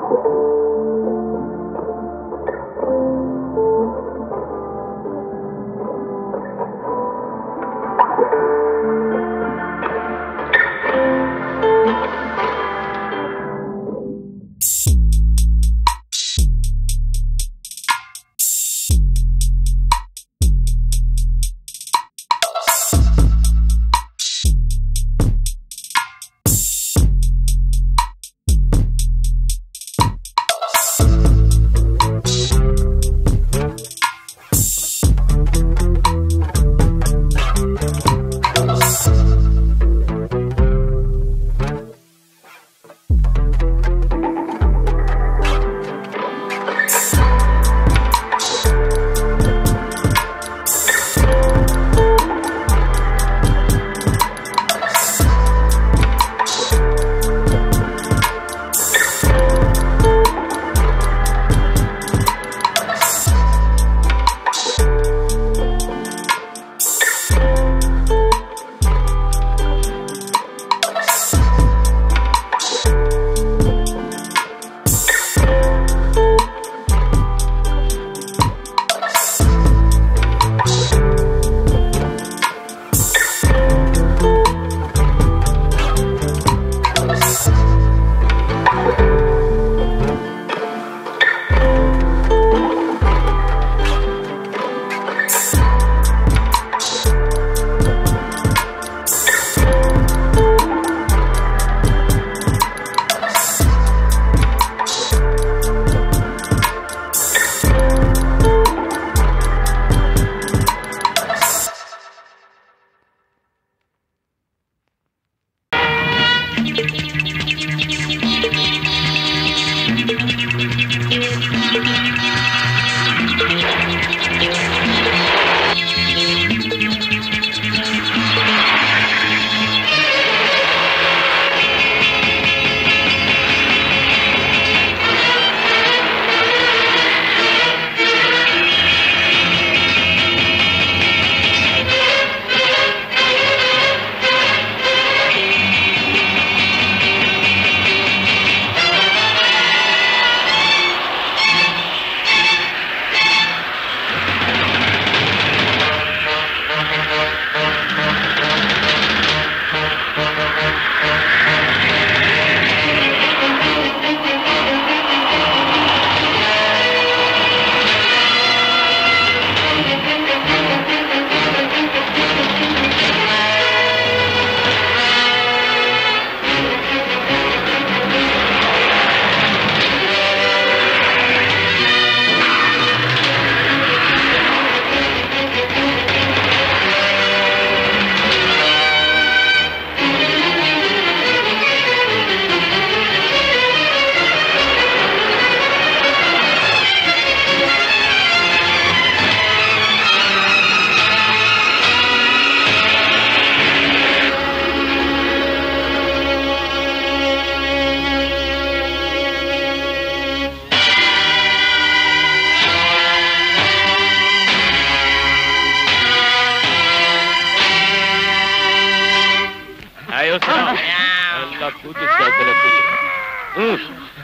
ಅಯ್ಯೋ ಸರ್. ಎಲ್ಲ ಕೂತು ಜಾಗದಲ್ಲೇ ಕೂತು. ಹ್ಮ್.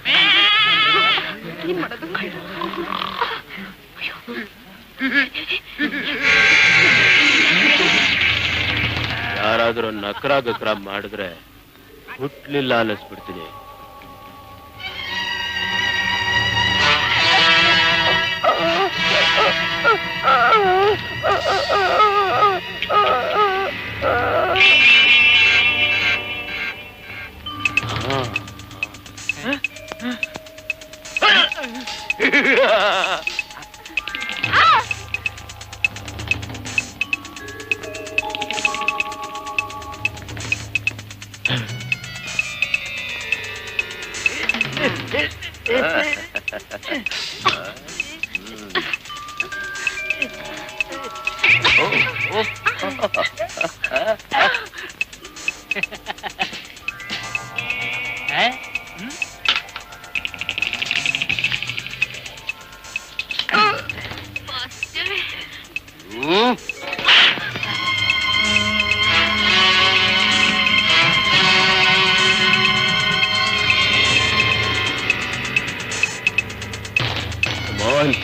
ಯಾರಾದ್ರೂ ನಕ್ರ ಗಕ್ರ ಮಾಡಿದ್ರೆ ಹುಟ್ಲಿಲ್ಲ ಅನ್ನಿಸ್ಬಿಡ್ತೀನಿ ಹ್ಮ್ ಬಂದ್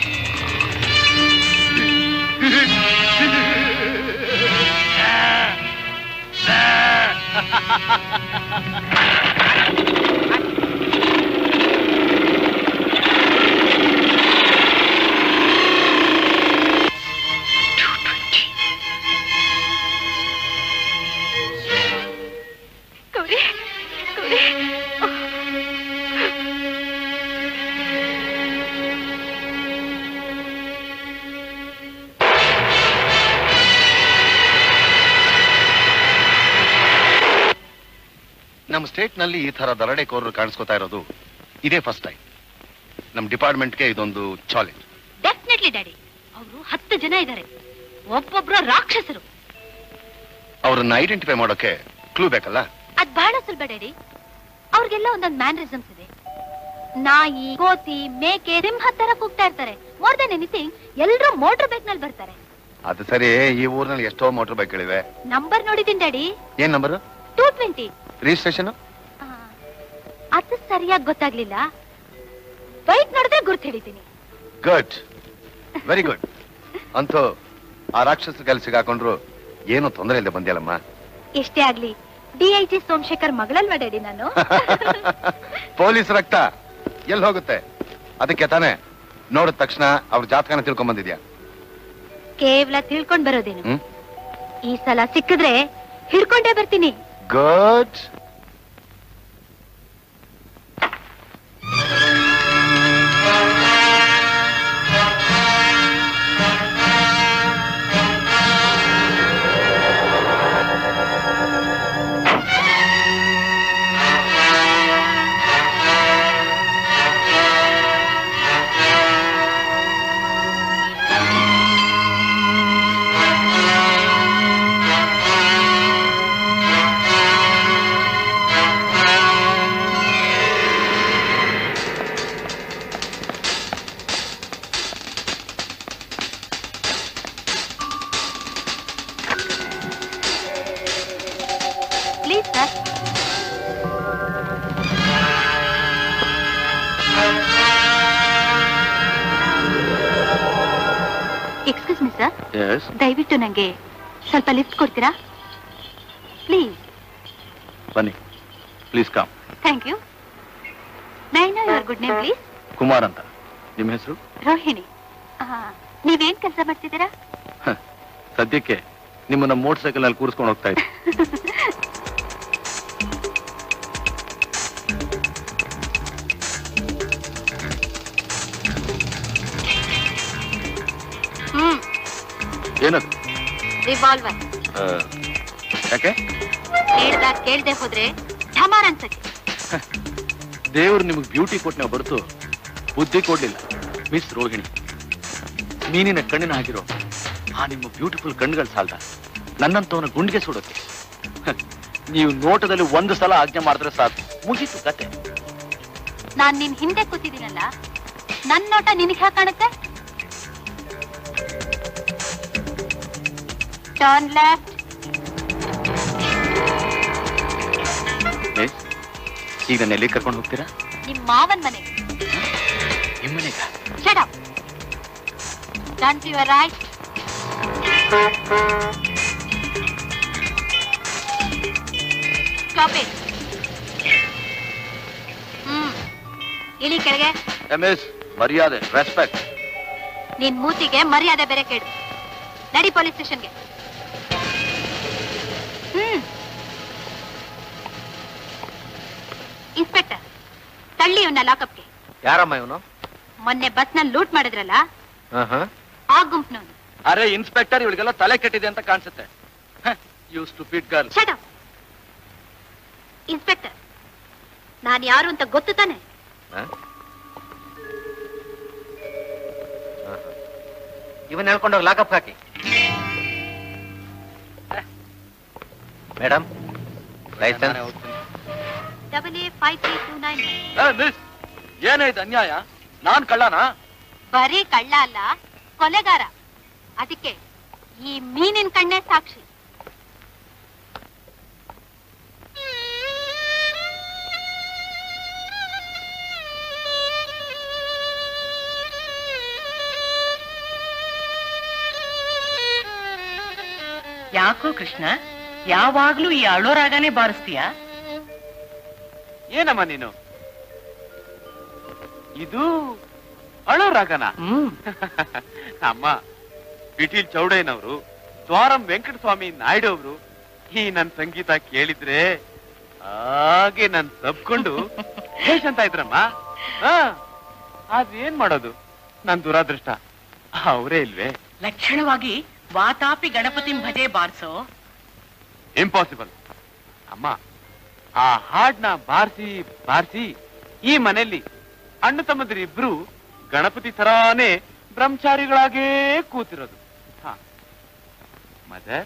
ಗೌರಿ ಗೌರಿ ನಮ್ಮ ಸ್ಟೇಟ್ ನಲ್ಲಿ ಈ ತರ ದರೋಡೆಕೋರರು ಕಾಣಿಸ್ಕೊತಾ ಇರೋದು ಇದೇ ಫಸ್ಟ್ ಟೈಮ್ ನಮ್ಮ ಡಿಪಾರ್ಟ್ಮೆಂಟ್ಗೆ ಇದೊಂದು ಚಾಲೆಂಜ್ ಡೆಫಿನೆಟ್ಲಿ ಡ್ಯಾಡಿ ಅವರು ಹತ್ತು ಜನ ಇದ್ದಾರೆ ಒಬ್ಬೊಬ್ರು ರಾಕ್ಷಸರು ಅವರನ್ನ ಐಡೆಂಟಿಫೈ ಮಾಡೋಕೆ ಕ್ಲೂ ಬೇಕಲ್ಲ ಅದ್ ಬಹಳ ಸುಲಭ ಡ್ಯಾಡಿ ಅವ್ರಿಗೆಲ್ಲ ಒಂದೊಂದು ಮ್ಯಾನರಿಸಮ್ಸ್ ಇದೆ ನಾಯಿ ಕೋತಿ ಮೇಕೆ ಸಿಂಹ ತರ ಕೂಗ್ತಾ ಇರ್ತಾರೆ ಮೋರ್ ದನ್ ಎನಿಥಿಂಗ್ ಎಲ್ರೂ ಮೋಟರ್ ಬೈಕ್ ನಲ್ಲಿ ಬರ್ತಾರೆ ಅದು ಸರಿ ಈ ಊರಿನಲ್ಲಿ ಎಷ್ಟೋ ಮೋಟರ್ ಬೈಕ್ಗಳಿವೆ ನಂಬರ್ ನೋಡಿದ್ದೀನಿ ಡ್ಯಾಡಿ ಏನ್ ನಂಬರ್ ಟೂ ಟ್ವೆಂಟಿ ರಿಜಿಸ್ಟ್ರೇಷನ್ ಅದು ಸರಿಯಾಗಿ ಗೊತ್ತಾಗ್ಲಿಲ್ಲ ಬೈಕ್ ನೋಡಿದ್ರೆ ಗುರ್ತು ಹಿಡಿತೀನಿ ಗುಡ್ ವೆರಿ ಗುಡ್ ಅಂತೂ ಆ ರಾಕ್ಷಸ ಕೈಲಿ ಸಿಗಾಕೊಂಡ್ರು ಏನು ತೊಂದರೆ ಇಲ್ಲದೆ ಬಂದಿಯಲ್ಲಮ್ಮ ಎಷ್ಟೇ ಆಗ್ಲಿ ಡಿ ಐ ಜಿ ಸೋಮಶೇಖರ್ ಮಗಳಲ್ವಾ ಡ್ಯಾಡಿ ನಾನು ಪೊಲೀಸ್ ರಕ್ತ ಎಲ್ಲಿ ಹೋಗುತ್ತೆ ಅದಕ್ಕೆ ತಾನೇ ನೋಡಿದ ತಕ್ಷಣ ಅವ್ರ ಜಾತಕನ ತಿಳ್ಕೊಂಡ್ ಬಂದಿದ್ಯಾ ಕೇವಲ ತಿಳ್ಕೊಂಡ್ ಬರೋದೇನು ಹ್ಮ್ ಈ ಸಲ ಸಿಕ್ಕಿದ್ರೆ ಹಿಡ್ಕೊಂಡೇ ಬರ್ತೀನಿ good please sir excuse me sir yes ದಯವಿಟ್ಟು ನಂಗೆ ಸ್ವಲ್ಪ ಲಿಫ್ಟ್ ಕೊಡ್ತೀರಾ ಪ್ಲೀಸ್ ಬನ್ನಿ ಪ್ಲೀಸ್ ಕಾಮ್ ಥ್ಯಾಂಕ್ ಯು ನೈ know your good name please Kumar ಅಂತ ನಿಮ್ಮ ಹೆಸರು ರೋಹಿಣಿ ಆ, ನೀವೇನ್ ಕೆಲಸ ಮಾಡ್ತಿದ್ದೀರಾ ಸದ್ಯಕ್ಕೆ ನಿಮ್ಮನ್ನ ಮೋಟರ್ ಸೈಕಲ್ ನಲ್ಲಿ ಕೂರಿಸ್ಕೊಂಡು ಹೋಗ್ತಾ ಇದ್ದೆ ಹ್ಮ್ ಏನದು ರಿವಾಲ್ವರ್ ಆ, ಯಾಕೆ ಹೇಳ್ದಾಗ ಕೇಳ್ದೆ ಹೋದ್ರೆ ಢಮಾರ್ ಅನ್ಸಕ್ಕೆ ದೇವರು ನಿಮಗೆ ಬ್ಯೂಟಿ ಕೊಟ್ಟನ ಹೊರತು ಬುದ್ಧಿ ಕೊಡ್ಲಿಲ್ಲ ಮಿಸ್ ರೋಹಿಣಿ ಮೀನಿನ ಕಣ್ಣಿನ ಹಾಗಿರೋ ಆ ನಿಮ್ಮ ಬ್ಯೂಟಿಫುಲ್ ಕಣ್ಣುಗಳು ಸಾಲ್ದ ನನ್ನಂತವನ ಗುಂಡಿಗೆ ಸುಡುತ್ತೆ ಹ, ನೀವು ನೋಟದಲ್ಲಿ ಒಂದು ಸಲ ಆಜ್ಞೆ ಮಾಡಿದ್ರೆ ಸಾಕು ಮುಗೀತು ಕತೆ ನಾನ್ ನಿನ್ ಹಿಂದೆ ಕೂತಿದ್ದೀನಲ್ಲ ನನ್ ನೋಟ ನಿನಗೆ ಹ್ಯಾಕ್ ಕಾಣುತ್ತೆ ಟರ್ನ್ ಲೆಫ್ಟ್ ಮಿಸ್ ಈಗ ನನ್ನ ಎಲ್ಲಿ ಕರ್ಕೊಂಡು ಹೋಗ್ತೀರಾ ನಿಮ್ ಮಾವನ್ ಮನೆ ನಿಮ್ಮನೆಗ shut up turn to your right stop it hmm ಇಳಿ ಕೆಳಗೆ ಮಿಸ್ ಮರ್ಯಾದೆ ರೆಸ್ಪೆಕ್ಟ್ ನಿನ್ ಮೂತಿಗೆ ಮರ್ಯಾದೆ ಬೇರೆ ಕೇಳು ನಡಿ ಪೊಲೀಸ್ ಸ್ಟೇಷನ್ಗೆ ಹ್ಮ್ ಇನ್ಸ್ಪೆಕ್ಟರ್ ತಳ್ಳಿ ಇವನ್ನ ಲಾಕಪ್ಗೆ ಯಾರಮ್ಮ ಇವನು ಮೊನ್ನೆ ಬಸ್ನಲ್ಲಿ ಲೂಟ್ ಮಾಡಿದ್ರಲ್ಲ ಆ ಗುಂಪ್ನವನು ಅರೆ ಇನ್ಸ್ಪೆಕ್ಟರ್ ಇವಳಿಗೆಲ್ಲ ತಲೆ ಕೆಟ್ಟಿದೆ ಅಂತ ಕಾಣಿಸುತ್ತೆ you stupid girl shut up inspector ನಾನು ಯಾರು ಅಂತ ಗೊತ್ತು ತಾನೆ ಇವನ್ ಹೇಳ್ಕೊಂಡೋಗಿ ಲಾಕಪ್ ಹಾಕಿ madam license double A five three two nine miss ಏನೇ ಇದು ಅನ್ಯಾಯ ನಾನ್ ಕಳ್ಳನಾ ಬರೀ ಕಳ್ಳ ಅಲ್ಲ ಕೊಲೆಗಾರ ಅದಕ್ಕೆ ಈ ಮೀನಿನ ಕಣ್ಣೇ ಸಾಕ್ಷಿ ಯಾಕೋ ಕೃಷ್ಣ ಯಾವಾಗ್ಲೂ ಈ ಅಳೋ ರಾಗನೇ ಬಾರಿಸ್ತೀಯ ಏನಮ್ಮ ನೀನು ಇದು ಅಳೋ ರಾಗನ ಹ್ಮ್ ಅಮ್ಮ ಪಿಟೀಲ್ ಚೌಡಯ್ಯನವರು ದ್ವಾರಂ ವೆಂಕಟಸ್ವಾಮಿ ನಾಯ್ಡು ಅವರು ಈ ನನ್ ಸಂಗೀತ ಕೇಳಿದ್ರೆ ಹಾಗೆ ನನ್ ತಬ್ಕೊಂಡು ಹೇಶ್ ಅಂತ ಇದ್ರಮ್ಮ ಹಾ ಅದೇನ್ ಮಾಡೋದು ನನ್ ದುರಾದೃಷ್ಟ ಅವರೇ ಇಲ್ವೇ ಲಕ್ಷಣವಾಗಿ ವಾತಾಪಿ ಗಣಪತಿ ಭಜೆ ಬಾರ್ಸೋ ಇಂಪಾಸಿಬಲ್ ಅಮ್ಮ ಆ ಹಾಡ್ನ ಬಾರಿಸಿ ಬಾರಿಸಿ ಈ ಮನೆಯಲ್ಲಿ ಅಣ್ಣ ತಮ್ಮಂದಿರು ಇಬ್ರು ಗಣಪತಿ ತರಾನೇ ಬ್ರಹ್ಮಚಾರಿಗಳಾಗೇ ಕೂತಿರೋದು ಹ. ಮದರ್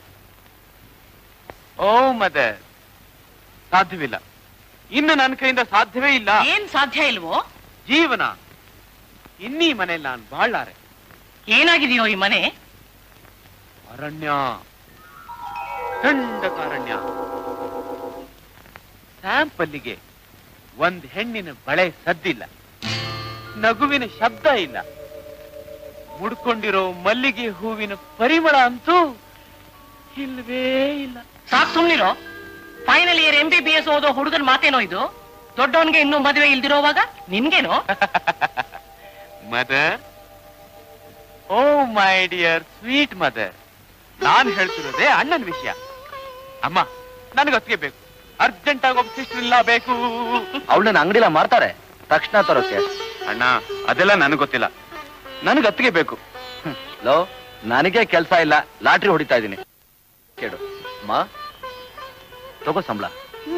ಓ ಮದರ್ ಸಾಧ್ಯವಿಲ್ಲ ಇನ್ನು ನನ್ನ ಕೈಯಿಂದ ಸಾಧ್ಯವೇ ಇಲ್ಲ ಏನ್ ಸಾಧ್ಯ ಇಲ್ವೋ ಜೀವನ ಇನ್ನೀ ಮನೇಲಿ ನಾನು ಬಾಳಾರೆ ಏನಾಗಿದೆಯೋ ಈ ಮನೆ ಅರಣ್ಯ ದಂಡಕಾರಣ್ಯ ಸ್ಯಾಂಪಲ್ಲಿಗೆ ಒಂದ್ ಹೆಣ್ಣಿನ ಬಳೆ ಸದ್ದಿಲ್ಲ ನಗುವಿನ ಶಬ್ದ ಇಲ್ಲ ಮುಡ್ಕೊಂಡಿರೋ ಮಲ್ಲಿಗೆ ಹೂವಿನ ಪರಿಮಳ ಅಂತೂ ಇಲ್ವೇ ಇಲ್ಲ ಸಾಕ್ ಸುಮ್ನಿರೋ final year M B B S ಓದೋ ಹುಡುಗನ್ ಮಾತೇನೋ ಇದು ದೊಡ್ಡವನ್ಗೆ ಇನ್ನೂ ಮದುವೆ ಇಲ್ದಿರೋವಾಗ ನಿನ್ಗೇನೋ mother oh my dear sweet mother ನಾನ್ ಹೇಳ್ತಿರೋದೇ ಅಣ್ಣನ ವಿಷಯ ಅಮ್ಮ ನನಗೊತ್ತಿಗೆ ಬೇಕು ಅರ್ಜೆಂಟ್ ಆಗಿ ಒಬ್ಬ ಸಿಸ್ಟರ್ ಇಲ್ಲ ಬೇಕು ಅವಳನ್ನ ಅಂಗಡಿಲ ಮಾರ್ತಾರೆ ತಕ್ಷಣ ತರೋಕೆ ಅಣ್ಣ ಅದೆಲ್ಲ ನನಗ್ ಗೊತ್ತಿಲ್ಲ ನನಗ್ ಅತ್ತಿಗೆ ಬೇಕು ಲೋ ನನಗೆ ಕೆಲಸ ಇಲ್ಲ ಲಾಟ್ರಿ ಹೊಡಿತಾ ಇದ್ದೀನಿ ಕೇಳು ಅಮ್ಮ ತಗೋ ಸಂಬಳ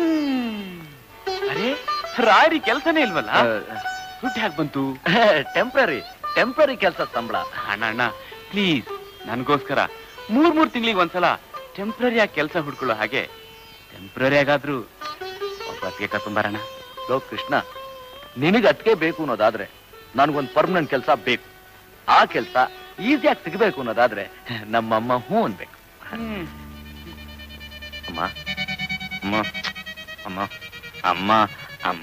ಅರೆ ರಾಯರಿ ಕೆಲ್ಸನೇ ಇಲ್ವಲ್ಲ ದುಡ್ಡು ಯಾಕೆ ಬಂತು ಟೆಂಪ್ರರಿ ಟೆಂಪ್ರರಿ ಕೆಲಸ ಸಂಬಳ ಅಣ್ಣ ಅಣ್ಣ ಪ್ಲೀಸ್ ನನಗೋಸ್ಕರ ಮೂರ್ ಮೂರ್ ತಿಂಗಳಿಗೆ ಒಂದ್ಸಲ ಟೆಂಪ್ರರಿ ಆಗಿ ಕೆಲಸ ಹುಡ್ಕೊಳ್ಳೋ ಹಾಗೆ ಟೆಂಪ್ರರಿ ಆಗಾದ್ರೂ ಒಬ್ಬ ಅತ್ತಿಗೆ ಕರ್ಕೊಂಬರೋಣ ಲೋ ಕೃಷ್ಣ ನಿನಗೆ ಅದಕ್ಕೆ ಬೇಕು ಅನ್ನೋದಾದ್ರೆ ನನಗೊಂದು ಪರ್ಮನೆಂಟ್ ಕೆಲಸ ಬೇಕು ಆ ಕೆಲಸ ಈಸಿಯಾಗಿ ಸಿಗಬೇಕು ಅನ್ನೋದಾದ್ರೆ ನಮ್ಮಮ್ಮ ಹ್ಞೂ ಅನ್ಬೇಕು ಅಮ್ಮ ಅಮ್ಮ ಅಮ್ಮ ಅಮ್ಮ ಅಮ್ಮ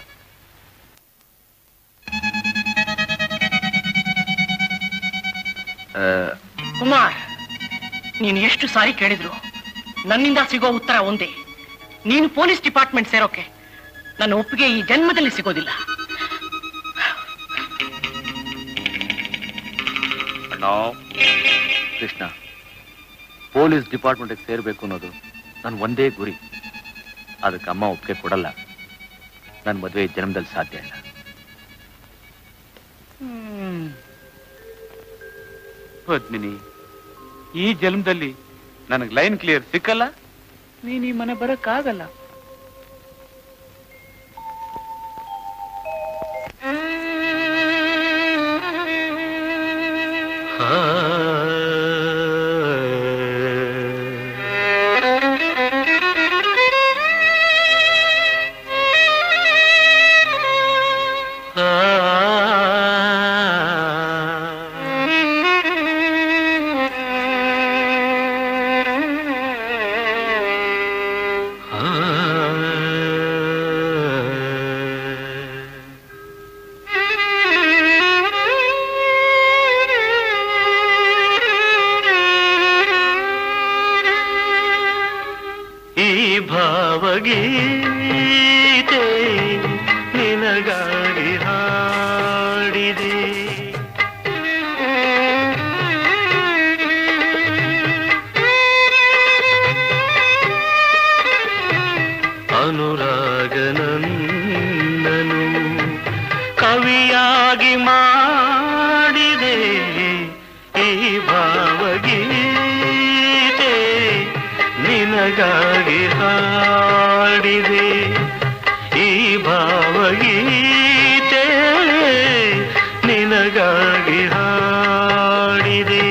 ಆ, ಕುಮಾರ್ ನೀನು ಎಷ್ಟು ಸಾರಿ ಕೇಳಿದ್ರು ನನ್ನಿಂದ ಸಿಗೋ ಉತ್ತರ ಒಂದೇ ನೀನು ಪೊಲೀಸ್ ಡಿಪಾರ್ಟ್ಮೆಂಟ್ ಸೇರೋಕೆ ನನ್ನ ಒಪ್ಪಿಗೆ ಈ ಜನ್ಮದಲ್ಲಿ ಸಿಗೋದಿಲ್ಲ ಅಣ್ಣ ಕೃಷ್ಣ ಪೊಲೀಸ್ ಡಿಪಾರ್ಟ್ಮೆಂಟ್ಗೆ ಸೇರ್ಬೇಕು ಅನ್ನೋದು ನನ್ನ ಒಂದೇ ಗುರಿ ಅದಕ್ಕೆ ಅಮ್ಮ ಒಪ್ಪಿಗೆ ಕೊಡಲ್ಲ ನನ್ನ ಮದುವೆ ಈ ಜನ್ಮದಲ್ಲಿ ಸಾಧ್ಯ ಇಲ್ಲ ಪದ್ಮಿನಿ ಈ ಜನ್ಮದಲ್ಲಿ ನನಗ್ ಲೈನ್ ಕ್ಲಿಯರ್ ಸಿಕ್ಕಲ್ಲ ನೀನ್ ಈ ಮನೆ ಬರಕ್ಕಾಗಲ್ಲ ಈ ಭಾವಗೀತೆ ನಿನಗಾಗಿ ಹಾಡಿದೆ ಅನುರಾಗನಂದನು ಕವಿಯಾಗಿ ಮಾಡಿದೆ ಈ ಭಾವಗೀತೆ ನಿನಗಾಗಿ ಹಾಡಿದೆ ಈ ಭಾವಗೀತೆ ನಿನಗಾಗಿ ಹಾಡಿದೆ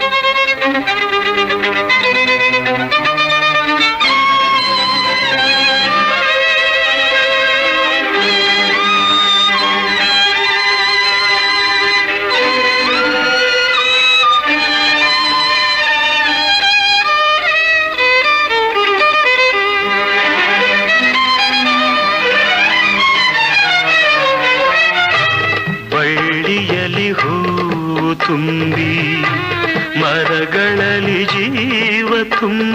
ಬಳ್ಳಿಯಲಿ ಹೂವು ತುಂಬಿ ಮರಗಳಲ್ಲಿ ಜೀವ ತುಂಬಿ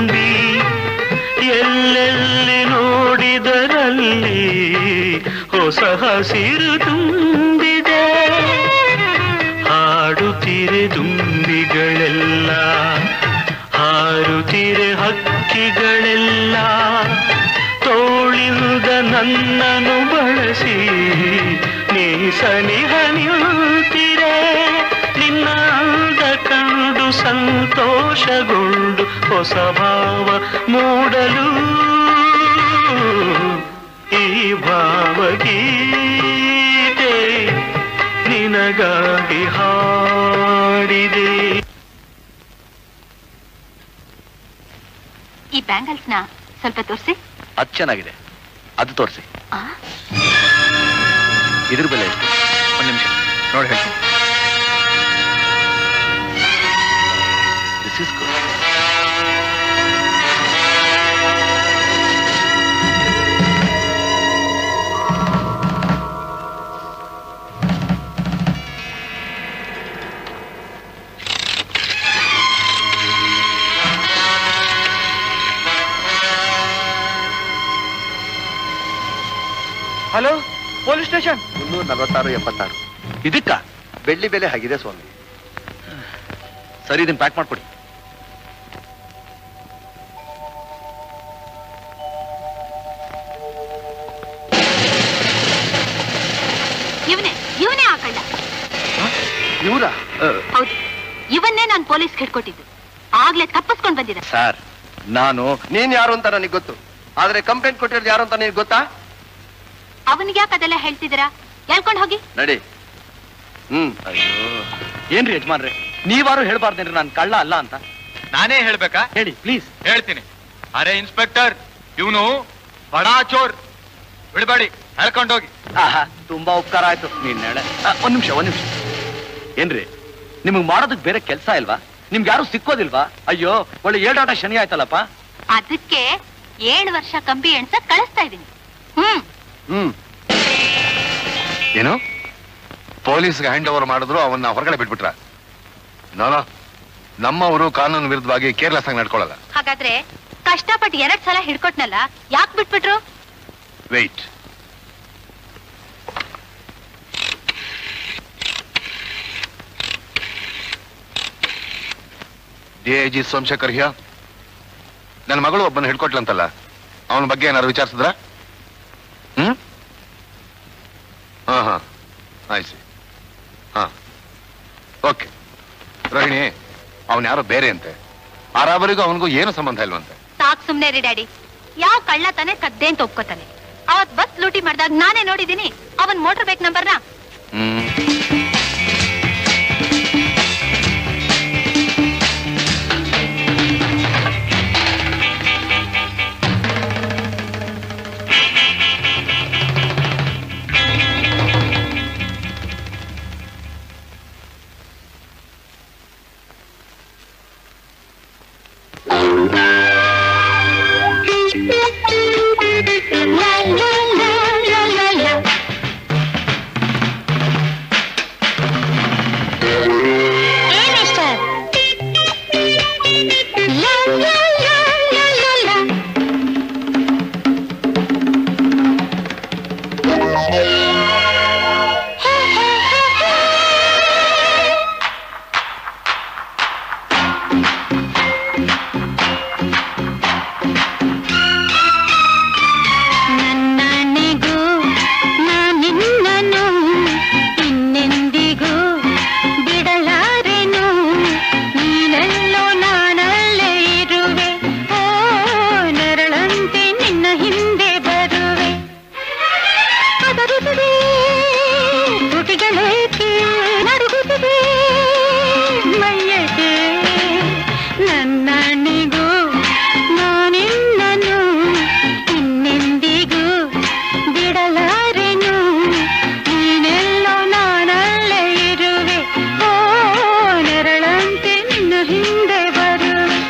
ಹಸಿರು ತುಂಬಿದೆ ಹಾಡುತ್ತಿರೆ ದುಂಬಿಗಳೆಲ್ಲ ಹಾರುತ್ತಿರೆ ಹಕ್ಕಿಗಳೆಲ್ಲ ತೋಳಿಲ್ದ ನನ್ನನ್ನು ಬಳಸಿ ನೀ ಸನಿಹ ನಿಲ್ತಿರೆ ನಿನ್ನ ಅಂದ ಕಂಡು ಸಂತೋಷಗೊಂಡು ಹೊಸ ಭಾವ ಮೂಡಲು ಈ ಭಾವಗೀತೆ ನಿನಗಾಗಿ ಹಾಡಿದೆ ಈ ಬ್ಯಾಂಗಲ್ಸ್ ನ ಸ್ವಲ್ಪ ತೋರಿಸಿ ಅದು ಚೆನ್ನಾಗಿದೆ ಅದು ತೋರಿಸಿ ಇದ್ರ ಬೆಲೆ ಎಷ್ಟು ಒಂದು ನಿಮಿಷ ನೋಡಿ ಹೇಳ್ತೀನಿ this is good hello police station ಮುನ್ನೂರ ನಲವತ್ತಾರು ಎಪ್ಪತ್ತಾರು ಇದಕ್ಕ ಬೆಳ್ಳಿ ಬೆಲೆ ಆಗಿದೆ ಸ್ವಾಮಿ ಸರಿ ಇದನ್ನ ಪ್ಯಾಕ್ ಮಾಡ್ಕೊಡಿ ಇವನೇ ಇವನೇ ಆ ಕಳ್ಳ ಇವರ ಹೌದು ಇವನ್ನೇ ನಾನು ಪೊಲೀಸ್ ಹಿಡ್ಕೊಟ್ಟಿದ್ದು ಆಗ್ಲೇ ತಪ್ಪಿಸ್ಕೊಂಡ್ ಬಂದಿದ್ದ ಸರ್ ನಾನು ನೀನ್ ಯಾರು ಅಂತ ನನಗೆ ಗೊತ್ತು ಆದ್ರೆ ಕಂಪ್ಲೇಂಟ್ ಕೊಟ್ಟಿರೋದು ಯಾರು ಅಂತ ನಿನಗೆ ಗೊತ್ತಾ ಅವನಿಗೆ ಯಾಕೆ ಅದೆಲ್ಲ ಹೇಳ್ತಿದ್ದೀರಾ ಹೇಳ್ಕೊಂಡ್ ಹೋಗಿ ನಡಿ ಹ್ಮ್ ಅಯ್ಯೋ ಏನ್ರಿ ಯಜಮಾನ್ರೆ ನೀವಾರು ಹೇಳ್ಬಾರ್ದೇನ್ರಿ ನಾನು ಕಳ್ಳ ಅಲ್ಲ ಅಂತ ನಾನೇ ಹೇಳ್ಬೇಕಾ ಹೇಳಿ ಪ್ಲೀಸ್ ಹೇಳ್ತೀನಿ ಅರೆ ಇನ್ಸ್ಪೆಕ್ಟರ್ ಇವನು ಬಡಾ ಚೋರ್ ಬಿಡಬೇಡಿ ಹೇಳ್ಕೊಂಡೋಗಿ ಆಹಾ ತುಂಬಾ ಉಪಕಾರ ಆಯ್ತು ನೀನ್ ಹೇಳ ಒಂದ್ ನಿಮಿಷ ಒಂದ್ ನಿಮಿಷ ಏನ್ರಿ ನಿಮಗ್ ಮಾಡೋದಕ್ ಬೇರೆ ಕೆಲ್ಸ ಇಲ್ವಾ ನಿಮ್ಗೆ ಯಾರು ಸಿಕ್ಕೋದಿಲ್ವಾ ಅಯ್ಯೋ ಒಳ್ಳೆ ಏಡಾಟ ಶನಿ ಆಯ್ತಲ್ಲಪ್ಪ ಅದಕ್ಕೆ ಏಳು ವರ್ಷ ಕಂಬಿ ಎಣ್ಸ ಕಳಿಸ್ತಾ ಇದೀನಿ ಹ್ಮ್ ಹ್ಮ್ ಏನು ಪೊಲೀಸ್ಗೆ ಹ್ಯಾಂಡ್ ಓವರ್ ಮಾಡಿದ್ರು ಅವನ್ನ ಹೊರಗಡೆ ಬಿಟ್ಬಿಟ್ರ ನೋನೋ ನಮ್ಮವರು ಕಾನೂನು ವಿರುದ್ಧವಾಗಿ ಕೇರ್ಲೆಸ್ ಆಗಿ ನಡ್ಕೊಳ್ಳಲ್ಲ ಹಾಗಾದ್ರೆ ಕಷ್ಟಪಟ್ಟು ಎರಡ್ ಸಲ ಹಿಡ್ಕೊಟ್ನಲ್ಲ ಯಾಕ್ ಬಿಟ್ಬಿಟ್ರು wait D I G Somashekar ಹಿಯಾ ನನ್ನ ಮಗಳು ಒಬ್ಬನ ಹಿಡ್ಕೊಟ್ಲಂತಲ್ಲ ಅವನ ಬಗ್ಗೆ ಏನಾದ್ರು ವಿಚಾರಿಸಿದ್ರ ಹ್ಮ್ ಹಾ ಹಾ ಆಯ್ತು ಹಾ ಓಕೆ ರೋಹಿಣಿ ಅವನ್ ಯಾರೋ ಬೇರೆ ಅಂತೆ ಆ ರಾಬರಿಗೂ ಅವನಿಗೂ ಏನು ಸಂಬಂಧ ಇಲ್ವಂತೆ ಸಾಕ್ ಸುಮ್ನೆ ರೀ ಡ್ಯಾಡಿ ಯಾವ ಕಳ್ಳ ತಾನೆ ಕದ್ದೆ ಅಂತ ಒಪ್ಕೋತಾನೆ ಅವತ್ ಬಸ್ ಲೂಟಿ ಮಾಡ್ದಾಗ ನಾನೇ ನೋಡಿದೀನಿ ಅವನ್ ಮೋಟರ್ ಬೈಕ್ ನಂಬರ್ನ ಹ್ಮ್ ನನ್ನನೆಗೂ ನಾನಿನ್ನನು ಇನ್ನೆಂದಿಗೂ ಬಿಡಲಾರೆನು ನೀನೆಲ್ಲೋ ನಾನಲ್ಲೇ ಇರುವೆ ಓ ನೆರಳಂತೆ ನಿನ್ನ ಹಿಂದೆ ಬರುವೆ ಅದರುತ್ತದೆ ತುಟಿಗಳೇಕೆ ನಡುಗುತ್ತದೆ ಮೈಯಗೆ ನನ್ನನಿಗೂ ನಾನಿನ್ನನು ಇನ್ನೆಂದಿಗೂ ಬಿಡಲಾರೆನು ನೀನೆಲ್ಲೋ ನಾನಲ್ಲೇ ಇರುವೆ ಓ ನೆರಳಂತೆ ನಿನ್ನ ಹಿಂದೆ ಬರುವೆ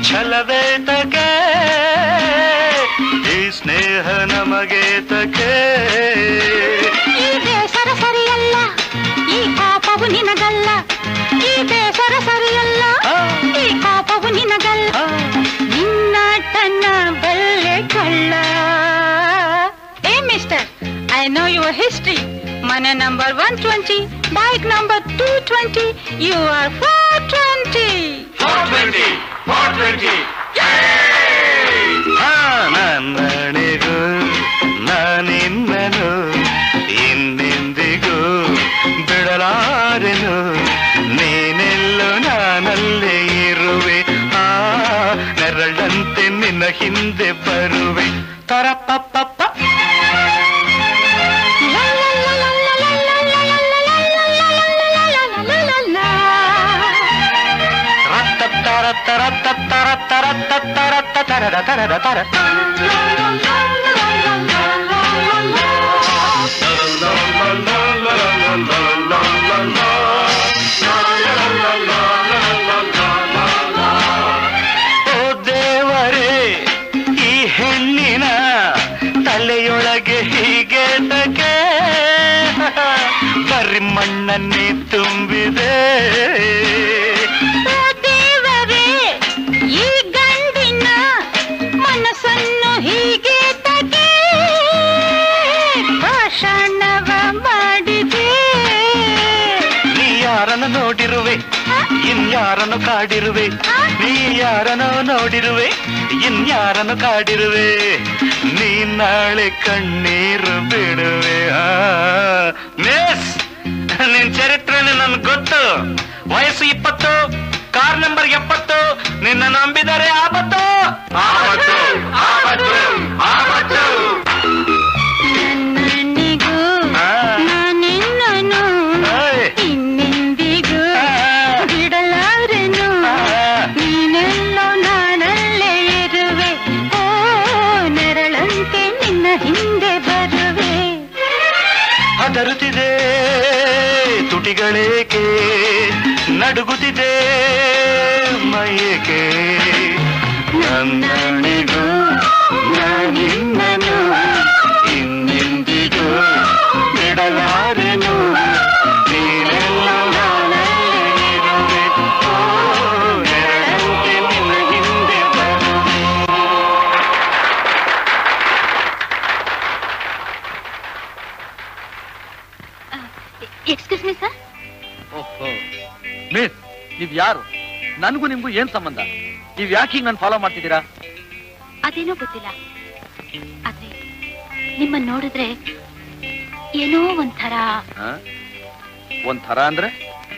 ಛಲವೇ ತಗೆ ಈ ಸ್ನೇಹ ನಮಗೆ ತಗೆ ಈ ಬೇಸರ ಸರಿಯಲ್ಲ ಈ ಕೋಪವು ನಿನಗಲ್ಲ ಈ ಬೇಸರ ಸರಿಯಲ್ಲ ಈ ಕೋಪವು ನಿನಗಲ್ಲ ನಿನ್ನ ತನ್ನ ಬಲ್ಲೆ ಕಳ್ಳ ಏ mister I know your history ಮನೆ number one twenty bike number two twenty you are four twenty ನನ್ನಣೆಗೂ ನಾನಿನ್ನನು ಇನ್ನೆಂದಿಗೂ ಬಿಡಲಾರೆನು ನೀನೆಲ್ಲೋ ನಾನಲ್ಲೇ ಇರುವೆ ಆ ನೆರಳಂತೆ ನಿನ್ನ ಹಿಂದೆ ಬರುವೆ ತರಪಪ್ಪ ಓ ದೇವರೇ ಈ ಹೆಣ್ಣಿನ ತಲೆಯೊಳಗೆ ಹೀಗೆ ತಗೆ ಬರಿ ಮಣ್ಣನ್ನೇ ತುಂಬಿದೆ ದೇವರೇ ಈ ಗಂಡಿನ ಮನಸ್ಸನ್ನು ಹೀಗೆ ತಗೆ ಭಾಷಣವ ಮಾಡಿದೆ ನೀ ಯಾರನ್ನು ನೋಡಿರುವೆ ಇನ್ಯಾರನ್ನು ಕಾಡಿರುವೆ ನೀ ಯಾರನ್ನು ನೋಡಿರುವೆ ಇನ್ಯಾರನ್ನು ಕಾಡಿರುವೆ ನೀ ನಾಳೆ ಕಣ್ಣೀರು ಬಿಡುವೆ ಆ ಮಿಸ್ ನಿನ್ ಚರಿತ್ರೆನೆ ನನ್ ಗೊತ್ತು ವಯಸ್ಸು ಇಪ್ಪತ್ತು ಕಾರ್ ನಂಬರ್ ಎಪ್ಪತ್ತು ನಿನ್ನ ನಂಬಿದರೆ ಆಪತ್ತು ಆಪತ್ತು ಆಪತ್ತು ಆಪತ್ತು ನನ್ನನಿಗೂ ನಾನಿನ್ನನು ಇನ್ನೆಂದಿಗೂ ಬಿಡಲಾರೆನು ನೀನೆಲ್ಲೋ ನಾನಲ್ಲೇ ಇರುವೆ ಓ ನೆರಳಂತೆ ನಿನ್ನ ಹಿಂದೆ ಬರುವೆ ಅದರುತ್ತಿದೆ ತುಟಿಗಳೇಕೆ ನಡುಗುತ್ತಿದೆ ಮೈಯೇಕೆ ನನ್ನಣಿಗೂ ನಾನಿನ್ನನು ಇನ್ನೆಂದಿಗೂ ಬಿಡಲಾರೆನು ನೀನೆಲ್ಲೋ ನಾನಲ್ಲೇ ಇರುವೆ ಓ ನೆರಳಂತೆ ನಿನ್ನ ಹಿಂದೆ ಬರುವೆ ಎಕ್ಸ್ಕ್ಯೂಸ್ ಮೀ ಸರ್ ಓಹೋ ಮಿಸ್ ನೀವ್ ಯಾರು ನನಗೂ ನಿಮ್ಗೂ ಏನ್ ಸಂಬಂಧ ನೀವ್ ಯಾಕೆ ಹಿಂಗ್ ನನ್ ಫಾಲೋ ಮಾಡ್ತಿದ್ದೀರಾ ಅದೇನೋ ಗೊತ್ತಿಲ್ಲ ಆದ್ರೆ ನಿಮ್ಮನ್ನ ನೋಡಿದ್ರೆ ಏನೋ ಒಂಥರ ಆ? ಒಂದ್ ಥರ ಅಂದ್ರೆ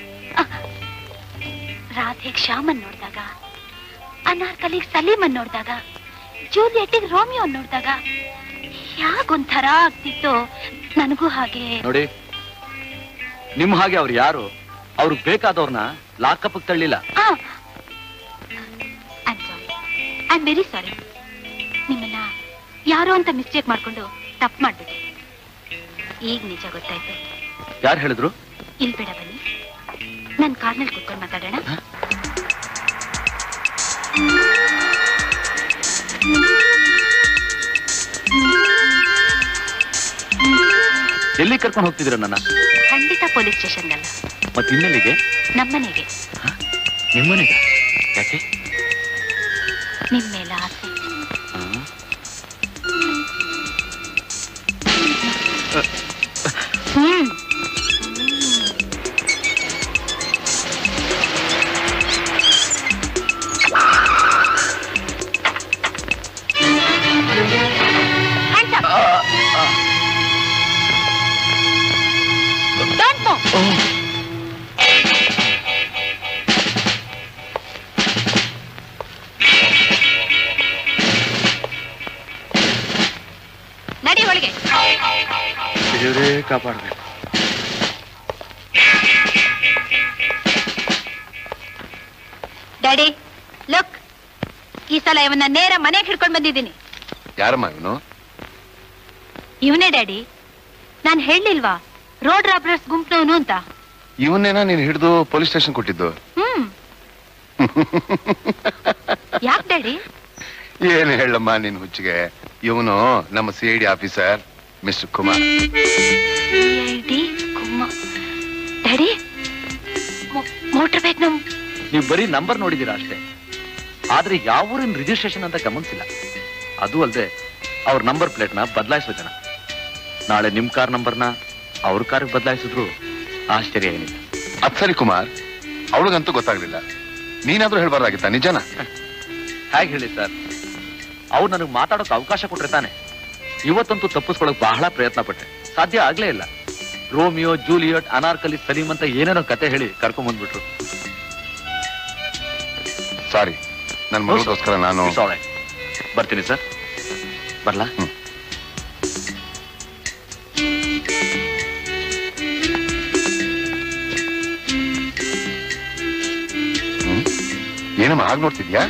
ರಾಧೆ ಶ್ಯಾಮನ್ ನೋಡಿದಾಗ ಅನಾರ್ಕಲಿ ಸಲೀಮನ್ ನೋಡಿದಾಗ ಜೂಲಿಯಟ್ಟಿಗೆ ರೋಮಿಯೋ ನೋಡಿದಾಗ ಯಾಕೊಂಥರ ಆಗ್ತಿತ್ತೋ ನನಗೂ ಹಾಗೆ ನೋಡಿ ನಿಮ್ ಹಾಗೆ ಅವ್ರು ಯಾರು ಅವ್ರಿಗೆ ಬೇಕಾದವ್ರನ್ನ ಲಾಕಪ್ ತಳ್ಳಿಲ್ಲ I'm sorry I very sorry ನಿಮ್ಮನ್ನ ಯಾರೋ ಅಂತ ಮಿಸ್ಟೇಕ್ ಮಾಡ್ಕೊಂಡು ತಪ್ಪು ಮಾಡ್ಬಿಟ್ಟೆ ಈಗ ನಿಜ ಗೊತ್ತಾಯ್ತು ಯಾರು ಹೇಳಿದ್ರು ಇಲ್ ಬೇಡ ಬನ್ನಿ ನನ್ ಕಾರ್ನಲ್ಲಿ ಕುತ್ಕೊಂಡು ಮಾತಾಡೋಣ ಎಲ್ಲಿ ಕರ್ಕೊಂಡು ಹೋಗ್ತಿದ್ದೀರ ನನ್ನ ಖಂಡಿತ ಪೊಲೀಸ್ ಸ್ಟೇಷನ್ಗಲ್ಲ ಮತ್ ಇನ್ನೆಲ್ಲಿಗೆ ನಮ್ಮನೆಗೆ ನಿಮ್ಮನೆಗ ಯಾಕೆ ನಿಮ್ ಮೇಲೆ ಆಸೆ ಹ್ಮ್ Hands up. Don't move. ನಡಿ ಒಳಗೆ ದೇವರೇ ಕಾಪಾಡ್ಬೇಕು ಡ್ಯಾಡಿ ಲುಕ್ ಈ ಸಲ ಇವನ್ನ ನೇರ ಮನೆಗೆ ಹಿಡ್ಕೊಂಡು ಬಂದಿದ್ದೀನಿ ಯಾರಮ್ಮ ಇವನು ಇವನೇ ಡ್ಯಾಡಿ ನಾನ್ ಹೇಳಿಲ್ವಾ ರೋಡ್ ರಾಬರ್ಸ್ ಗುಂಪ್ನವನು ಅಂತ ಇವನ್ನೇನ ನೀನ್ ಹಿಡಿದು ಪೊಲೀಸ್ ಸ್ಟೇಷನ್ ಕೊಟ್ಟಿದ್ದು ಹ್ಮ್ ಯಾಕೆ ಡ್ಯಾಡಿ ಏನ್ ಹೇಳಮ್ಮ ನಿನ್ ಹುಚ್ಚಿಗೆ ಇವನು ನಮ್ಮ C I D officer mister Kumar ಡಿ ಕುಮ್ಮ ಡ್ಯಾಡಿ ಮೋಟರ್ ಬೈಕ್ ನಮ್ ನೀವು ಬರೀ ನಂಬರ್ ನೋಡಿದೀರಾ ಅಷ್ಟೇ ಆದ್ರೆ ಯಾವ ಊರಿನ ರಿಜಿಸ್ಟ್ರೇಷನ್ ಅಂತ ಗಮನಿಸಿಲ್ಲ ಅದು ಅಲ್ಲದೆ ಅವ್ರ ನಂಬರ್ ಪ್ಲೇಟ್ನ ಬದಲಾಯಿಸೋ ಜನ ನಾಳೆ ನಿಮ್ ಕಾರ್ ನಂಬರ್ನ ಅವ್ರ ಕಾರ್ಗೆ ಬದಲಾಯಿಸಿದ್ರು ಆಶ್ಚರ್ಯ ಏನಿಲ್ಲ ಅದ್ ಸರಿ ಕುಮಾರ್ ಅವಳಿಗಂತೂ ಗೊತ್ತಾಗ್ಲಿಲ್ಲ ನೀನಾದ್ರೂ ಹೇಳ್ಬಾರ್ದಾಗಿತ್ತ ನಿಜನಾ ಹೇಗೆ ಹೇಳಿ ಸರ್ ಅವ್ರು ನನಗೆ ಮಾತಾಡೋಕೆ ಅವಕಾಶ ಕೊಟ್ರೆ ತಾನೆ ಇವತ್ತಂತೂ ತಪ್ಪಿಸ್ಕೊಳಕ್ ಬಹಳ ಪ್ರಯತ್ನ ಪಟ್ಟೆ ಸಾಧ್ಯ ಆಗ್ಲೇ ಇಲ್ಲ ರೋಮಿಯೋ ಜೂಲಿಯಟ್ ಅನಾರ್ಕಲಿ ಸಲೀಂ ಅಂತ ಏನೇನೋ ಕತೆ ಹೇಳಿ ಕರ್ಕೊಂಡ್ ಬಂದ್ಬಿಟ್ರು ಸಾರಿ ನನ್ನ ಮಗಳಿಗೋಸ್ಕರ ನಾನು It's all right. ಬರ್ತೀನಿ ಸರ್ ಬರ್ಲಾ ಹ್ಮ್. ಹ್ಮ್? ಏನಮ್ಮ ಹಾಗೆ ನೋಡ್ತಿದ್ಯಾ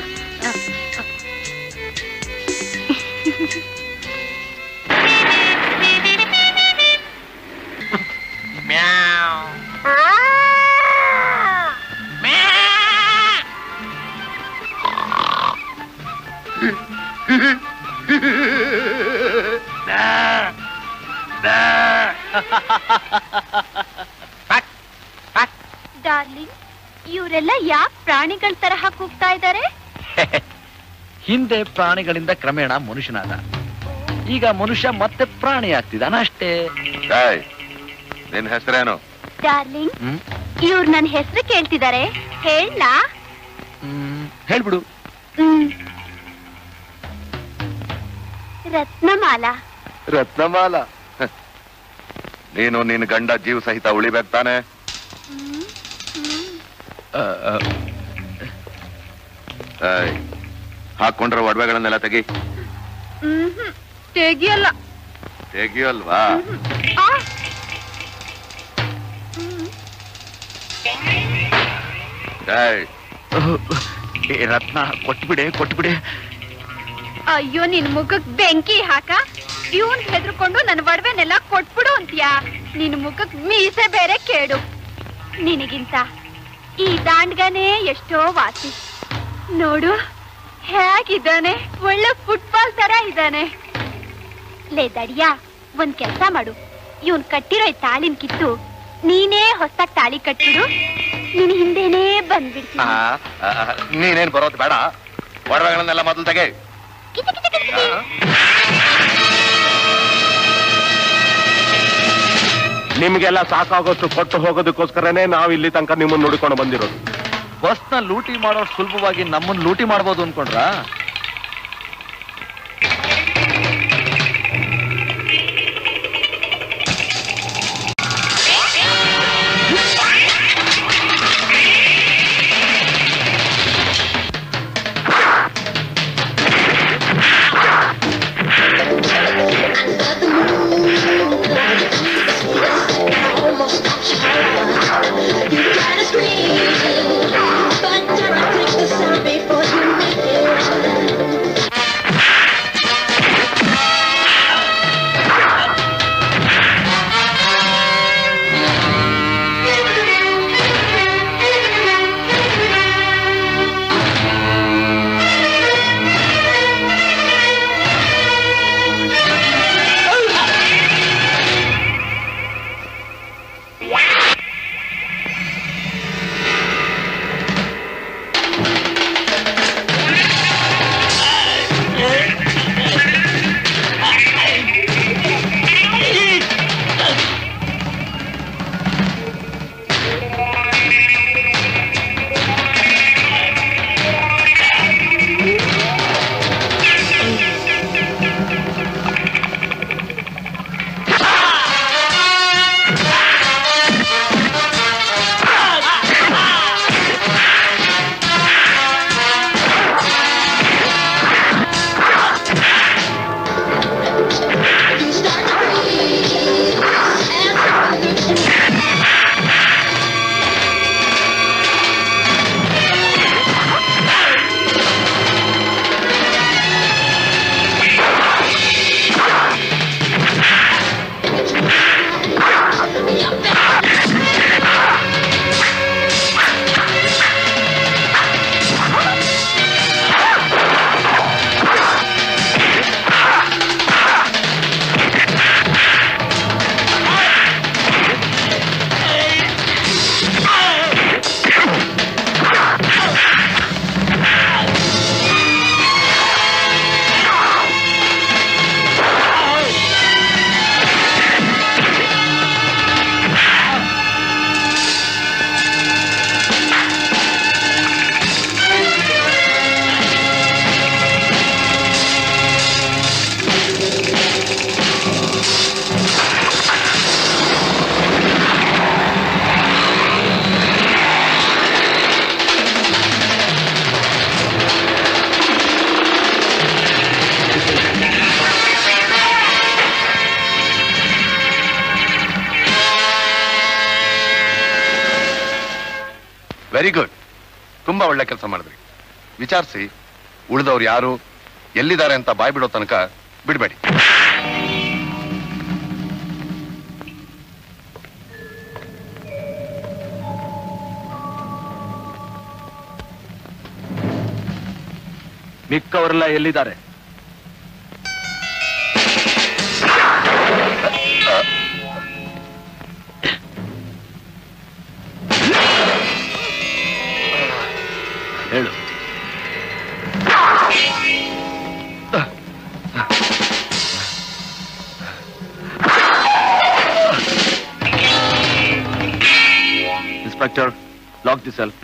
ಡಾರ್ಲಿಂಗ್ ಇವರೆಲ್ಲ ಯಾಕೆ ಪ್ರಾಣಿಗಳ ತರಹ ಕೂಗ್ತಾ ಇದ್ದಾರೆ ಹಿಂದೆ ಪ್ರಾಣಿಗಳಿಂದ ಕ್ರಮೇಣ ಮನುಷ್ಯನಾದ ಈಗ ಮನುಷ್ಯ ಮತ್ತೆ ಪ್ರಾಣಿ ಆಗ್ತಿದ್ದಾನ ಅಷ್ಟೇ ಏಯ್, ನಿನ್ ಹೆಸರೇನು ಡಾರ್ಲಿಂಗ್ ಹ್ಮ್ ಇವ್ರು ನನ್ನ ಹೆಸರು ಕೇಳ್ತಿದ್ದಾರೆ ಹೇಳಲಾ ಹ್ಮ್, ಹೇಳ್ಬಿಡು ಹ್ಮ್ ರತ್ನಮಾಲಾ ರತ್ನಮಾಲ ನೀನು ನಿನ್ನ ಗಂಡ ಜೀವ ಸಹಿತ ಉಳಿಬೇಕು ತಾನೆ ಹ್ಮ್ ಹ್ಮ್ ಆ, ಆ, ಏಯ್, ಹಾಕೊಂಡ್ರ ಒಡವೆಗಳನ್ನೆಲ್ಲ ತೆಗಿ ಹ್ಮ್ ತೆಗಿಯಲ್ಲ ತೆಗಿಯಲ್ವಾ ಆ. ಹ್ಮ್. ಏಯ್, ಏ ರತ್ನ ಕೊಟ್ಬಿಡೆ ಕೊಟ್ಬಿಡೆ ಅಯ್ಯೋ ನಿನ್ ಮುಖಕ್ ಬೆಂಕಿ ಹಾಕ ಇವನ್ ಹೆದರ್ಕೊಂಡು ನನ್ನ ಒಡವೆನೆಲ್ಲ ಕೊಟ್ಬಿಡು ಅಂತೀಯಾ ನಿನ್ ಮುಖಕ್ ಮೀಸೆ ಬೇರೆ ಕೇಡು ನಿನಗಿಂತ ಈ ದಾಂಡ್ಗನೇ ಎಷ್ಟೋ ವಾಸಿ ನೋಡು ಹೇಗಿದ್ದಾನೆ ಒಳ್ಳೆ ಫುಟ್ಬಾಲ್ ತರ ಇದ್ದಾನೆ ಲೇ ದಡಿಯಾ ಒಂದ್ ಕೆಲ್ಸ ಮಾಡು ಇವನ್ ಕಟ್ಟಿರೋ ಈ ತಾಳಿನ ಕಿತ್ತು ನೀನೇ ಹೊಸ್ದಾಗ್ ತಾಳಿ ಕಟ್ಬಿಡು ನಿನ್ ಹಿಂದೆನೇ ಬಂದ್ಬಿಡ್ತೀನಿ ಆ, ಆ, ನೀನೇನ್ ಬರೋದು ಬೇಡ ಒಡವೆಗಳನ್ನೆಲ್ಲ ಮೊದಲು ತೆಗೆ ಕಿಚಿ ಕಿಚಿ ಕಿಚಿ ಕಿಚಿ. ನಿಮ್ಗೆಲ್ಲ ಸಾಕಾಗೋಷ್ಟು ಕೊಟ್ಟು ಹೋಗೋದಕ್ಕೋಸ್ಕರನೇ ನಾವು ಇಲ್ಲಿ ತನಕ ನಿಮ್ಮನ್ನ ನೋಡಿಕೊಂಡು ಬಂದಿರೋದು ಬಸ್ನ ಲೂಟಿ ಮಾಡೋರು ಸುಲಭವಾಗಿ ನಮ್ಮನ್ನ ಲೂಟಿ ಮಾಡ್ಬೋದು ಅನ್ಕೊಂಡ್ರಾ You gotta scream, but don't click the sound before you make it. ತುಂಬಾ ಒಳ್ಳೆ ಕೆಲಸ ಮಾಡಿದ್ರಿ ವಿಚಾರಿಸಿ ಉಳಿದವ್ರು ಯಾರು ಎಲ್ಲಿದ್ದಾರೆ ಅಂತ ಬಾಯ್ ಬಿಡೋ ತನಕ ಬಿಡಬೇಡಿ ಮಿಕ್ಕವರೆಲ್ಲ ಎಲ್ಲಿದ್ದಾರೆ ಹೇಳು ಇನ್ಸ್ಪೆಕ್ಟರ್ ಲಾಕ್ ದಿ ಸೆಲ್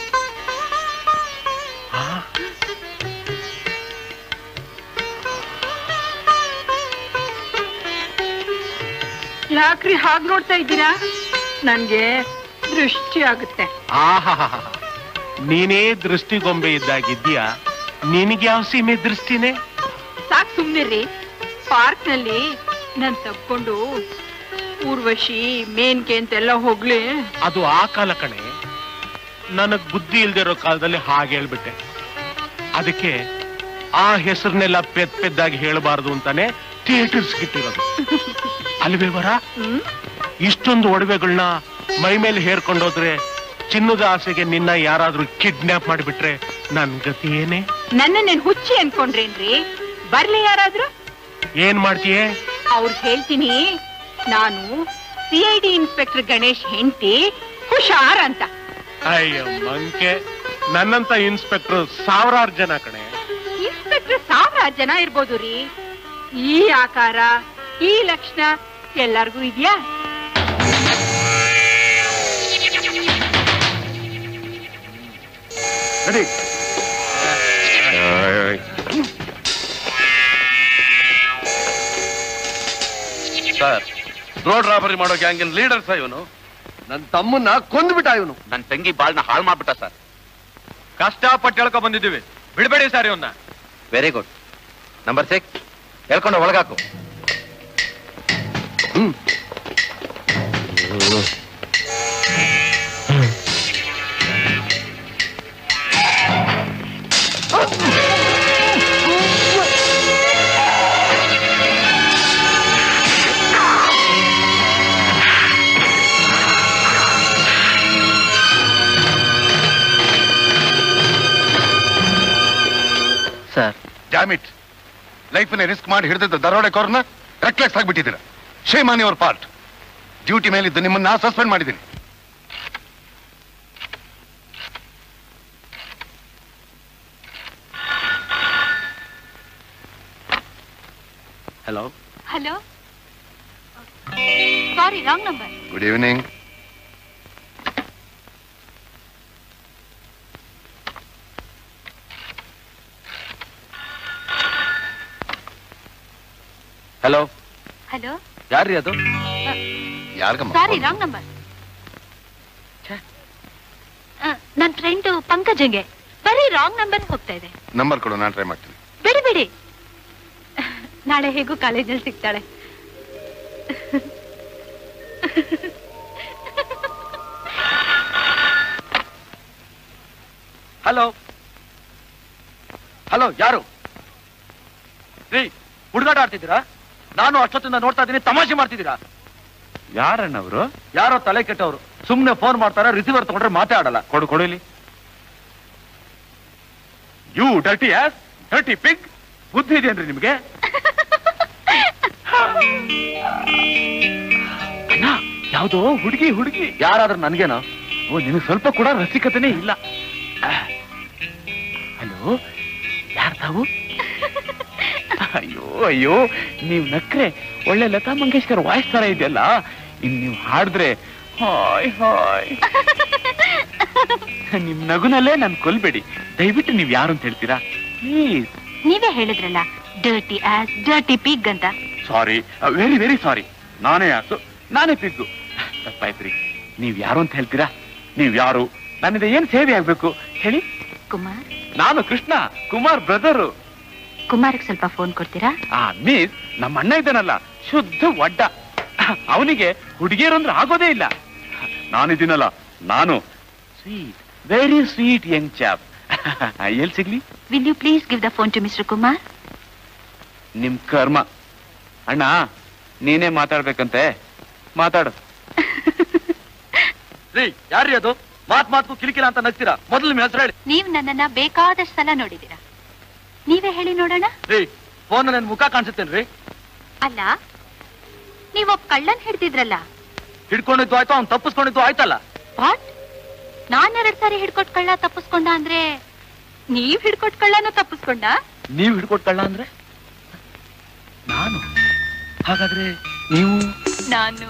ಯಾಕ್ರಿ ಹಾಗ್ ನೋಡ್ತಾ ಇದ್ದೀರಾ ನನ್ಗೆ ದೃಷ್ಟಿ ಆಗುತ್ತೆ ಆಹಾಹಾ ನೀನೇ ದೃಷ್ಟಿಗೊಂಬೆ ಇದ್ದಾಗಿದ್ಯಾ ನಿನಗೆ ಯಾವ ಸೀಮೆ ದೃಷ್ಟಿನೇ ಸಾಕ್ ಸುಮ್ನಿರ್ರಿ ಪಾರ್ಕ್ ನಲ್ಲಿ ನಾನ್ ತಪ್ಕೊಂಡು ಊರ್ವಶಿ ಮೇನ್ಕೆ ಅಂತೆಲ್ಲ ಹೋಗ್ಲಿ ಅದು ಆ ಕಾಲ ಕಣೆ ನನಗ್ ಬುದ್ಧಿ ಇಲ್ದಿರೋ ಕಾಲದಲ್ಲಿ ಹಾಗೆ ಹೇಳ್ಬಿಟ್ಟೆ ಅದಕ್ಕೆ ಆ ಹೆಸರನ್ನೆಲ್ಲ ಪೆದ್ ಪೆದ್ದಾಗಿ ಹೇಳಬಾರದು ಅಂತಾನೆ ಥಿಯೇಟರ್ಸ್ ಇಟ್ಟಿರೋದು ಅಲ್ವೇ ವರ ಹ್ಮ್ ಇಷ್ಟೊಂದು ಒಡವೆಗಳನ್ನ ಮೈ ಮೇಲೆ ಹೇರ್ಕೊಂಡೋದ್ರೆ ಚಿನ್ನದ ಆಸೆಗೆ ನಿನ್ನ ಯಾರಾದ್ರೂ ಕಿಡ್ನಾಪ್ ಮಾಡಿಬಿಟ್ರೆ ನನ್ ಗತಿ ಏನೇ ನನ್ನನ್ನೇನ್ ಹುಚ್ಚಿ ಅನ್ಕೊಂಡ್ರೇನ್ರಿ ಬರ್ಲಿ ಯಾರಾದ್ರೂ ಏನ್ ಮಾಡ್ತೀಯೇ ಅವ್ರ್ ಹೇಳ್ತೀನಿ ನಾನು C I D inspector Ganesh ಹೆಂಡತಿ ಹುಷಾರ್ ಅಂತ ಅಯ್ಯ ಮಂಕೆ ನನ್ನಂತ ಇನ್ಸ್ಪೆಕ್ಟರ್ ಸಾವಿರಾರು ಜನ ಕಣೆ ಇನ್ಸ್ಪೆಕ್ಟರ್ ಸಾವಿರಾರು ಜನ ಇರ್ಬೋದು ರೀ ಈ ಆಕಾರ ಈ ಲಕ್ಷಣ ಎಲ್ಲಾರ್ಗೂ ಇದ್ಯಾ ನಡಿ ಸರ್ ರೋಡ್ ರಾಬರಿ ಮಾಡೋ ಗ್ಯಾಂಗಿನ ಲೀಡರ್ ಸರ್ ಇವನು ನನ್ನ ತಮ್ಮನ್ನ ಕೊಂದ್ಬಿಟ್ಟ ಇವನು ನನ್ನ ತಂಗಿ ಬಾಳ್ನ ಹಾಳು ಮಾಡ್ಬಿಟ್ಟ ಸರ್ ಕಷ್ಟಪಟ್ಟು ಹೇಳ್ಕೊ ಬಂದಿದ್ದೀವಿ ಬಿಡ್ಬೇಡಿ ಸರ್ ಇವನ್ನ ವೆರಿ ಗುಡ್ ನಂಬರ್ ಸಿಕ್ಸ್ ಹೇಳ್ಕೊಂಡು ಒಳಗಾಕು ಸರ್ ಡ್ಯಾಮಿಟ್ ಲೈಫನ್ನ ರಿಸ್ಕ್ ಮಾಡಿ ಹಿಡಿದಿದ್ದ ದರೋಡೆಕೋರ್ನ ರೆಕ್ಲೆಕ್ಸ್ ಆಗಿಬಿಟ್ಟಿದ್ದೀರ shame on your part duty ಮೇಲಿದ್ದು ನಿಮ್ಮನ್ನ ಸಸ್ಪೆಂಡ್ ಮಾಡಿದ್ದೀನಿ hello hello sorry wrong number good evening hello hello ಯಾರ್ರೀ ಅದು ಯಾರಿಗಮ್ಮ ಸಾರಿ ರಾಂಗ್ ನಂಬರ್ ನನ್ನ ಫ್ರೆಂಡ್ ಪಂಕಜಂಗೆ ಬರೀ ರಾಂಗ್ ನಂಬರ್ ಹೋಗ್ತಾ ಇದೆ ನಂಬರ್ ಕೊಡು ನಾನು ಟ್ರೈ ಮಾಡ್ತೀನಿ ಬಿಡಿ ಬಿಡಿ ನಾಳೆ ಹೇಗೂ ಕಾಲೇಜಲ್ಲಿ ಸಿಗ್ತಾಳೆ ಹಲೋ ಹಲೋ ಯಾರು ರೀ ಹುಡುಗಾಟ ಆಡ್ತಿದ್ದೀರಾ ನಾನು ಅಷ್ಟೊತ್ತಿಂದ ನೋಡ್ತಾ ಇದ್ದೀನಿ ತಮಾಷೆ ಮಾಡ್ತಿದ್ದೀರಾ ಯಾರಣ್ಣವರು ಯಾರೋ ತಲೆ ಕೆಟ್ಟವ್ರು ಸುಮ್ನೆ ಫೋನ್ ಮಾಡ್ತಾರೆ ರಿಸೀವರ್ ತಗೊಂಡ್ರೆ ಮಾತಾಡಲ್ಲ ಕೊಡು ಕೊಡಿಲಿ you dirty ass dirty pig ಬುದ್ಧಿ ಇದೆಯೇನ್ರಿ ನಿಮ್ಗೆ ಅಣ್ಣ ಯಾವ್ದೋ ಹುಡುಗಿ ಹುಡುಗಿ ಯಾರಾದ್ರೂ ನನ್ಗೇನೋ ಓ ನಿನಗೆ ಸ್ವಲ್ಪ ಕೂಡ ರಸಿಕತೆನೇ ಇಲ್ಲ ಹಲೋ ಯಾರ್ ತಾವು ಅಯ್ಯೋ ಅಯ್ಯೋ ನೀವ್ ನಕ್ರೆ ಒಳ್ಳೆ ಲತಾ ಮಂಗೇಶ್ಕರ್ ವಾಯ್ಸ್ ತರ ಇದೆಯಲ್ಲ ಇನ್ ನೀವು ಹಾಡಿದ್ರೆ ಹಾಯ್ ಹಾಯ್ ನಿಮ್ ನಗುನಲ್ಲೇ ನನ್ ಕೊಲ್ಬೇಡಿ ದಯವಿಟ್ಟು ನೀವ್ ಯಾರು ಅಂತ ಹೇಳ್ತೀರಾ ಪ್ಲೀಸ್ ನೀವೇ ಹೇಳಿದ್ರಲ್ಲ ಡರ್ಟಿ ಆಸ್ ಡರ್ಟಿ ಪಿಗ್ ಅಂತ ಸಾರಿ ವೆರಿ ವೆರಿ ಸಾರಿ ನಾನೇ ಆಸು ನಾನೇ ಪಿಗ್ಗು ತಪ್ಪಾಯ್ತ್ರಿ ನೀವ್ ಯಾರು ಅಂತ ಹೇಳ್ತೀರಾ ನೀವ್ ಯಾರು ನನ್ನಿಂದ ಏನ್ ಸೇವೆ ಆಗ್ಬೇಕು ಹೇಳಿ ಕುಮಾರ್ ನಾನು ಕೃಷ್ಣ ಕುಮಾರ್ ಬ್ರದರು ಕುಮಾರ್ಗೆ ಸ್ವಲ್ಪ ಫೋನ್ ಕೊಡ್ತೀರಾ ಆ ಮೀಸ್ ನಮ್ಮ ಅಣ್ಣ ಇದ್ದಾನಲ್ಲ ಶುದ್ಧ ಒಡ್ಡ ಅವನಿಗೆ ಹುಡುಗಿಯರು ಅಂದ್ರೆ ಆಗೋದೇ ಇಲ್ಲ ನಾನಿದ್ದೀನಲ್ಲ ನಾನು sweet very sweet young chap ಎಲ್ಲಿ ಸಿಗ್ಲಿ will you please give the phone to mister Kumar ನಿಮ್ ಕರ್ಮ ಅಣ್ಣ ನೀನೇ ಮಾತಾಡ್ಬೇಕಂತೆ ಮಾತಾಡು ರೀ ಯಾರ್ರೀ ಅದು ಮಾತ್ ಮಾತ್ಕು ಕಿರಿಕಿರ ಅಂತ ನಗ್ತೀರಾ ಮೊದಲು ನಿಮ್ಮ ಹೆಸರು ಹೇಳಿ ನೀವ್ ನನ್ನನ್ನ ಬೇಕಾದಷ್ಟು ಸಲ ನೋಡಿದೀರಾ ನೀವೇ ಹೇಳಿ ನೋಡೋಣ ರೀ ಫೋನ್ ನನ್ ಮುಖ ಕಾಣಿಸುತ್ತೇನ್ರಿ ಅಲ್ಲ ನೀವೊಬ್ಬ ಕಳ್ಳನ್ ಹಿಡ್ದಿದ್ರಲ್ಲ ಹಿಡ್ಕೊಂಡಿದ್ದು ಆಯ್ತು ಅವ್ನು ತಪ್ಪಿಸ್ಕೊಂಡಿದ್ದು ಆಯ್ತಲ್ಲ ವಾಟ್ ನಾನ್ ಎರಡ್ ಸಾರಿ ಹಿಡ್ಕೊಟ್ ಕಳ್ಳ ತಪ್ಪಿಸ್ಕೊಂಡ ಅಂದ್ರೆ ನೀವ್ ಹಿಡ್ಕೊಟ್ ಕಳ್ಳನೂ ತಪ್ಪಿಸ್ಕೊಂಡ ನೀವ್ ಹಿಡ್ಕೊಟ್ಕಳ್ಳ ಅಂದ್ರೆ ನಾನು ಹಾಗಾದ್ರೆ ನೀವು ನಾನು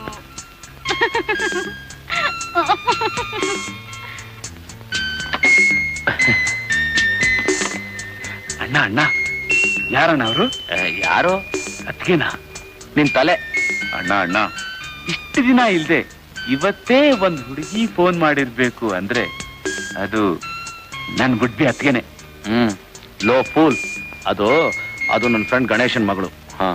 ಅಣ್ಣ ಅಣ್ಣ ಯಾರಣ್ಣ ಅವರು ಯಾರೋ ಅದ್ಗೆನಾ ನಿನ್ ತಲೆ ಅಣ್ಣ ಅಣ್ಣ ಇಷ್ಟು ದಿನ ಇಲ್ದೆ ಇವತ್ತೇ ಒಂದ್ ಹುಡುಗಿ ಫೋನ್ ಮಾಡಿರ್ಬೇಕು ಅಂದ್ರೆ ಅದು ನನ್ ಗುಡ್ಬಿ ಅತ್ಗೆನೆ ಹ್ಮ್ ಲೋ ಫೂಲ್ ಅದು ಅದು ನನ್ನ ಫ್ರೆಂಡ್ ಗಣೇಶನ್ ಮಗಳು ಹಾ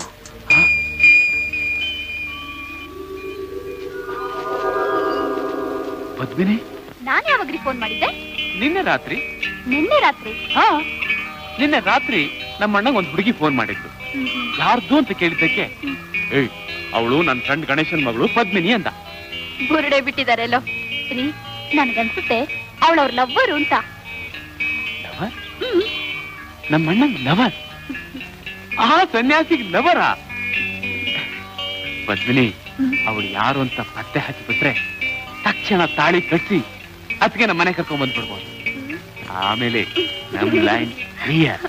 ಪದ್ಮಿನಿ ನಾನ್ ಯಾವಾಗ್ರಿ ಫೋನ್ ಮಾಡಿದ್ದೆ ನಿನ್ನೆ ರಾತ್ರಿ ನಿನ್ನೆ ರಾತ್ರಿ ಹಾ ನಿನ್ನೆ ರಾತ್ರಿ ನಮ್ಮ ಅಣ್ಣಂಗ್ ಒಂದ್ ಹುಡುಗಿ ಫೋನ್ ಮಾಡಿದ್ರು ಯಾರ್ದು ಅಂತ ಕೇಳಿದ್ದಕ್ಕೆ ಏಯ್ ಅವಳು ನನ್ನ ಫ್ರೆಂಡ್ ಗಣೇಶನ್ ಮಗಳು ಪದ್ಮಿನಿ ಅಂತ ಬುರುಡೆ ಬಿಟ್ಟಿದಾರೆಲ್ಲೋ ರೀ ನನ್ಗನ್ಸುತ್ತೆ ಅವಳವ್ರ ಲವ್ವರು ಅಂತ ಲವರ್ ನಮ್ಮ ಅಣ್ಣಂಗ್ ಲವರ್ ಆ ಸನ್ಯಾಸಿಗ್ ಲವರ ಪದ್ಮಿನಿ ಅವಳು ಯಾರು ಅಂತ ಪತ್ತೆ ಹಚ್ಚಿಬಿಟ್ರೆ ತಕ್ಷಣ ತಾಳಿ ಕಟ್ಟಿ ಅದಕ್ಕೆ ನಮ್ಮ ಮನೆ ಕರ್ಕೊಂಡ್ ಬಂದ್ಬಿಡ್ಬೋದು ಆಮೇಲೆ ನಮ್ ಲೈನ್ ಕ್ಲಿಯರ್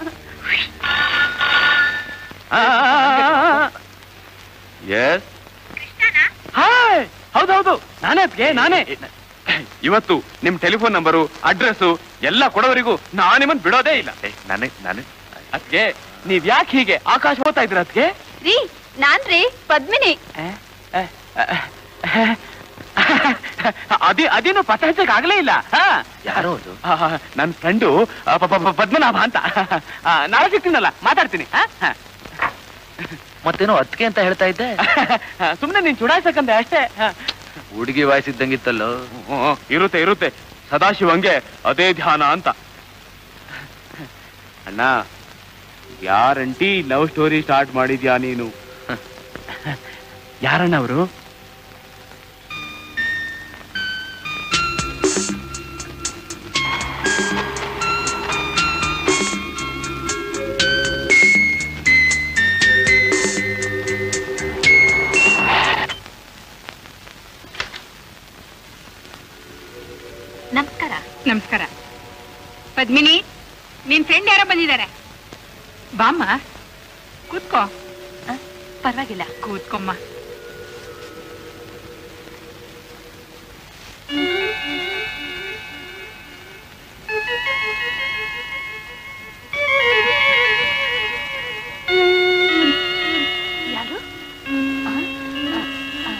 ಎಸ್ ಹಾಯ್ ಹೌದೌದು ನಾನೇ ಅದ್ಕೆ ನಾನೇ ಇವತ್ತು ನಿಮ್ ಟೆಲಿಫೋನ್ ನಂಬರು ಅಡ್ರೆಸ್ ಎಲ್ಲ ಕೊಡೋವರಿಗೂ ನಾನು ನಿಮ್ಮನ್ ಬಿಡೋದೇ ಇಲ್ಲ ನನಗ್ ನಾನು ಅದ್ಕೆ ನೀವ್ ಯಾಕೆ ಹೀಗೆ ಆಕಾಶ ಹೋಗ್ತಾ ಇದ್ರ ಅದ್ಕೆ ರೀ ನಾನ್ರಿ ಪದ್ಮಿನಿ ಅದೇ ಅದೇನು ಪತ್ತೆ ಹಚ್ಚಕ್ ಆಗ್ಲೇ ಇಲ್ಲ ಯಾರೋ ಅದು ನನ್ನ ಫ್ರೆಂಡು ಪದ್ಮನಾಭ ಅಂತ ಆ, ನಾಳೆ ಸಿಗ್ತೀನಲ್ಲ ಮಾತಾಡ್ತೀನಿ ಆ? ಆ. ಮತ್ತೇನೋ ಅದಕ್ಕೆ ಅಂತ ಹೇಳ್ತಾ ಇದ್ದೆ ಸುಮ್ನೆ ನೀನ್ ಚುಡಾಯಿಸಕ್ಕಂತೆ ಅಷ್ಟೇ ಆ. ಹುಡುಗಿ ವಯಸ್ಸಿದ್ದಂಗಿತ್ತಲ್ಲೋ ಹ್ಮ್, ಇರುತ್ತೆ ಇರುತ್ತೆ ಸದಾಶಿವಂಗೆ ಅದೇ ಧ್ಯಾನ ಅಂತ ಅಣ್ಣ ಗ್ಯಾರಂಟಿ ಲವ್ ಸ್ಟೋರಿ ಸ್ಟಾರ್ಟ್ ಮಾಡಿದ್ಯಾ ನೀನು ಯಾರಣ್ಣ ಅವರು ನಮಸ್ಕಾರ ನಮಸ್ಕಾರ ಪದ್ಮಿನಿ ನಿನ್ ಫ್ರೆಂಡ್ ಯಾರೋ ಬಂದಿದ್ದಾರೆ ಬಾಮ್ಮ ಕೂತ್ಕೋ ಆ, ಪರವಾಗಿಲ್ಲ ಕೂತ್ಕೊಮ್ಮ ಯಾರು ಆ, ಆ, ಆ.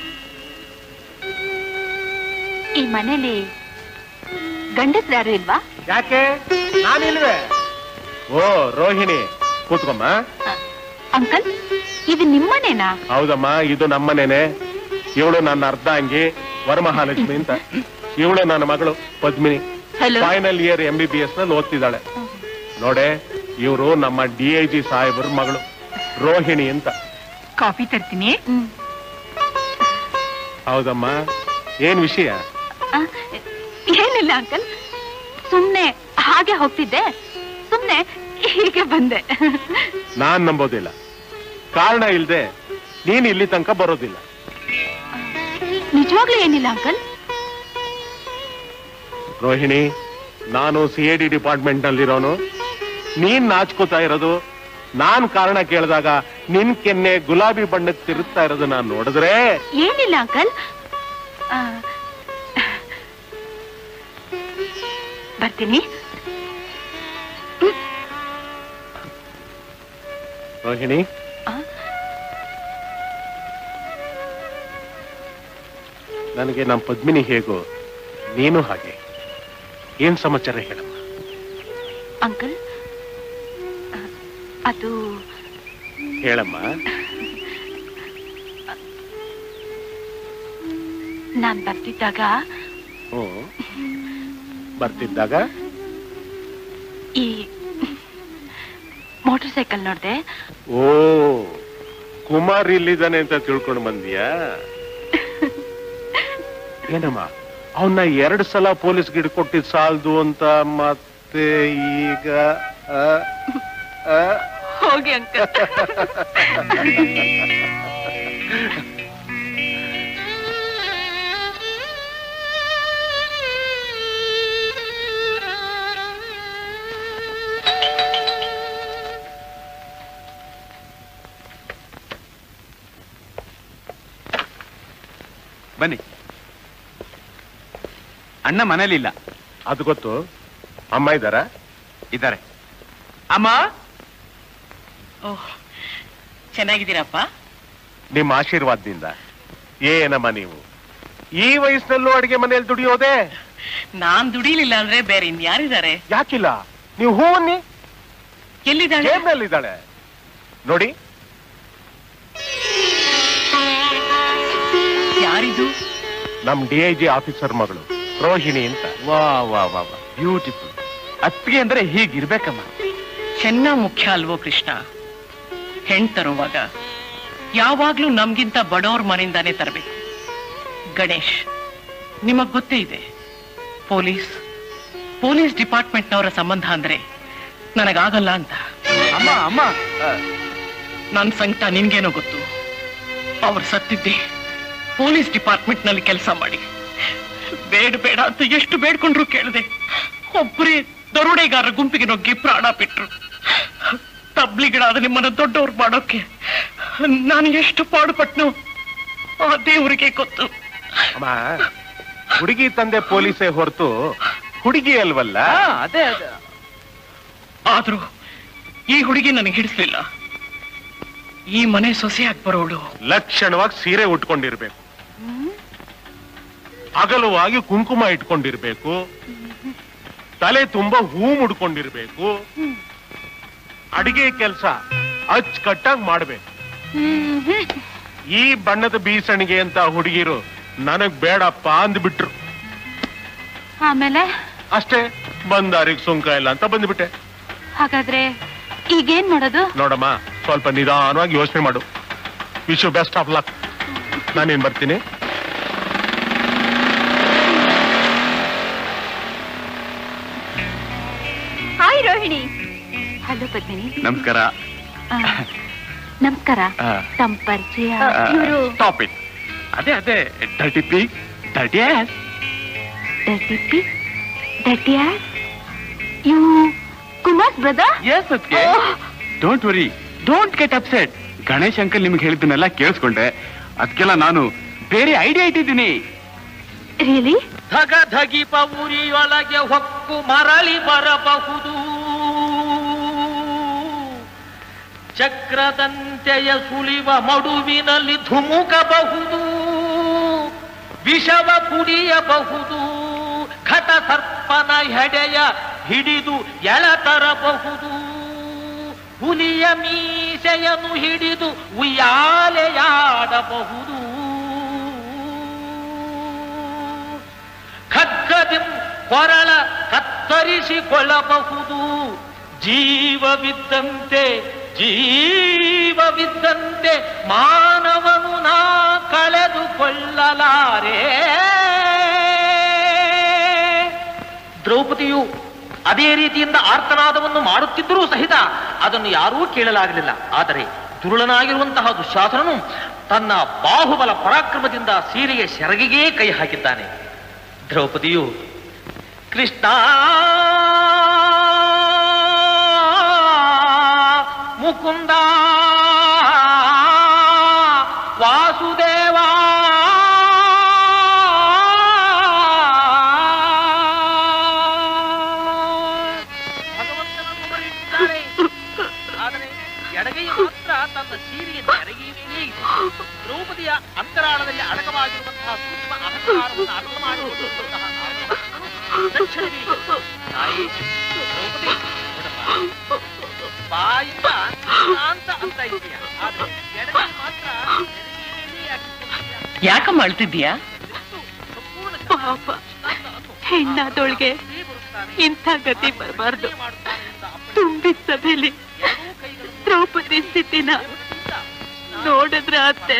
ಈ ಮನೇಲಿ ಗಂಡಸ್ರು ಯಾರು ಇಲ್ವಾ ಯಾಕೆ ನಾನಿಲ್ವೇ ಓ ರೋಹಿಣಿ ಕೂತ್ಕೊಮ್ಮ ಆ, ಅಂಕಲ್ ಇದು ನಿಮ್ಮನೇನಾ ಹೌದಮ್ಮ ಇದು ನಮ್ಮನೇನೆ ಇವಳು ನನ್ನ ಅರ್ಧ ಅಂಗಿ ವರಮಹಾಲಕ್ಷ್ಮಿ ಅಂತ ಇವಳು ನನ್ನ ಮಗಳು Padmini hello final year M B B S ನಲ್ಲಿ ಓದ್ತಿದ್ದಾಳೆ ನೋಡೆ ಇವರು ನಮ್ಮ ಡಿ ಐ ಜಿ ಸಾಹೇಬ್ರ ಮಗಳು ರೋಹಿಣಿ ಅಂತ ಕಾಫಿ ತರ್ತೀನಿ ಹ್ಮ್ ಹೌದಮ್ಮ ಏನ್ ವಿಷಯ ಆ, ಏನಿಲ್ಲ ಅಂಕಲ್ ಸುಮ್ನೆ ಹಾಗೆ ಹೋಗ್ತಿದ್ದೆ ಸುಮ್ನೆ ಹೀಗೆ ಬಂದೆ ನಾನ್ ನಂಬೋದಿಲ್ಲ ಕಾರಣ ಇಲ್ದೆ ನೀನ್ ಇಲ್ಲಿ ತನಕ ಬರೋದಿಲ್ಲ ನಿಜವಾಗ್ಲೂ ಏನಿಲ್ಲ ಅಂಕಲ್ ರೋಹಿಣಿ ನಾನು ಸಿ ಎ ಡಿ ಡಿಪಾರ್ಟ್ಮೆಂಟ್ ನಲ್ಲಿರೋನು ನೀನ್ ನಾಚ್ಕೋತಾ ಇರೋದು ನಾನ್ ಕಾರಣ ಕೇಳಿದಾಗ ನಿನ್ ಕೆನ್ನೆ ಗುಲಾಬಿ ಬಣ್ಣಕ್ಕೆ ತಿರುಗ್ತಾ ಇರೋದು ನಾನ್ ನೋಡಿದ್ರೆ ಏನಿಲ್ಲ ಅಂಕಲ್ ಆ, ಬರ್ತೀನಿ ರೋಹಿಣಿ ಆ? ನನಗೆ ನಮ್ಮ ಪದ್ಮಿನಿ ಹೇಗೋ ನೀನು ಹಾಗೆ ಏನ್ ಸಮಾಚಾರ ಹೇಳಮ್ಮ ಅಂಕಲ್ ಆ, ಅದು ಹೇಳಮ್ಮ ನಾನ್ ಬರ್ತಿದ್ದಾಗ ಹ್ಮ್ ಬರ್ತಿದ್ದಾಗ ಈ ಮೋಟರ್ ಸೈಕಲ್ ನೋಡ್ದೆ ಓ ಕುಮಾರ್ ಇಲ್ಲಿದ್ದಾನೆ ಅಂತ ತಿಳ್ಕೊಂಡು ಬಂದಿಯಾ ಏನಮ್ಮ ಅವನ್ನ ಎರಡು ಸಲ ಪೊಲೀಸ್ ಗಿಡ ಕೊಟ್ಟಿದ್ ಸಾಲದು ಅಂತ ಮತ್ತೆ ಈಗ ಆ, ಆ, ಹೋಗಿ ಅಂಕಲ್ ಬನ್ನಿ ಅಣ್ಣ ಮನೇಲಿಲ್ಲ ಅದು ಗೊತ್ತು ಅಮ್ಮ ಇದ್ದಾರ ಇದ್ದಾರೆ ಅಮ್ಮ ಓಹ್ ಚೆನ್ನಾಗಿದ್ದೀರಪ್ಪ ನಿಮ್ಮ ಆಶೀರ್ವಾದದಿಂದ ಏನಮ್ಮ ನೀವು ಈ ವಯಸ್ಸಿನಲ್ಲೂ ಅಡಿಗೆ ಮನೆಯಲ್ಲಿ ದುಡಿಯೋದೆ ನಾನ್ ದುಡಿಲಿಲ್ಲ ಅಂದ್ರೆ ಬೇರೆ ಇನ್ಯಾರಿದ್ದಾರೆ ಯಾಕಿಲ್ಲ ನೀವು ಹೂವನ್ನಿ ಎಲ್ಲಿದ್ದಾಳೆ ಜೇಬ್ನಲ್ಲಿದ್ದಾಳೆ ನೋಡಿ ಯಾರಿದು ನಮ್ ಡಿ ಐ ಜಿ ಆಫೀಸರ್ ಮಗಳು ರೋಹಿಣಿ ಅಂತ ವಾ ವಾ ವಾ ವಾ ಬ್ಯೂಟಿಫುಲ್ ಅತ್ತಿಗೆ ಅಂದ್ರೆ ಹೀಗಿರ್ಬೇಕಮ್ಮ ಚೆನ್ನ ಮುಖ್ಯ ಅಲ್ವೋ ಕೃಷ್ಣ ಹೆಣ್ ತರುವಾಗ ಯಾವಾಗ್ಲೂ ನಮ್ಗಿಂತ ಬಡವ್ರ ಮನೆಯಿಂದಾನೇ ತರಬೇಕು ಗಣೇಶ್ ನಿಮಗ್ ಗೊತ್ತೇ ಇದೆ ಪೊಲೀಸ್ ಪೊಲೀಸ್ ಡಿಪಾರ್ಟ್ಮೆಂಟ್ನವರ ಸಂಬಂಧ ಅಂದ್ರೆ ನನಗಾಗಲ್ಲ ಅಂತ ಅಮ್ಮ ಅಮ್ಮ ಆ, ನನ್ ಸಂಕಟ ನಿನ್ಗೇನೋ ಗೊತ್ತು ಅವ್ರು ಸತ್ತಿದ್ದೆ ಪೊಲೀಸ್ ಡಿಪಾರ್ಟ್ಮೆಂಟ್ ನಲ್ಲಿ ಕೆಲಸ ಮಾಡಿ ಬೇಡ ಬೇಡ ಅಂತ ಎಷ್ಟು ಬೇಡ್ಕೊಂಡ್ರು ಕೇಳಿದೆ ಒಬ್ಬರೇ ದರೋಡೆಗಾರರ ಗುಂಪಿಗೆ ನುಗ್ಗಿ ಪ್ರಾಣ ಬಿಟ್ರು ತಬ್ಲಿಗಳಾದ ನಿಮ್ಮನ್ನ ದೊಡ್ಡವ್ರು ಮಾಡೋಕೆ ನಾನು ಎಷ್ಟು ಪಾಡುಪಟ್ನು ಆ ದೇವರಿಗೆ ಗೊತ್ತು ಅಮ್ಮ ಹುಡುಗಿ ತಂದೆ ಪೊಲೀಸೇ ಹೊರತು ಹುಡುಗಿ ಅಲ್ವಲ್ಲ ಆ, ಅದೇ ಅದೇ ಆದ್ರೂ ಈ ಹುಡುಗಿ ನನಗೆ ಹಿಡಿಸ್ಲಿಲ್ಲ ಈ ಮನೆ ಸೊಸೆಯಾಗಿ ಬರೋಳು ಲಕ್ಷಣವಾಗಿ ಸೀರೆ ಉಟ್ಕೊಂಡಿರ್ಬೇಕು ಅಗಲವಾಗಿ ಕುಂಕುಮ ಇಟ್ಕೊಂಡಿರ್ಬೇಕು ತಲೆ ತುಂಬಾ ಹೂ ಮುಡ್ಕೊಂಡಿರ್ಬೇಕು ಅಡಿಗೆ ಕೆಲಸ ಅಚ್ಚುಕಟ್ಟಾಗಿ ಮಾಡ್ಬೇಕು ಈ ಬಣ್ಣದ ಬೀಸಣಿಗೆ ಅಂತ ಹುಡುಗಿರು ನನಗ್ ಬೇಡಪ್ಪ ಅಂದ್ಬಿಟ್ರು ಆಮೇಲೆ ಅಷ್ಟೇ ಬಂದಾರಿಗೆ ಸುಂಕ ಇಲ್ಲ ಅಂತ ಬಂದ್ಬಿಟ್ಟೆ ಹಾಗಾದ್ರೆ ಈಗೇನ್ ಮಾಡೋದು ನೋಡಮ್ಮ ಸ್ವಲ್ಪ ನಿಧಾನವಾಗಿ ಯೋಚನೆ ಮಾಡು wish you best of luck ನಾನೇನ್ ಬರ್ತೀನಿ ಹಾಯ್ ರೋಹಿಣಿ ಹಲೋ ಪದ್ಮಿನಿ ನಮಸ್ಕಾರ ಆ, ನಮಸ್ಕಾರ ಆ. ತಮ್ಮ ಪರಿಚಯ ಆ, ಇವರು ಸ್ಟಾಪ್ ಇಟ್ ಅದೇ ಅದೇ dirty pig dirty ass dirty P dirty you Kumar brother yes ಅದಕ್ಕೆ don't worry don't get upset Ganesh uncle ನಿಮ್ಗೆ ಹೇಳಿದ್ದನ್ನೆಲ್ಲ ಕೇಳಿಸ್ಕೊಂಡೆ ಅದಕ್ಕೆಲ್ಲ ನಾನು ಬೇರೆ ಐಡಿಯಾ ಇಟ್ಟಿದ್ದೀನಿ ರಿಯಲಿ ಧಗ ಧಗಿಪ ಉರಿಯೊಳಗೆ ಹೊಕ್ಕು ಮರಳಿ ಬರಬಹುದು ಚಕ್ರದಂತೆಯ ಸುಳಿವ ಮಡುವಿನಲ್ಲಿ ಧುಮುಕಬಹುದು ವಿಷವ ಕುಡಿಯಬಹುದು ಘಟ ಸರ್ಪನ ಹೆಡೆಯ ಹಿಡಿದು ಎಳತರಬಹುದು ಹುಲಿಯ ಮೀಸೆಯನ್ನು ಹಿಡಿದು ಉಯ್ಯಾಲೆಯಾಡಬಹುದು ಖಡ್ಗದಿಂ ಕೊರಳ ಕತ್ತರಿಸಿಕೊಳ್ಳಬಹುದು ಜೀವವಿದ್ದಂತೆ ಜೀವವಿದ್ದಂತೆ ಮಾನವನು ನಾ ಕಳೆದುಕೊಳ್ಳಲಾರೆ ದ್ರೌಪದಿಯು ಅದೇ ರೀತಿಯಿಂದ ಆರ್ತನಾದವನ್ನು ಮಾಡುತ್ತಿದ್ದರೂ ಸಹಿತ ಅದನ್ನು ಯಾರೂ ಕೇಳಲಾಗಲಿಲ್ಲ ಆದರೆ ದುರುಳನಾಗಿರುವಂತಹ ದುಶ್ಯಾಸನನು ತನ್ನ ಬಾಹುಬಲ ಪರಾಕ್ರಮದಿಂದ ಸೀರೆಯ ಸೆರಗಿಗೇ ಕೈ ಹಾಕಿದ್ದಾನೆ ದ್ರೌಪದಿಯು ಕೃಷ್ಣ ಮುಕುಂದ ವಾಸುದೇವ ಭಗವಂತನನ್ನು ಬರೆಯುತ್ತಿದ್ದಾರೆ ಆದರೆ ಎಡಗೈ ಮಾತ್ರ ತನ್ನ ಸೀರೆಯ ನೆರಗಿಯೇ ಇದೆ ದ್ರೌಪದಿಯ ಅಂತರಾಳದಲ್ಲಿ ಅಡಕವಾಗಿರುವಂತಹ ಸೂಕ್ಷ್ಮ ಅಹಂಕಾರವನ್ನು ಅರ್ಥ ಮಾಡಿಕೊಳ್ಳುವಂತಹ ನಾರದಭಕ್ತರು ತಕ್ಷಣವೇ ತಾಯಿ ದ್ರೌಪದಿ ನೋಡಪ್ಪ, ಬಾಯಿಂದ ಅಂತ ಅಂತ ಇದೆಯಾ ಆದ್ರೆ ಎಡಗೈ ಮಾತ್ರ ನೆರಗಿಯೇ ಆಗಿರುವಂತಹ ಯಾಕಮ್ಮ ಅಳ್ತಿದ್ಯಾ ಪಾಪ ಹೆಣ್ಣಾದೊಳಗೆ ಇಂಥ ಗತಿ ಬರಬಾರ್ದು ತುಂಬಿದ ಸಭೆಯಲ್ಲಿ ದ್ರೌಪದಿ ಸ್ಥಿತಿನ ನೋಡಿದ್ರ ಅತ್ತೆ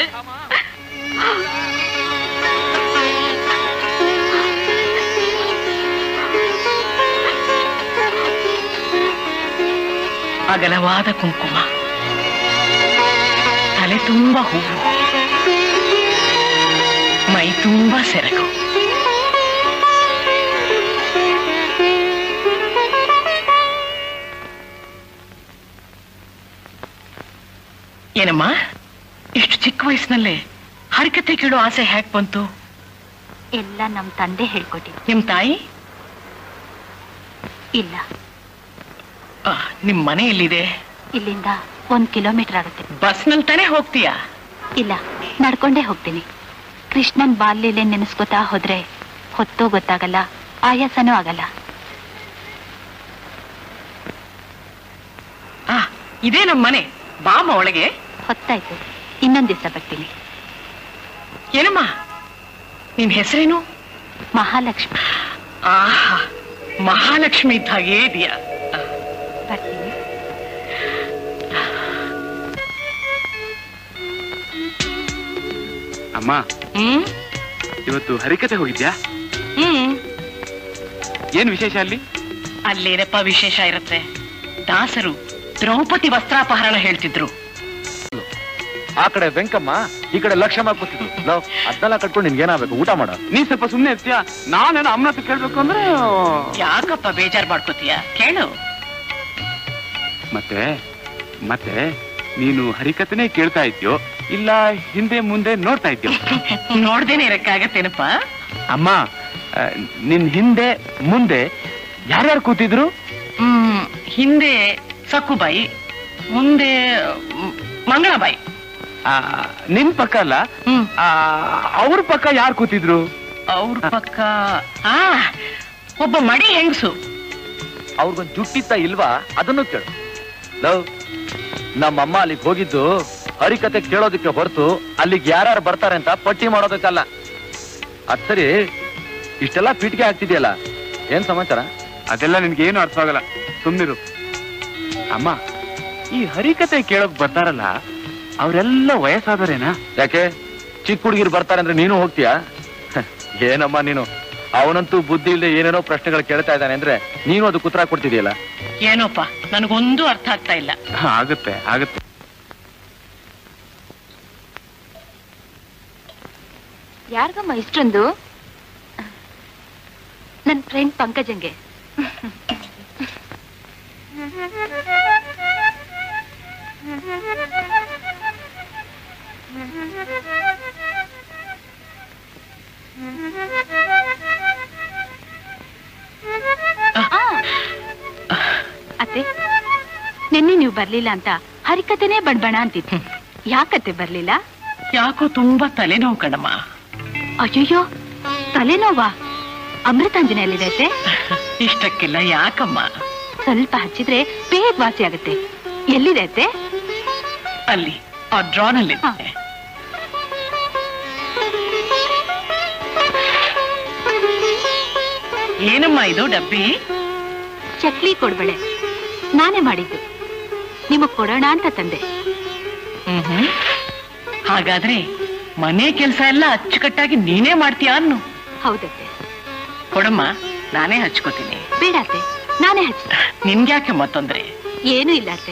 ಅಗಲವಾದ ಕುಂಕುಮ ತಲೆ ತುಂಬ ಹೂವು ಮೈ ತುಂಬ ಸೆರಗು ಏನಮ್ಮ ಇಷ್ಟು ಚಿಕ್ಕ ವಯಸ್ಸಿನಲ್ಲೇ ಹರಿಕತೆ ಕೇಳೋ ಆಸೆ ಹ್ಯಾಕ್ ಬಂತು ಎಲ್ಲ ನಮ್ ತಂದೆ ಹೇಳ್ಕೊಟ್ಟಿದ್ದು ನಿಮ್ ತಾಯಿ ಇಲ್ಲ ಆ, ನಿಮ್ ಮನೆ ಎಲ್ಲಿದೆ ಇಲ್ಲಿಂದ ಒಂದ್ ಕಿಲೋಮೀಟರ್ ಆಗುತ್ತೆ ಬಸ್ನಲ್ಲಿ ತಾನೇ ಹೋಗ್ತೀಯಾ ಇಲ್ಲ ನಡ್ಕೊಂಡೇ ಹೋಗ್ತೀನಿ ಕೃಷ್ಣನ್ ಬಾಲ್ಯಲೆ ನೆನೆಸ್ಕೊತಾ ಹೋದ್ರೆ ಹೊತ್ತು ಗೊತ್ತಾಗಲ್ಲ ಆಯಾಸನೂ ಆಗಲ್ಲ ಆ ಇದೇ ನಮ್ ಮನೆ ಬಾಮ ಒಳಗೆ ಹೊತ್ತಾಯ್ತು ಇನ್ನೊಂದ್ ದಿವಸ ಬರ್ತೀನಿ ಏನಮ್ಮ ನಿನ್ ಹೆಸರೇನು ಮಹಾಲಕ್ಷ್ಮಿ ಆಹಾ ಮಹಾಲಕ್ಷ್ಮಿ ಇದ್ದ ಹಾಗೇ ಇದೆಯಾ ಬರ್ತೀನಿ ಅಮ್ಮ ಹ್ಮ್ ಇವತ್ತು ಹರಿಕತೆ ಹೋಗಿದ್ಯಾ ಹ್ಮ್ ಏನ್ ವಿಶೇಷ ಅಲ್ಲಿ ಅಲ್ಲೇನಪ್ಪ ವಿಶೇಷ ಇರುತ್ತೆ ದಾಸರು ದ್ರೌಪದಿ ವಸ್ತ್ರಾಪಹರಣ ಹೇಳ್ತಿದ್ರು ಆ ಕಡೆ ವೆಂಕಮ್ಮ ಈ ಕಡೆ ಲಕ್ಷ್ಯಮ್ಮ ಕೂತಿದ್ರು ಲವ್ ಅದನ್ನೆಲ್ಲ ಕಟ್ಕೊಂಡು ನಿನ್ಗೇನಾಗ್ಬೇಕು ಊಟ ಮಾಡ ನೀ ಸ್ವಲ್ಪ ಸುಮ್ನೆ ಇರ್ತೀಯ ನಾನೇನು ಅಮ್ಮನ ಹತ್ರ ಕೇಳ್ಬೇಕು ಅಂದ್ರೆ ಯಾಕಪ್ಪ ಬೇಜಾರ್ ಮಾಡ್ಕೋತೀಯ ಕೇಳು ಮತ್ತೆ ಮತ್ತೆ ನೀನು ಹರಿಕತೆನೇ ಕೇಳ್ತಾ ಇದ್ಯೋ ಇಲ್ಲ ಹಿಂದೆ ಮುಂದೆ ನೋಡ್ತಾ ಇದ್ಯೋ ನೋಡ್ದೇನೆ ಇರಕ್ಕಾಗತ್ತೇನಪ್ಪ ಅಮ್ಮ ಆ, ನಿನ್ ಹಿಂದೆ ಮುಂದೆ ಯಾರ್ಯಾರು ಕೂತಿದ್ರು ಹ್ಮ್ ಹಿಂದೆ ಸಕ್ಕುಬಾಯಿ ಮುಂದೆ ಮ್, ಮಂಗಳಾಬಾಯಿ ಆ, ನಿನ್ ಪಕ್ಕ ಅಲ್ಲ ಹ್ಮ್ ಆ, ಅವ್ರ ಪಕ್ಕ ಯಾರು ಕೂತಿದ್ರು ಅವ್ರ ಪಕ್ಕ ಆ ಒಬ್ಬ ಮಡಿ ಹೆಂಗಸು ಅವ್ರಿಗೊಂದ್ ಜುಟ್ಟಿತ್ತ ಇಲ್ವಾ ಅದನ್ನು ಕೇಳು ಲವ್ ನಮ್ಮಮ್ಮ ಅಲ್ಲಿಗೆ ಹೋಗಿದ್ದು ಹರಿಕತೆ ಕೇಳೋದಕ್ಕೆ ಹೊರತು ಅಲ್ಲಿಗೆ ಯಾರ್ಯಾರು ಬರ್ತಾರೆ ಅಂತ ಪಟ್ಟಿ ಮಾಡೋದಕ್ಕಲ್ಲ ಅದ್ ಸರಿ ಇಷ್ಟೆಲ್ಲ ಪೀಟಿಗೆ ಆಗ್ತಿದೆಯಲ್ಲ ಏನ್ ಸಮಾಚಾರ ಅದೆಲ್ಲ ನಿನ್ಗೆ ಏನು ಅರ್ಥ ಆಗಲ್ಲ ಸುಮ್ನಿರು ಅಮ್ಮ ಈ ಹರಿಕತೆ ಕೇಳೋಕ್ ಬರ್ತಾರಲ್ಲ ಅವರೆಲ್ಲ ವಯಸ್ಸಾದರೇನಾ ಯಾಕೆ ಚಿಕ್ಕ ಹುಡುಗಿರು ಬರ್ತಾರೆ ಅಂದ್ರೆ ನೀನು ಹೋಗ್ತೀಯಾ ಹ, ಏನಮ್ಮ ನೀನು ಅವನಂತೂ ಬುದ್ಧಿ ಇಲ್ಲದೆ ಏನೇನೋ ಪ್ರಶ್ನೆಗಳು ಕೇಳ್ತಾ ಇದ್ದಾನೆ ಅಂದ್ರೆ ನೀನು ಅದಕ್ಕೆ ಉತ್ತರ ಕೊಡ್ತಿದೀಯಲ್ಲ ಏನೋಪ್ಪ ನನಗೊಂದು ಅರ್ಥ ಆಗ್ತಾ ಇಲ್ಲ ಆಗುತ್ತೆ ಆಗುತ್ತೆ ಯಾರಿಗಮ್ಮ ಇಷ್ಟೊಂದು ನನ್ನ ಫ್ರೆಂಡ್ ಪಂಕಜಂಗೆ ಆ. ಅತ್ತೆ ನಿನ್ನೆ ನೀವು ಬರ್ಲಿಲ್ಲ ಅಂತ ಹರಿಕತೆನೇ ಬಣ್ಬಣ ಅಂತಿತ್ತು ಯಾಕತ್ತೆ ಬರ್ಲಿಲ್ಲ ಯಾಕೋ ತುಂಬಾ ತಲೆನೋವು ಕಣಮ್ಮ ಅಯ್ಯಯ್ಯೋ ತಲೆನೋವಾ ಅಮೃತಾಂಜನೆಯಲ್ಲಿದೆ ಅತ್ತೆ ಇಷ್ಟಕ್ಕೆಲ್ಲ ಯಾಕಮ್ಮ ಸ್ವಲ್ಪ ಹಚ್ಚಿದ್ರೆ ಬೇಗ ವಾಸಿ ಆಗುತ್ತೆ ಎಲ್ಲಿದೆ ಅತ್ತೆ ಅಲ್ಲಿ ಆ ಡ್ರಾನಲ್ಲಿ ಹಾ. ಏನಮ್ಮ ಇದು ಡಬ್ಬಿ ಚಕ್ಲಿ ಕೊಡ್ಬೇಳೆ ನಾನೇ ಮಾಡಿದ್ದು ನಿಮಗ್ ಕೊಡೋಣ ಅಂತ ತಂದೆ ಹ್ಮ್ ಹಾಗಾದ್ರೆ ಮನೆ ಕೆಲಸ ಎಲ್ಲ ಅಚ್ಚುಕಟ್ಟಾಗಿ ನೀನೇ ಮಾಡ್ತೀಯಾ ಅನ್ನು ಹೌದತ್ತೆ ಕೊಡಮ್ಮ ನಾನೇ ಹಚ್ಕೋತೀನಿ ಬೇಡ ಅತ್ತೆ ನಾನೇ ಹಚ್ಚ ನಿನ್ಗ್ಯಾಕೆ ಮತ್ತೊಂದ್ರೆ ಏನೂ ಇಲ್ಲ ಅತ್ತೆ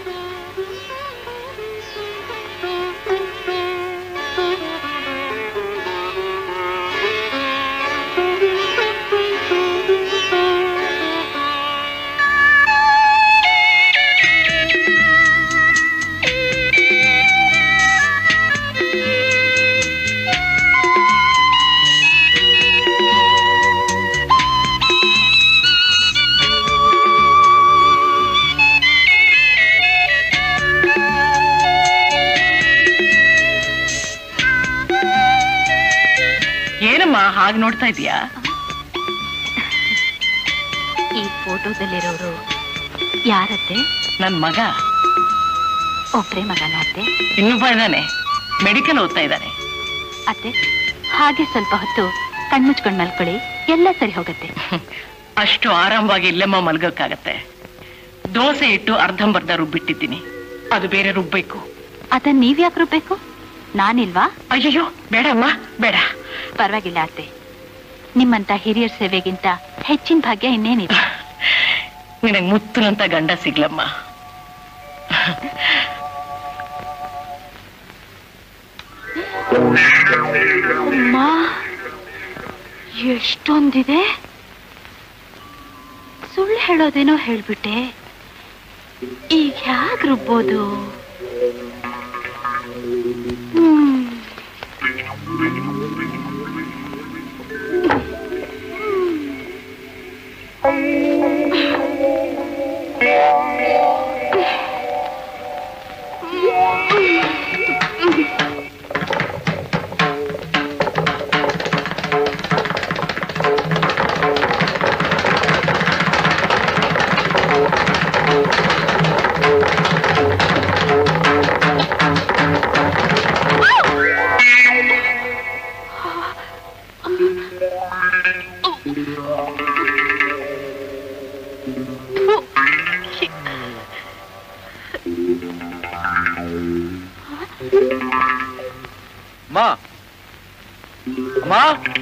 ಏನಮ್ಮ ಹಾಗೆ ನೋಡ್ತಾ ಇದೀಯಾ ಈ ಫೋಟೋದಲ್ಲಿರೋರು ಯಾರತ್ತೆ ನನ್ ಮಗ ಒಬ್ರೇ ಮಗನ ಅತ್ತೆ ಇನ್ನೊಬ್ಬ ಇದ್ದಾನೆ ಮೆಡಿಕಲ್ ಓದ್ತಾ ಇದ್ದಾನೆ ಅತ್ತೆ ಹಾಗೆ ಸ್ವಲ್ಪ ಹೊತ್ತು ಕಣ್ಮುಚ್ಕೊಂಡ್ ಮಲ್ಕೊಳ್ಳಿ ಎಲ್ಲ ಸರಿ ಹೋಗತ್ತೆ ಅಷ್ಟು ಆರಾಮವಾಗಿ ಇಲ್ಲೆಮ್ಮ ಮಲ್ಗೋಕ್ಕಾಗತ್ತೆ ದೋಸೆ ಇಟ್ಟು ಅರ್ಧಂಬರ್ಧ ರುಬ್ಬಿಟ್ಟಿದ್ದೀನಿ ಅದು ಬೇರೆ ರುಬ್ಬೇಕು ಅದನ್ನ ನೀವ್ಯಾಕೆ ರುಬ್ಬೇಕು ನಾನಿಲ್ವಾ ಅಯ್ಯಯ್ಯೋ ಬೇಡಮ್ಮ ಬೇಡ ಪರವಾಗಿಲ್ಲ ಅತ್ತೆ ನಿಮ್ಮಂತ ಹಿರಿಯರ ಸೇವೆಗಿಂತ ಹೆಚ್ಚಿನ ಭಾಗ್ಯ ಇನ್ನೇನಿದೆ ನಿನಗ್ ಮುತ್ತುನಂತ ಗಂಡ ಸಿಗ್ಲಮ್ಮ ಅಮ್ಮ ಎಷ್ಟೊಂದಿದೆ ಸುಳ್ಳು ಹೇಳೋದೇನೋ ಹೇಳ್ಬಿಟ್ಟೆ ಈಗ ಹ್ಯಾಗ್ ರುಬ್ಬೋದು ಹ್ಮ್. ಅಮ್ಮ ಅಮ್ಮ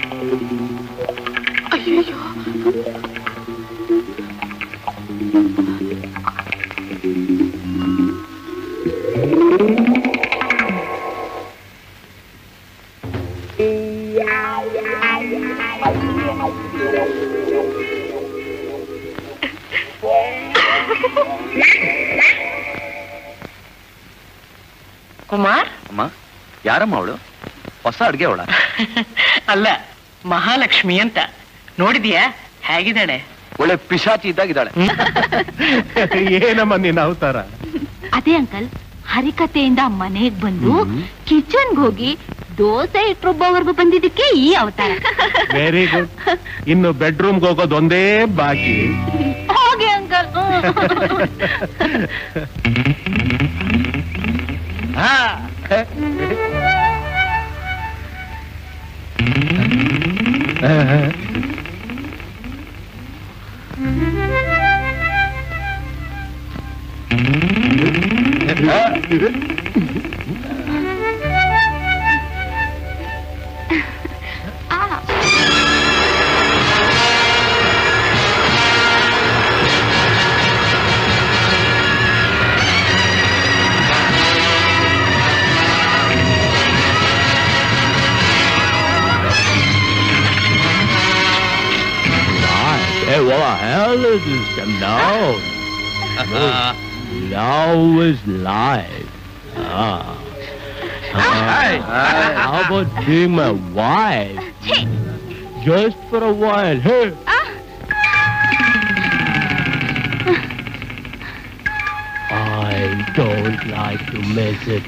ಕುಮಾರ್ ಅಮ್ಮ ಯಾರಮ್ಮ ಅವಳು ಹೊಸ ಅಡ್ಗೆ ಅವಳ ಅಲ್ಲ ಮಹಾಲಕ್ಷ್ಮಿ ಅಂತ ನೋಡಿದ್ಯಾ ಹೇಗಿದ್ದಾಳೆ ಒಳ್ಳೆ ಪಿಶಾಚಿ ಇದ್ದಾಗಿದ್ದಾಳೆ ಏನಮ್ಮ ನಿನ್ನ ಅವತಾರ ಅದೇ ಅಂಕಲ್ ಹರಿಕತೆಯಿಂದ ಮನೆಗ್ ಬಂದು ಕಿಚನ್ಗ್ ಹೋಗಿ ದೋಸೆ ಇಟ್ರೊಬ್ಬವರೆಗೂ ಬಂದಿದ್ದಕ್ಕೆ ಈ ಅವತಾರ ವೆರಿ ಗುಡ್ ಇನ್ನು ಬೆಡ್ರೂಮ್ಗೆ ಹೋಗೋದು ಒಂದೇ ಬಾಕಿ ಹೋಗಿ uncle Hey, what the hell is this? Now. now is live. Ah. Ah, how about being my wife? Just for a while. Hey. I don't like to miss it.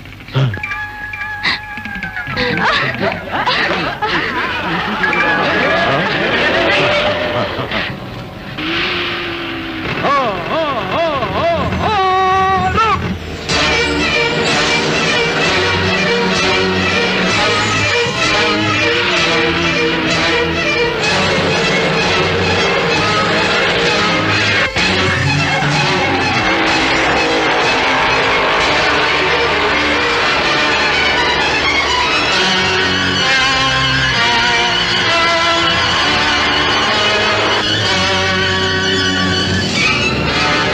ಆ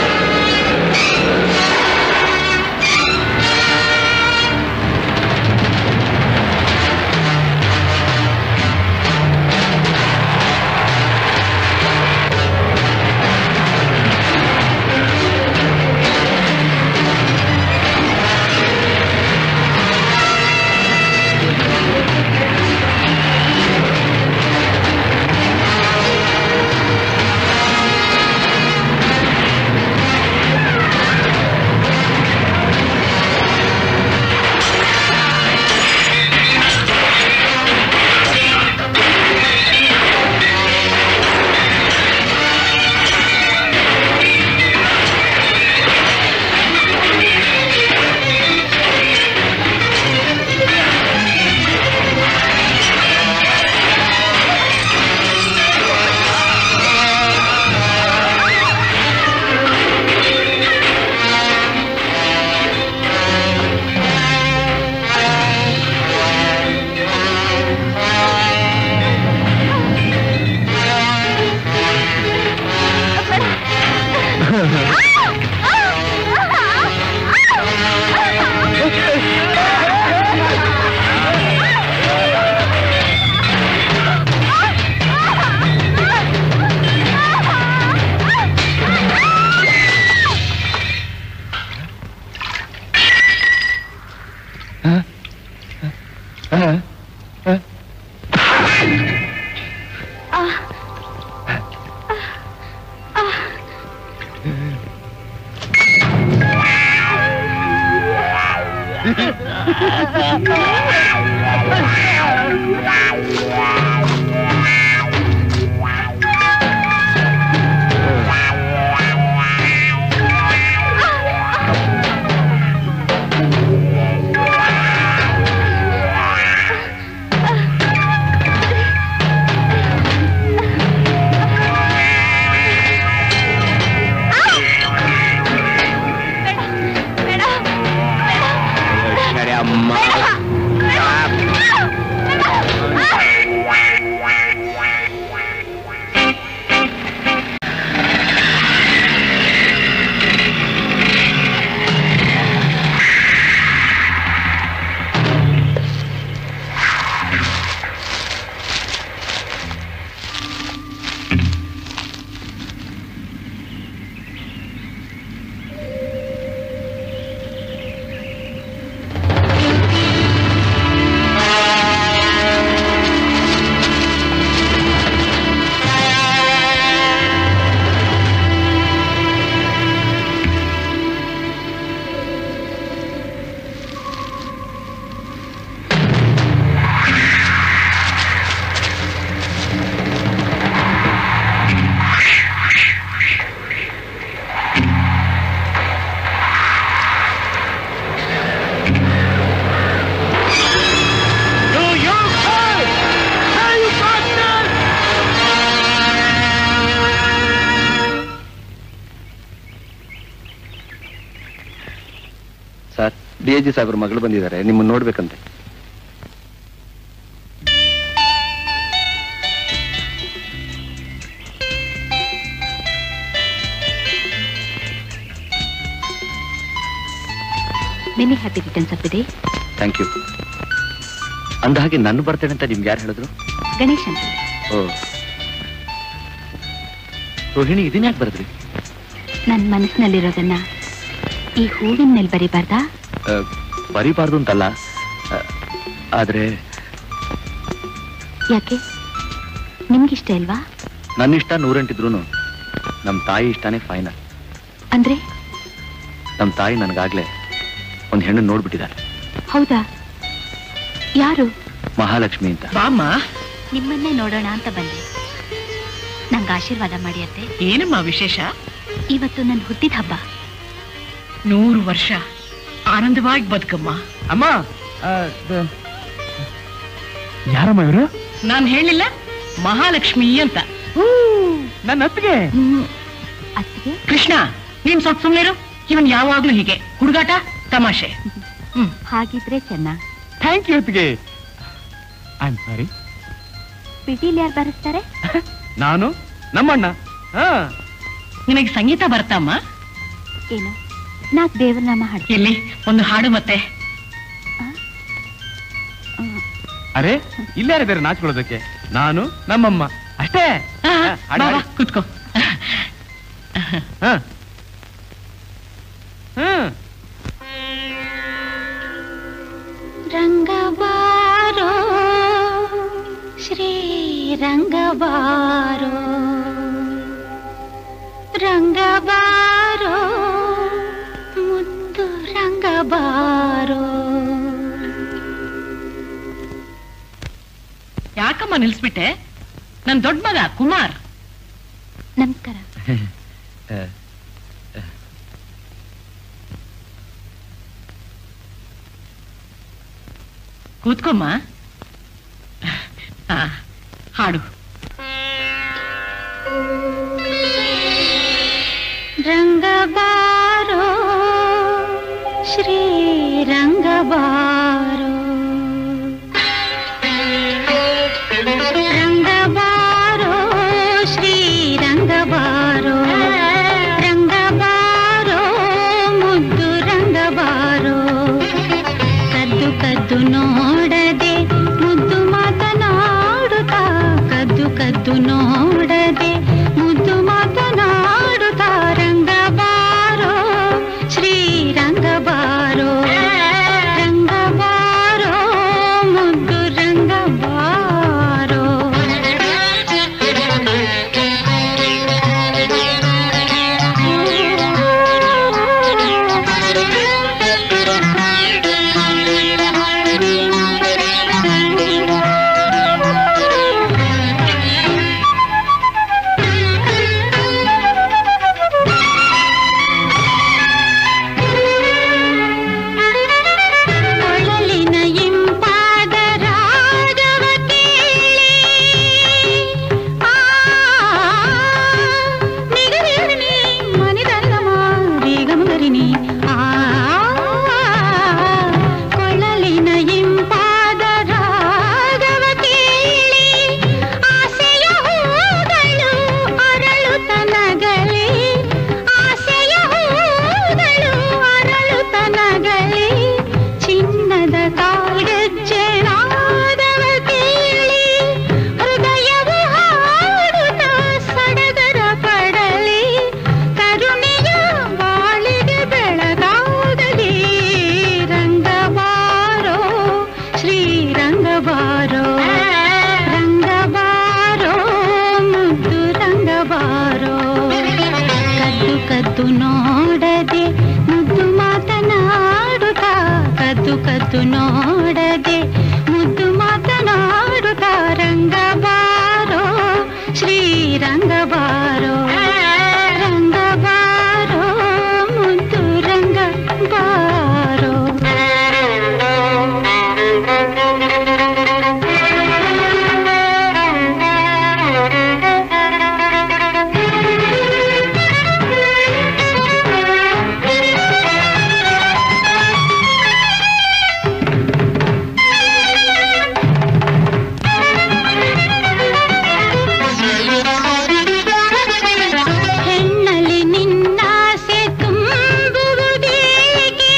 ಸರಿ ಅಮ್ಮ sir D G ಸಾಹೇಬ್ರ ಮಗಳು ಬಂದಿದ್ದಾರೆ ನಿಮ್ಮನ್ನ ನೋಡ್ಬೇಕಂತೆ many happy returns of the day thank you ಅಂದ ಹಾಗೆ ನನ್ನ ಬರ್ತೇನೆ ಅಂತ ನಿಮ್ಗೆ ಯಾರು ಹೇಳಿದ್ರು ಗಣೇಶ್ ಅಂತ ಓ ರೋಹಿಣಿ ಇದನ್ನ ಯಾಕೆ ಬರೆದ್ರಿ ನನ್ನ ಮನಸ್ಸಿನಲ್ಲಿರೋದನ್ನ ಈ ಹೂವಿನ ಮೇಲೆ ಬರಿಬಾರ್ದಾ ಆ, ಬರೀಬಾರ್ದು ಅಂತಲ್ಲ ಆ, ಆದ್ರೆ ಯಾಕೆ ನಿಮ್ಗಿಷ್ಟ ಇಲ್ವಾ ನನ್ನ ಇಷ್ಟ ನೂರೆಂಟಿದ್ರು ನಮ್ಮ ತಾಯಿ ಇಷ್ಟನೇ ಫೈನಲ್ ಅಂದ್ರೆ ನಮ್ಮ ತಾಯಿ ನನಗಾಗ್ಲೇ ಒಂದು ಹೆಣ್ಣು ನೋಡ್ಬಿಟ್ಟಿದ್ದಾರೆ ಹೌದಾ ಯಾರು ಮಹಾಲಕ್ಷ್ಮಿ ಅಂತ ಬಾಮ್ಮ ನಿಮ್ಮನ್ನೇ ನೋಡೋಣ ಅಂತ ಬಂದೆ ನಂಗೆ ಆಶೀರ್ವಾದ ಮಾಡಿ ಅತ್ತೆ ಏನಮ್ಮ ವಿಶೇಷ ಇವತ್ತು ನನ್ನ ಹುಟ್ಟಿದ ಹಬ್ಬ ನೂರು ವರ್ಷ ಆನಂದವಾಗಿ ಬದುಕಮ್ಮ ಅಮ್ಮ ಯಾರಮ್ಮ ಇವರು ನಾನ್ ಹೇಳಿಲ್ಲ ಮಹಾಲಕ್ಷ್ಮಿ ಅಂತ ನನ್ನ ಅತ್ತಿಗೆ ಅತ್ತಿಗೆ ಕೃಷ್ಣ ನೀನ್ ಸ್ವಲ್ಪ ಸುಮ್ನಿರು ಇವನ್ ಯಾವಾಗ್ಲೂ ಹೀಗೆ ಹುಡುಗಾಟ ತಮಾಷೆ ಹಾಗಿದ್ರೆ ಚೆನ್ನ ಥ್ಯಾಂಕ್ ಯು ಅತ್ತಿಗೆ ಐ ಆಮ್ ಸಾರಿ ಪಿಟೀಲ್ ಯಾರು ಬರೆಸ್ತಾರೆ ನಾನು ನಮ್ಮಣ್ಣ ಹಾ ನಿನಗೆ ಸಂಗೀತ ಬರ್ತಾಮ್ಮ ಏನು ನಾಲ್ಕು ದೇವರನಾಮ ಹಾಡ್ತೀನಿ ಎಲ್ಲಿ ಒಂದು ಹಾಡು ಮತ್ತೆ ಅರೆ ಇಲ್ಲಾರಿದ್ದಾರೆ ನಾಚ್ಕೊಳ್ಳೋದಕ್ಕೆ ನಾನು ನಮ್ಮಮ್ಮ ಅಷ್ಟೇ ಆ, ಹಾ, ಹಾಡು, ಬಾ, ಬಾ, ಹಾಡು. ಕೂತ್ಕೋ ಹಾ ಹ್ಮ್ ರಂಗಬಾರೋ ಶ್ರೀರಂಗಬಾರೋ ರಂಗಬಾರೋ ಮುದ್ದು ರಂಗಬಾರೋ ಯಾಕಮ್ಮ ನಿಲ್ಸ್ಬಿಟ್ಟೆ ನನ್ ದೊಡ್ಡ ಮಗ ಕುಮಾರ್ ನಮಸ್ಕಾರ ಕೂತ್ಕೊಮ್ಮ ಆ, ಹಾಡು ರಂಗಬಾರೋ ಶ್ರೀರಂಗಬಾರೋ ರಂಗಬಾರೋ ಶ್ರೀರಂಗಬಾರೋ ರಂಗಬಾರೋ ಕದ್ದು ನೋಡದೆ ಮುದ್ದು ಮಾತನಾಡುತ್ತಾ ಕದ್ದು ಕದ್ದು ನೋಡದೆ ಮುದ್ದು ಮಾತನಾಡುತ್ತಾ ರಂಗ ಬಾರೋ ಶ್ರೀರಂಗ ಬಾರೋ ರಂಗ ಬಾರೋ ಮುದ್ದು ರಂಗ ಬಾರೋ ಹೆಣ್ಣಲ್ಲಿ ನಿನ್ನಾಸೆ ತುಂಬುವುದೇಕೆ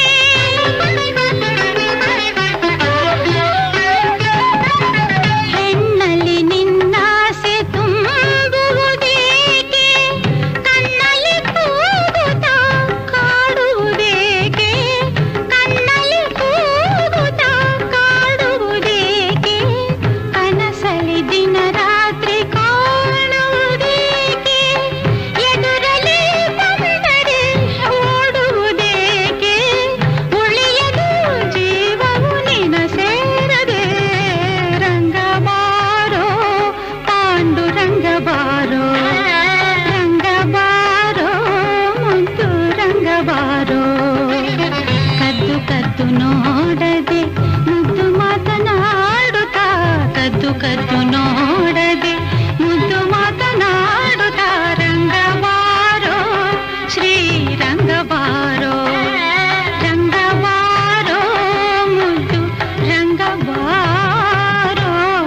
ಹೆಣ್ಣಲ್ಲಿ ನಿನ್ನಾಸೆ ತುಂಬುವುದೇಕೆ ಕಣ್ಣಲ್ಲಿ ಕೂಗುತ್ತಾ ಕಾಡುವುದೇಕೆ ಕಣ್ಣಲ್ಲಿ ಕೂಗುತ್ತಾ ಕಾಡುವುದೇಕೆ ಕನಸಲಿ ದಿನ ರಾತ್ರಿ ಕಾಣುವುದೇಕೆ ಎದುರಲಿ ಬಂದರೆ ಓಡುವುದೇಕೆ ಉಳಿಯದು ಜೀವವು ನಿನ ಸೇರದೆ ರಂಗ ಬಾರೋ ಪಾಂಡುರಂಗ ಬಾರೋ ರಂಗ ಬಾರೋ ಮುದ್ದು ರಂಗ ಬಾರೋ ಕದ್ದು ಕದ್ದು ನೋಡದೆ ಮುದ್ದು ಮಾತನಾಡುತ್ತಾ ಕದ್ದು ಕದ್ದು ನೋಡದೆ ಮುದ್ದು ಮಾತನಾಡುತ್ತಾ ರಂಗ ಬಾರೋ ಶ್ರೀರಂಗ ಬಾರೋ ರಂಗ ಬಾರೋ ಮುದ್ದು ರಂಗ ಬಾರೋ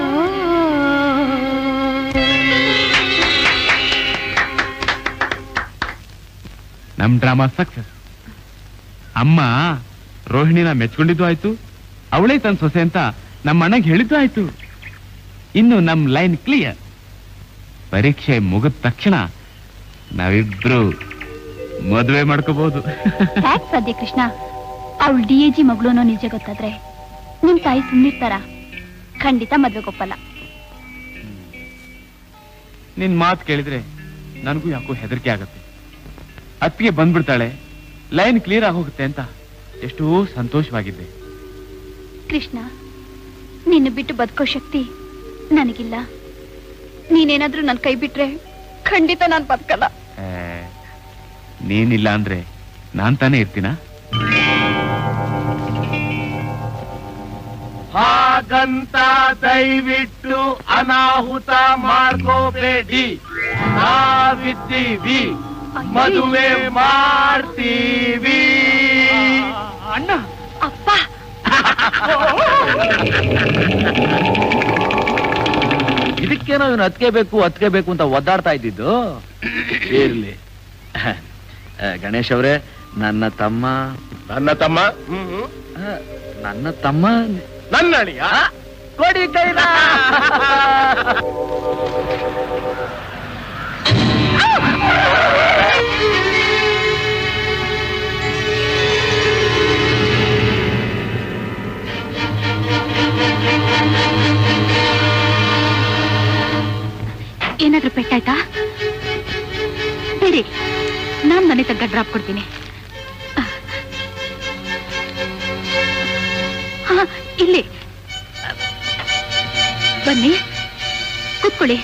ನಮ್ ಡ್ರಾಮಾ ಸಕ್ಸಸ್ ಅಮ್ಮ ರೋಹಿಣಿನ ಮೆಚ್ಕೊಂಡಿದ್ದು ಆಯ್ತು ಅವಳೇ ತನ್ನ ಸೊಸೆ ಅಂತ ನಮ್ಮ ಅಣ್ಣಗೆ ಹೇಳಿದ್ದು ಆಯ್ತು ಇನ್ನು ನಮ್ ಲೈನ್ ಕ್ಲಿಯರ್ ಪರೀಕ್ಷೆ ಮುಗಿದ ತಕ್ಷಣ ನಾವಿಬ್ರು ಮದುವೆ ಮಾಡ್ಕೋಬಹುದು ಯಾಕೆ ಸಾಧ್ಯ ಕೃಷ್ಣ ಅವಳು ಡಿ ಎ ಜಿ ಮಗಳು ಅನ್ನೋ ನಿಜ ಗೊತ್ತಾದ್ರೆ ನಿಮ್ ತಾಯಿ ಸುಮ್ಮನಿರ್ತಾರ ಖಂಡಿತ ಮದ್ವೆಗೊಪ್ಪಲ್ಲ ನಿನ್ ಮಾತು ಕೇಳಿದ್ರೆ ನನಗೂ ಯಾಕೋ ಹೆದರಿಕೆ ಆಗತ್ತೆ ಅತ್ತಿಗೆ ಬಂದ್ಬಿಡ್ತಾಳೆ ಲೈನ್ ಕ್ಲಿಯರ್ ಆಗೋಗುತ್ತೆ ಅಂತ ಎಷ್ಟೋ ಸಂತೋಷವಾಗಿದ್ದೆ ಕೃಷ್ಣ ನಿನ್ನ ಬಿಟ್ಟು ಬದುಕೋ ಶಕ್ತಿ ನನಗಿಲ್ಲ ನೀನೇನಾದ್ರೂ ನನ್ ಕೈ ಬಿಟ್ರೆ ಖಂಡಿತ ನಾನ್ ಬದುಕಲ್ಲ ಏ, ನೀನಿಲ್ಲ ಅಂದ್ರೆ ನಾನ್ ತಾನೇ ಇರ್ತೀನ ಹಾಗಂತ ದಯವಿಟ್ಟು ಅನಾಹುತ ಮಾಡ್ಕೋಬೇಡಿ ನಾವಿದ್ದೀವಿ ಮದುವೆ ಮಾಡ್ತೀವಿ ಅಣ್ಣ ಅಪ್ಪ ಇದಕ್ಕೇನೋ ಇವನು ಅತ್ಕೆ ಬೇಕು ಅತ್ಕೆ ಬೇಕು ಅಂತ ಒದ್ದಾಡ್ತಾ ಇದ್ದಿದ್ದು ಇರ್ಲಿ ಆ, ಗಣೇಶ್ ಅವರೇ ನನ್ನ ತಮ್ಮ ನನ್ನ ತಮ್ಮ ಆ, ನನ್ನ ತಮ್ಮ ನನ್ನ ಅಳಿಯ ಕೊಡಿ ಕೈಲ ಏನಾದ್ರೂ ಪೆಟ್ಟಾಯ್ತಾ ಬಿಡಿ ನಾನ್ ಮನೆ ತನಕ ಡ್ರಾಪ್ ಕೊಡ್ತೀನಿ ಹಾ ಇಲ್ಲಿ ಬನ್ನಿ ಕೂತ್ಕೊಳ್ಳಿ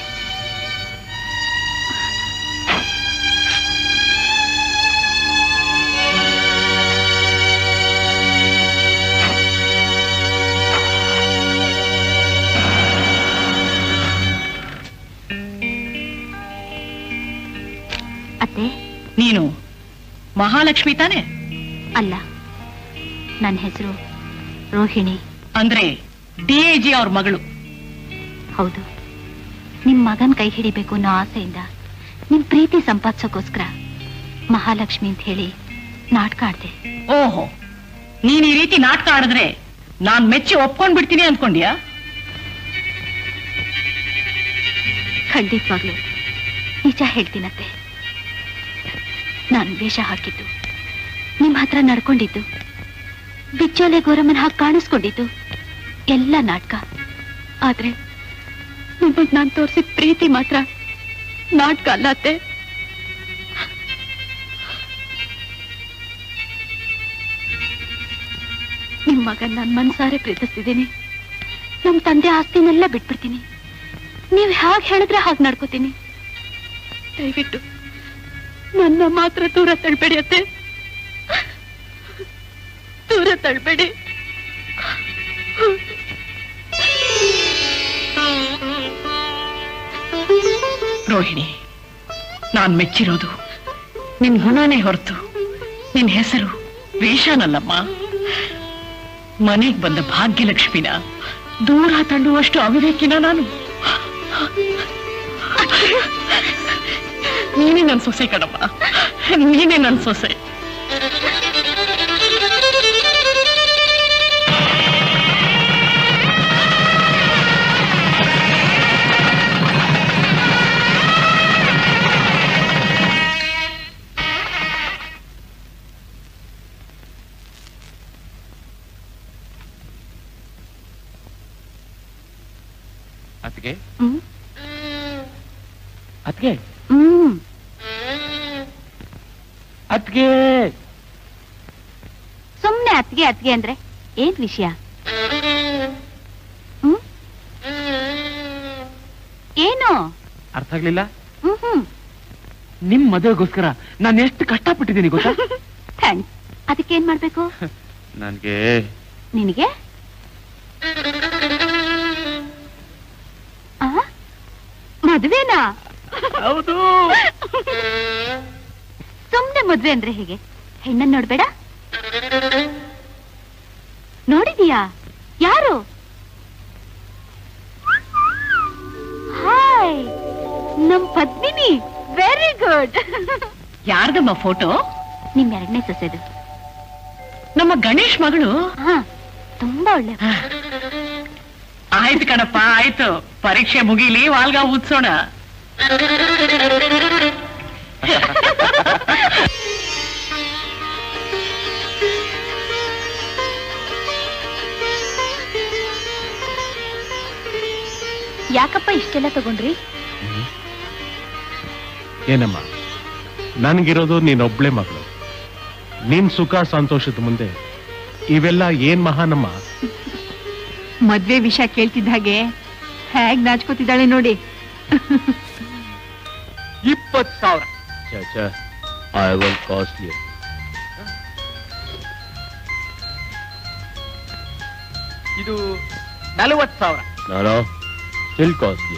ಅತ್ತೆ ನೀನು ಮಹಾಲಕ್ಷ್ಮಿ ತಾನೆ ಅಲ್ಲ ನನ್ನ ಹೆಸರು ರೋಹಿಣಿ ಅಂದ್ರೆ ಡಿ ಎ ಜಿ ಅವ್ರ ಮಗಳು ಹೌದು ನಿಮ್ ಮಗನ್ ಕೈ ಹಿಡಿಬೇಕು ಅನ್ನೋ ಆಸೆಯಿಂದ ನಿಮ್ ಪ್ರೀತಿ ಸಂಪಾದಿಸೋಕೋಸ್ಕರ ಮಹಾಲಕ್ಷ್ಮಿ ಅಂತ ಹೇಳಿ ನಾಟಕ ಆಡ್ದೆ ಓಹೋ ನೀನ್ ಈ ರೀತಿ ನಾಟಕ ಆಡಿದ್ರೆ ನಾನ್ ಮೆಚ್ಚಿ ಒಪ್ಕೊಂಡ್ ಬಿಡ್ತೀನಿ ಅನ್ಕೊಂಡ್ಯಾ ಖಂಡಿತವಾಗ್ಲು ನಿಜ ಹೇಳ್ತೀನತ್ತೆ ನಾನು ವೇಷ ಹಾಕಿದ್ದು ನಿಮ್ ಹತ್ರ ನಡ್ಕೊಂಡಿದ್ದು ಬಿಚ್ಚೋಲೆ ಗೋರಮ್ಮನ ಹಾಗೆ ಕಾಣಿಸ್ಕೊಂಡಿದ್ದು ಎಲ್ಲ ನಾಟಕ ಆದ್ರೆ ನಿಮಗ್ ನಾನ್ ತೋರಿಸಿದ ಪ್ರೀತಿ ಮಾತ್ರ ನಾಟಕ ಅಲ್ಲ ಅತ್ತೆ ನಿಮ್ ಮಗನ್ ನಾನ್ ಮನ್ಸಾರೆ ಪ್ರೀತಿಸ್ತಿದ್ದೀನಿ ನಮ್ ತಂದೆ ಆಸ್ತಿನೆಲ್ಲ ಬಿಟ್ಬಿಡ್ತೀನಿ ನೀವ್ ಹೇಗ್ ಹೇಳಿದ್ರೆ ಹಾಗೆ ನಡ್ಕೋತೀನಿ ದಯವಿಟ್ಟು ನನ್ನ ಮಾತ್ರ ದೂರ ತಳ್ಬೇಡಿ ಅತ್ತೆ ದೂರ ತಳ್ಬೇಡಿ ರೋಹಿಣಿ ನಾನ್ ಮೆಚ್ಚಿರೋದು ನಿನ್ ಗುಣನೇ ಹೊರತು ನಿನ್ ಹೆಸರು ವೇಷನಲ್ಲಮ್ಮ ಮನೆಗ್ ಬಂದ ಭಾಗ್ಯಲಕ್ಷ್ಮಿನ ದೂರ ತಳ್ಳುವಷ್ಟು ಅವಿವೇಕಿನ ನಾನು ನೀನೇ ನನ್ ಸೊಸೆ ಕಣಮ್ಮ ನೀನೇ ನನ್ ಸೊಸೆ ಅತ್ಗೆ ಹ್ಮ್ ಅತ್ಗೆ ಹ್ಮ್ ಅತ್ಗೆ ಸುಮ್ನೆ ಅತ್ಗೆ ಅತ್ಗೆ ಅಂದ್ರೆ ಏನ್ ವಿಷಯ ಹ್ಮ್ ಏನು ಅರ್ಥ ಆಗ್ಲಿಲ್ಲ ಹ್ಮ್ ಹ್ಮ್ ನಿಮ್ ಮದುವೆಗೋಸ್ಕರ ನಾನು ಎಷ್ಟು ಕಷ್ಟಪಟ್ಟಿದ್ದೀನಿ ಗೊತ್ತಾ ಥ್ಯಾಂಕ್ಸ್ ಅದಕ್ಕೇನ್ ಮಾಡ್ಬೇಕು ನನ್ಗೆ ನಿನಗೆ ಆ? ಮದ್ವೆನಾ ಹೌದು ಸುಮ್ನೆ ಮದ್ವೆ ಅಂದ್ರೆ ಹೇಗೆ ಹೆಣ್ಣನ್ ನೋಡ್ಬೇಡ ನೋಡಿದೀಯಾ ಯಾರು ಹಾಯ್ ನಮ್ ಪದ್ಮಿನಿ ವೆರಿ ಗುಡ್ ಯಾರ್ದಮ್ಮ ಫೋಟೋ ನಿಮ್ ಎರಡನೇ ಸೊಸೆದು ನಮ್ಮ ಗಣೇಶ್ ಮಗಳು ಹಾ ತುಂಬಾ ಒಳ್ಳೆ ಆಯ್ತು ಕಣಪ್ಪ ಆಯ್ತು ಪರೀಕ್ಷೆ ಮುಗೀಲಿ ವಾಲ್ಗ ಊದ್ಸೋಣ ಯಾಕಪ್ಪ ಇಷ್ಟೆಲ್ಲ ತಗೊಂಡ್ರಿ ಏನಮ್ಮ ನನ್ಗಿರೋದು ನೀನೊಬ್ಳೆ ಮಗಳು ನಿನ್ ಸುಖ ಸಂತೋಷದ ಮುಂದೆ ಇವೆಲ್ಲ ಏನ್ ಮಹಾನಮ್ಮ ಮದ್ವೆ ವಿಷಯ ಕೇಳ್ತಿದ್ದ ಹಾಗೆ ಹೇಗ್ ನಾಚ್ಕೋತಿದ್ದಾಳೆ ನೋಡಿ ಇಪ್ಪತ್ ಸಾವಿರ Chacha, I will cost you. ಇದು ನಲವತ್ ಸಾವಿರ No, no, still costly.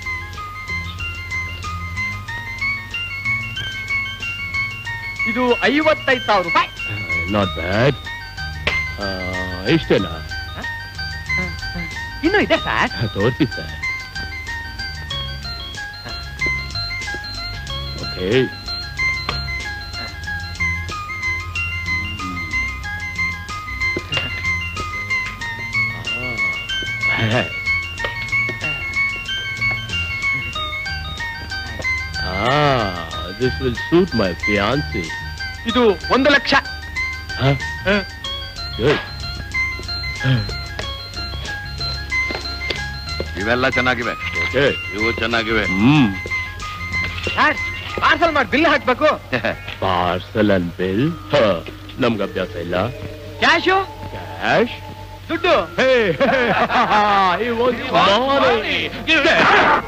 ಇದು ಐವತ್ತೈದು ಸಾವಿರ ರೂಪಾಯಿ Not bad. ಆ, ಇಷ್ಟೇನಾ ಇನ್ನು ಇದೆ ಸರ್ ತೋರಿಸಿ sir okay Ah, this will suit my fiancé. ಇದು ಒಂದು ಲಕ್ಷ Huh? Good. ಇವೆಲ್ಲ ಚೆನ್ನಾಗಿವೆ Okay. ಇವು ಚೆನ್ನಾಗಿವೆ ಹ್ಮ್ ಸರ್ ಪಾರ್ಸಲ್ ಮಾಡಿ ಬಿಲ್ ಹಾಕ್ಬೇಕು ಪಾರ್ಸಲ್ ಅಂಡ್ ಬಿಲ್ ನಮ್ಗೆ ಅಭ್ಯಾಸ ಇಲ್ಲ ಕ್ಯಾಶು ಕ್ಯಾಶ್ ದುಡ್ಡು Hey, he wants money. Give it.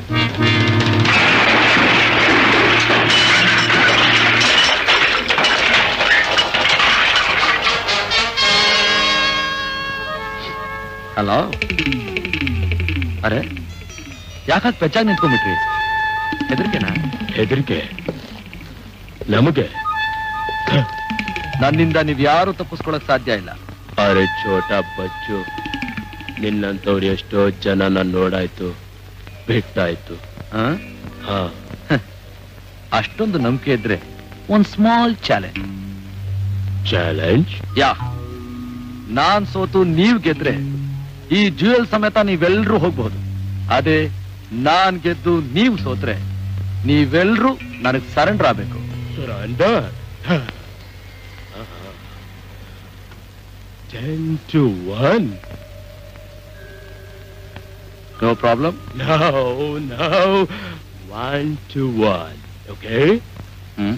Hello ಅರೆ ಯಾಕಾಗ್ ಪೆಚ್ಚಾಗಿ ನಿಂತ್ಕೊಂಡ್ಬಿಟ್ರಿ ಹೆದರಿಕೆನಾ ಹೆದರಿಕೆ ನಮಗೆ ನನ್ನಿಂದ ನೀವ್ ಯಾರು ತಪ್ಪಿಸ್ಕೊಳಕ್ ಸಾಧ್ಯ ಇಲ್ಲ ಅರೆ ಛೋಟ ಬಚ್ಚು ನಿನ್ನಂತವ್ರು ಎಷ್ಟೋ ಜನ ನಾನು ನೋಡಾಯ್ತು ಬಿಟ್ಟಾಯ್ತು ಆ? ಹಾ ಅಷ್ಟೊಂದು ನಂಬಿಕೆ ಇದ್ರೆ ಒಂದ್ ಸ್ಮಾಲ್ ಚಾಲೆಂಜ್ ಚಾಲೆಂಜ್ ಯಾ ನಾನ್ ಸೋತು ನೀವ್ ಗೆದ್ರೆ ಈ ಜ್ಯುವೆಲ್ ಸಮೇತ ನೀವೆಲ್ರೂ ಹೋಗ್ಬಹುದು ಅದೇ ನಾನ್ ಗೆದ್ದು ನೀವ್ ಸೋತ್ರೆ ನೀವೆಲ್ರೂ ನನಗ್ ಸರೆಂಡರ್ ಆಗ್ಬೇಕು surrender ten to one no problem No, no. One to one. Okay? Hmm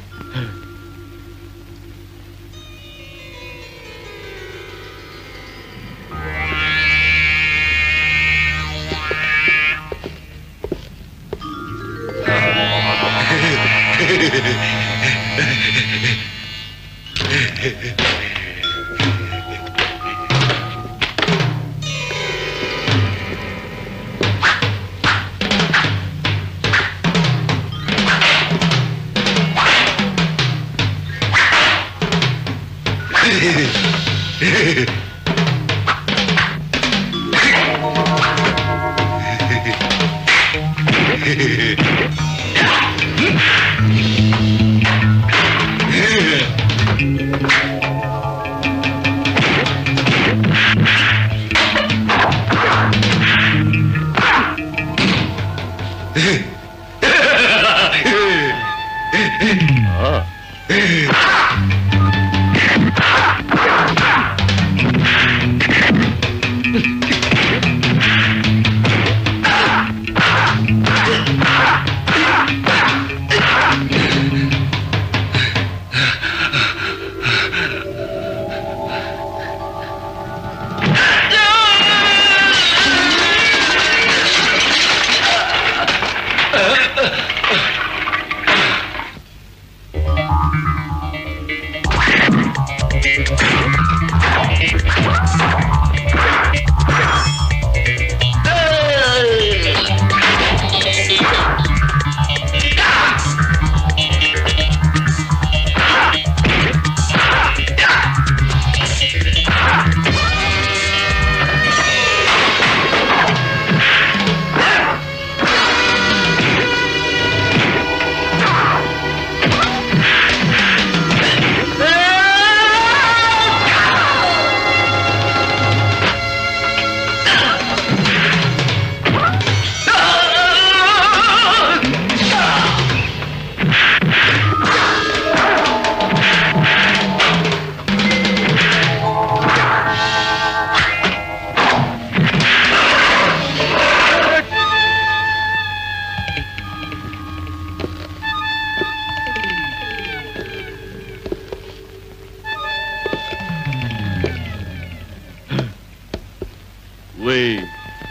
We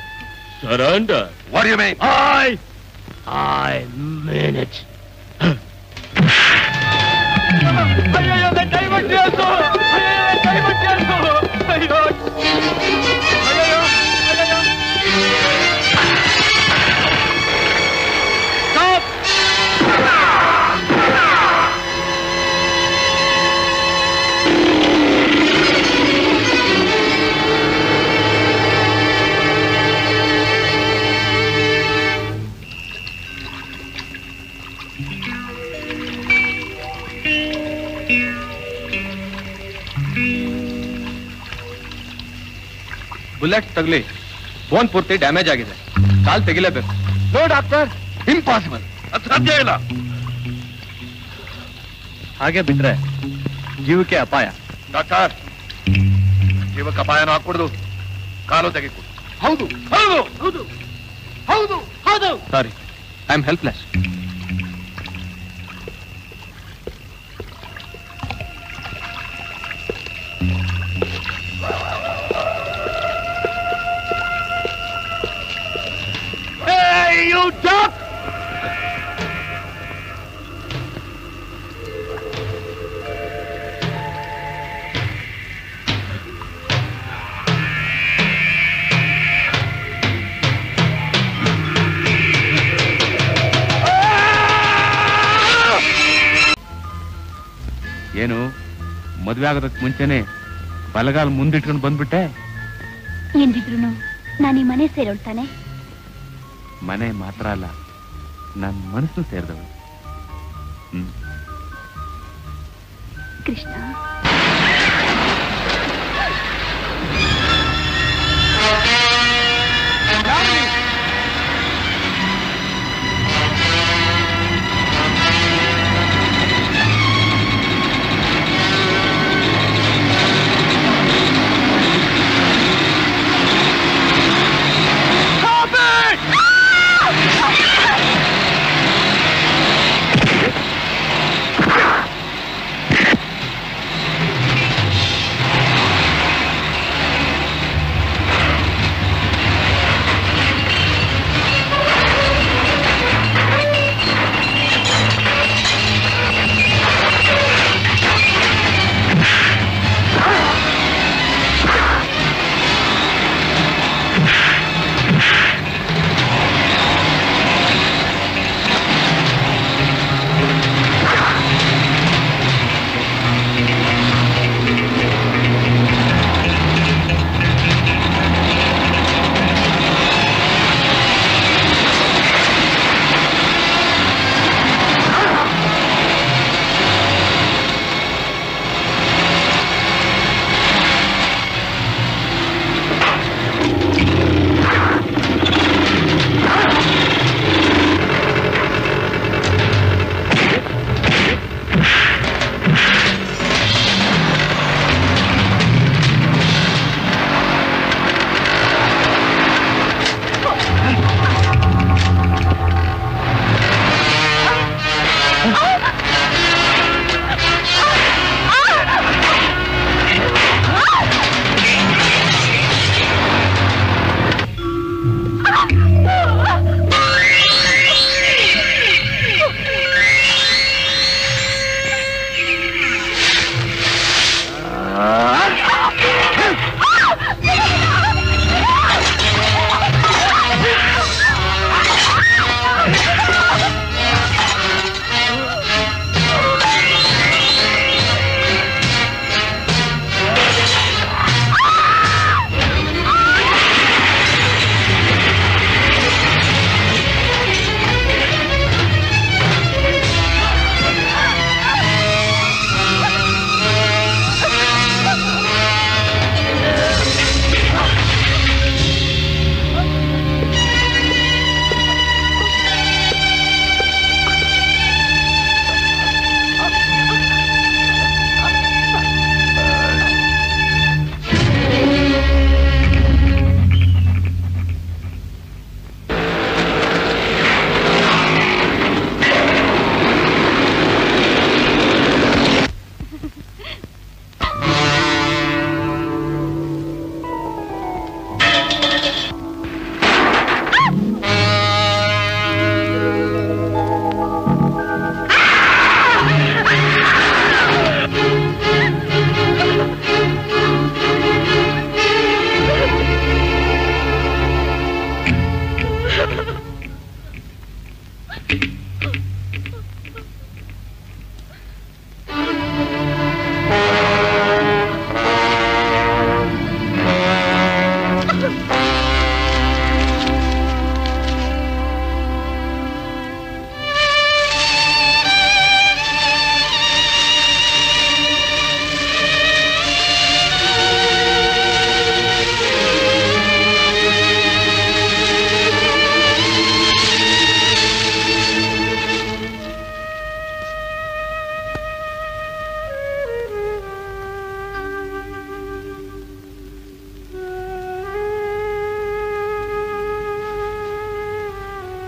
surrender. What do you mean? I, I mean it. ಅಯ್ಯೋ ದಯವಿಟ್ಟು ಹೇಳ್ತು ಅಯ್ಯೋ ದಯವಿಟ್ಟು ಹೇಳ್ತು ಅಯ್ಯೋ ಅಯ್ಯೋ ಅಯ್ಯೋ ಸ್ಟಾಪ್ ಬುಲೆಟ್ ತಗಲಿ ಬೋನ್ ಪೂರ್ತಿ ಡ್ಯಾಮೇಜ್ ಆಗಿದೆ ಕಾಲ್ ತೆಗಿಲೇಬೇಕು ನೋ ಡಾಕ್ಟರ್ ಇಂಪಾಸಿಬಲ್ ಅದು ಸಾಧ್ಯ ಇಲ್ಲ ಹಾಗೆ ಬಿಟ್ರೆ ಜೀವಕ್ಕೆ ಅಪಾಯ ಡಾಕ್ಟರ್ ಜೀವಕ್ಕೆ ಅಪಾಯನ ಹಾಕ್ಬಿಡ್ದು ಕಾಲು ತೆಗಿಕೊಡು ಹೌದು ಹೌದು ಹೌದು ಹೌದು ಹೌದು sorry I am helpless Hey, you duck! ಏನು ಮದ್ವೆ ಆಗೋದಕ್ ಮುಂಚೆನೆ ಬಲಗಾಲ್ ಮುಂದಿಟ್ಕೊಂಡು ಬಂದ್ಬಿಟ್ಟೆ ಎಂದಿದ್ರು ನಾನು ಈ ಮನೆ ಸೇರೋಳ್ತಾನೆ ಮನೆ ಮಾತ್ರ ಅಲ್ಲ ನನ್ನ ಮನಸ್ಸು ಸೇರಿದವಳು ಹ್ಮ್ ಕೃಷ್ಣ Stop it!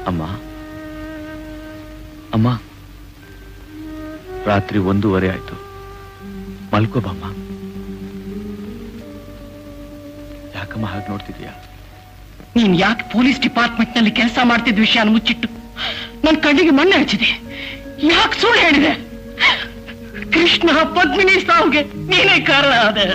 ಅಮ್ಮ ಅಮ್ಮ ರಾತ್ರಿ ಒಂದೂವರೆ ಆಯ್ತು ಮಲ್ಕೋಬಮ್ಮ ಯಾಕಮ್ಮ ಹಾಗೆ ನೋಡ್ತಿದ್ಯಾ ನೀನ್ ಯಾಕೆ ಪೊಲೀಸ್ ಡಿಪಾರ್ಟ್ಮೆಂಟ್ ನಲ್ಲಿ ಕೆಲಸ ಮಾಡ್ತಿದ್ದ ವಿಷಯ ಮುಚ್ಚಿಟ್ಟು ನನ್ ಕಣ್ಣಿಗೆ ಮಣ್ಣು ಹಚ್ಚಿದೆ ಯಾಕೆ ಸುಳ್ಳು ಹೇಳಿದೆ ಕೃಷ್ಣ ಪದ್ಮಿನಿ ಸಾವುಗೆ ನೀನೇ ಕಾರಣ ಆದೆ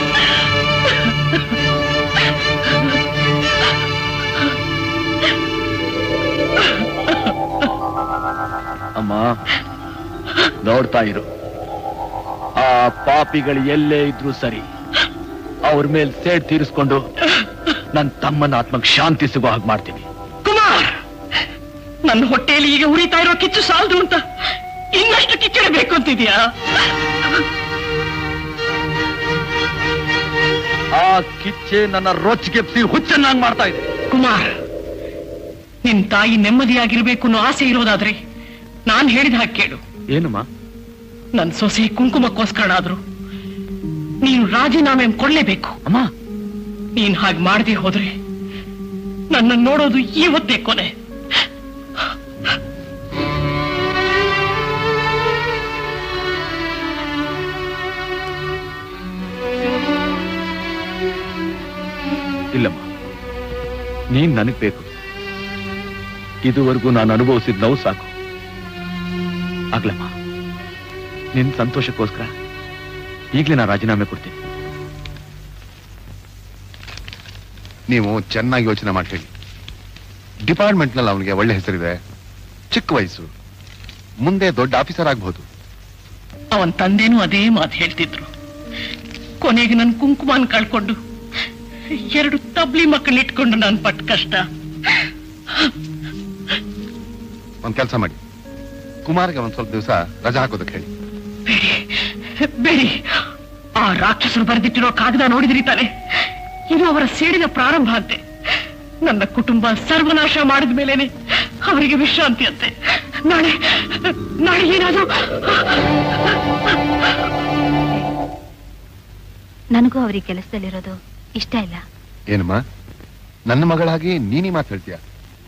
ಅಮ್ಮ ನೋಡ್ತಾ ಇರು ಆ ಪಾಪಿಗಳು ಎಲ್ಲೇ ಇದ್ರು ಸರಿ ಅವ್ರ ಮೇಲೆ ಸೇಡ್ ತೀರಿಸ್ಕೊಂಡು ನನ್ನ ತಮ್ಮನ ಆತ್ಮಕ್ಕೆ ಶಾಂತಿ ಸಿಗೋ ಹಾಗೆ ಮಾಡ್ತೀನಿ ಕುಮಾರ್ ನನ್ನ ಹೊಟ್ಟೆಯಲ್ಲಿ ಈಗ ಉರಿತಾ ಇರೋ ಕಿಚ್ಚು ಸಾಲದು ಅಂತ ಇನ್ನಷ್ಟು ಕಿಚ್ಚಿಡಬೇಕು ಅಂತಿದ್ಯಾ ಆ ಕಿಚ್ಚೆ ನನ್ನ ರೊಚ್ಚಿಗೆಪ್ಸಿ ಹುಚ್ಚನ್ನಾಗಿ ಮಾಡ್ತಾ ಇದೆ ಕುಮಾರ್ ನಿನ್ ತಾಯಿ ನೆಮ್ಮದಿಯಾಗಿರ್ಬೇಕು ಅನ್ನೋ ಆಸೆ ಇರೋದಾದ್ರೆ ನಾನ್ ಹೇಳಿದ ಹಾಗೆ ಕೇಳು ಏನಮ್ಮ ನನ್ ಸೊಸೆ ಕುಂಕುಮಕ್ಕೋಸ್ಕರ ಆದ್ರು ನೀನು ರಾಜೀನಾಮೆ ಕೊಡ್ಲೇಬೇಕು ಅಮ್ಮ ನೀನ್ ಹಾಗೆ ಮಾಡದೆ ಹೋದ್ರೆ ನನ್ನ ನೋಡೋದು ಇವತ್ತೇ ಕೊನೆ ಇಲ್ಲಮ್ಮ ನೀನ್ ನನಗ್ ಬೇಕು ಇದುವರೆಗೂ ನಾನು ಅನುಭವಿಸಿದ ನೋವು ಸಾಕು ಆಗ್ಲಮ್ಮ ನಿನ್ ಸಂತೋಷಕ್ಕೋಸ್ಕರ ಈಗಲೇ ನಾನು ರಾಜೀನಾಮೆ ಕೊಡ್ತೀನಿ ನೀವು ಚೆನ್ನಾಗಿ ಯೋಚನೆ ಮಾಡಿ ಹೇಳಿ ಡಿಪಾರ್ಟ್ಮೆಂಟ್ನಲ್ಲಿ ಅವನಿಗೆ ಒಳ್ಳೆ ಹೆಸರಿದೆ ಚಿಕ್ಕ ವಯಸ್ಸು ಮುಂದೆ ದೊಡ್ಡ ಆಫೀಸರ್ ಆಗ್ಬಹುದು ಅವನ್ ತಂದೆನೂ ಅದೇ ಮಾತು ಹೇಳ್ತಿದ್ರು ಕೊನೆಗೆ ನನ್ ಕುಂಕುಮನ್ ಕಳ್ಕೊಂಡು ಎರಡು ತಬ್ಲಿ ಮಕ್ಕಳನ್ನ ಇಟ್ಕೊಂಡು ನಾನು ಪಟ್ಟ ಕಷ್ಟ ಒಂದ್ ಕೆಲಸ ಮಾಡಿ ಕುಮಾರ್ಗೆ ಒಂದ್ ಸ್ವಲ್ಪ ದಿವಸ ರಜಾ ಹಾಕೋದಕ್ಕೆ ಹೇಳಿ ಬೇಡಿ ಆ ರಾಕ್ಷಸರು ಬರೆದಿಟ್ಟಿರೋ ಕಾಗದ ನೋಡಿದ್ರಿ ತಾನೆ ಇದು ಅವರ ಸೇಡಿನ ಪ್ರಾರಂಭ ಅಂತೆ ನನ್ನ ಕುಟುಂಬ ಸರ್ವನಾಶ ಮಾಡಿದ ಮೇಲೇನೆ ಅವರಿಗೆ ವಿಶ್ರಾಂತಿ ಅಂತೆ ನಾಳೆ ನಾಳೆ ಏನಾದ್ರೂ ನನಗೂ ಅವ್ರಿಗೆ ಕೆಲಸದಲ್ಲಿರೋದು ಇಷ್ಟ ಇಲ್ಲ ಏನಮ್ಮ ನನ್ನ ಮಗಳಾಗಿ ನೀನಿ ಮಾತು ಹೇಳ್ತೀಯ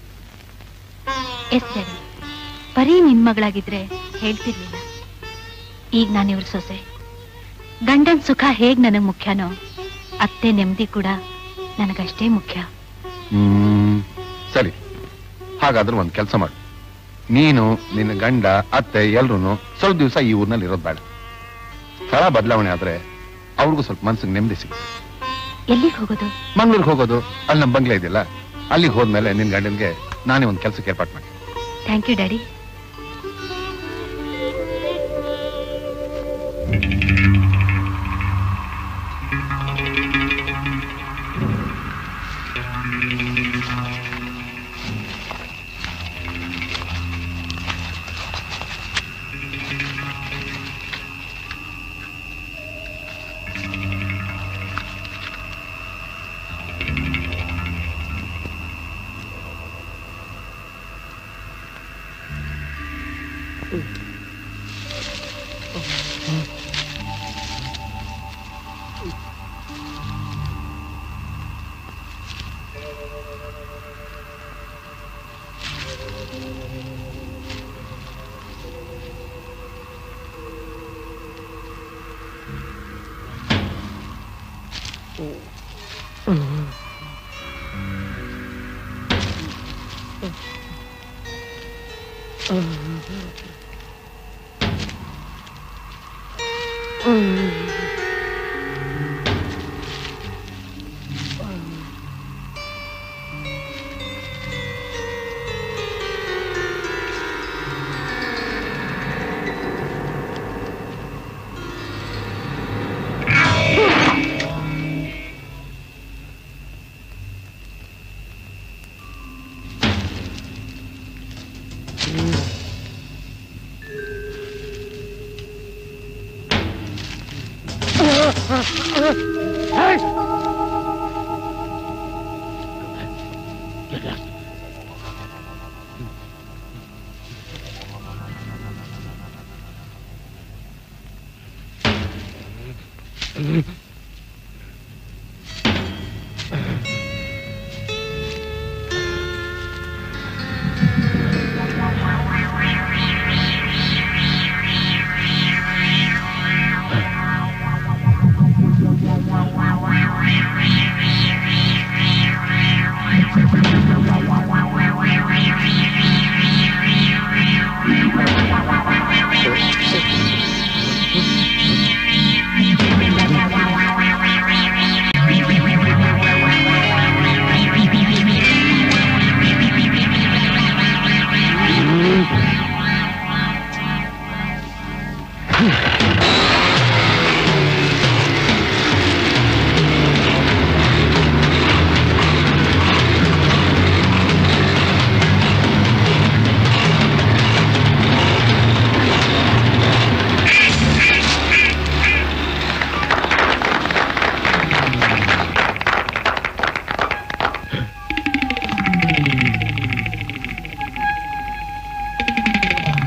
ಎಸ್ ಡ್ಯಾಡಿ ಬರೀ ನಿನ್ ಮಗಳಾಗಿದ್ರೆ ಹೇಳ್ತಿರ್ಲಿಲ್ಲ ಈಗ ನಾನು ಇವ್ರ ಸೊಸೆ ಗಂಡನ್ ಸುಖ ಹೇಗ್ ನನಗ್ ಮುಖ್ಯನೋ ಅತ್ತೆ ನೆಮ್ಮದಿ ಕೂಡ ನನಗಷ್ಟೇ ಮುಖ್ಯ ಹ್ಮ್ ಸರಿ ಹಾಗಾದ್ರೆ ಒಂದ್ ಕೆಲಸ ಮಾಡು ನೀನು ನಿನ್ನ ಗಂಡ ಅತ್ತೆ ಎಲ್ರು ಸ್ವಲ್ಪ ದಿವಸ ಈ ಊರ್ನಲ್ಲಿ ಇರೋದ್ ಬೇಡ ಸ್ಥಳ ಬದಲಾವಣೆ ಆದ್ರೆ ಅವ್ರಿಗೂ ಸ್ವಲ್ಪ ಮನ್ಸಿಗೆ ನೆಮ್ಮದಿ ಸಿಗುತ್ತೆ ಎಲ್ಲಿಗೆ ಹೋಗೋದು ಮಂಗ್ಳೂರ್ಗೆ ಹೋಗೋದು ಅಲ್ಲಿ ನಮ್ಮ ಬಂಗ್ಲೆ ಇದೆಯಲ್ಲ ಅಲ್ಲಿಗೆ ಹೋದ್ಮೇಲೆ ನಿನ್ ಗಂಡನ್ಗೆ ನಾನೇ ಒಂದ್ ಕೆಲ್ಸಕ್ಕೆ ಏರ್ಪಾಟ್ ಮಾಡಿ ಥ್ಯಾಂಕ್ ಯು ಡ್ಯಾಡಿ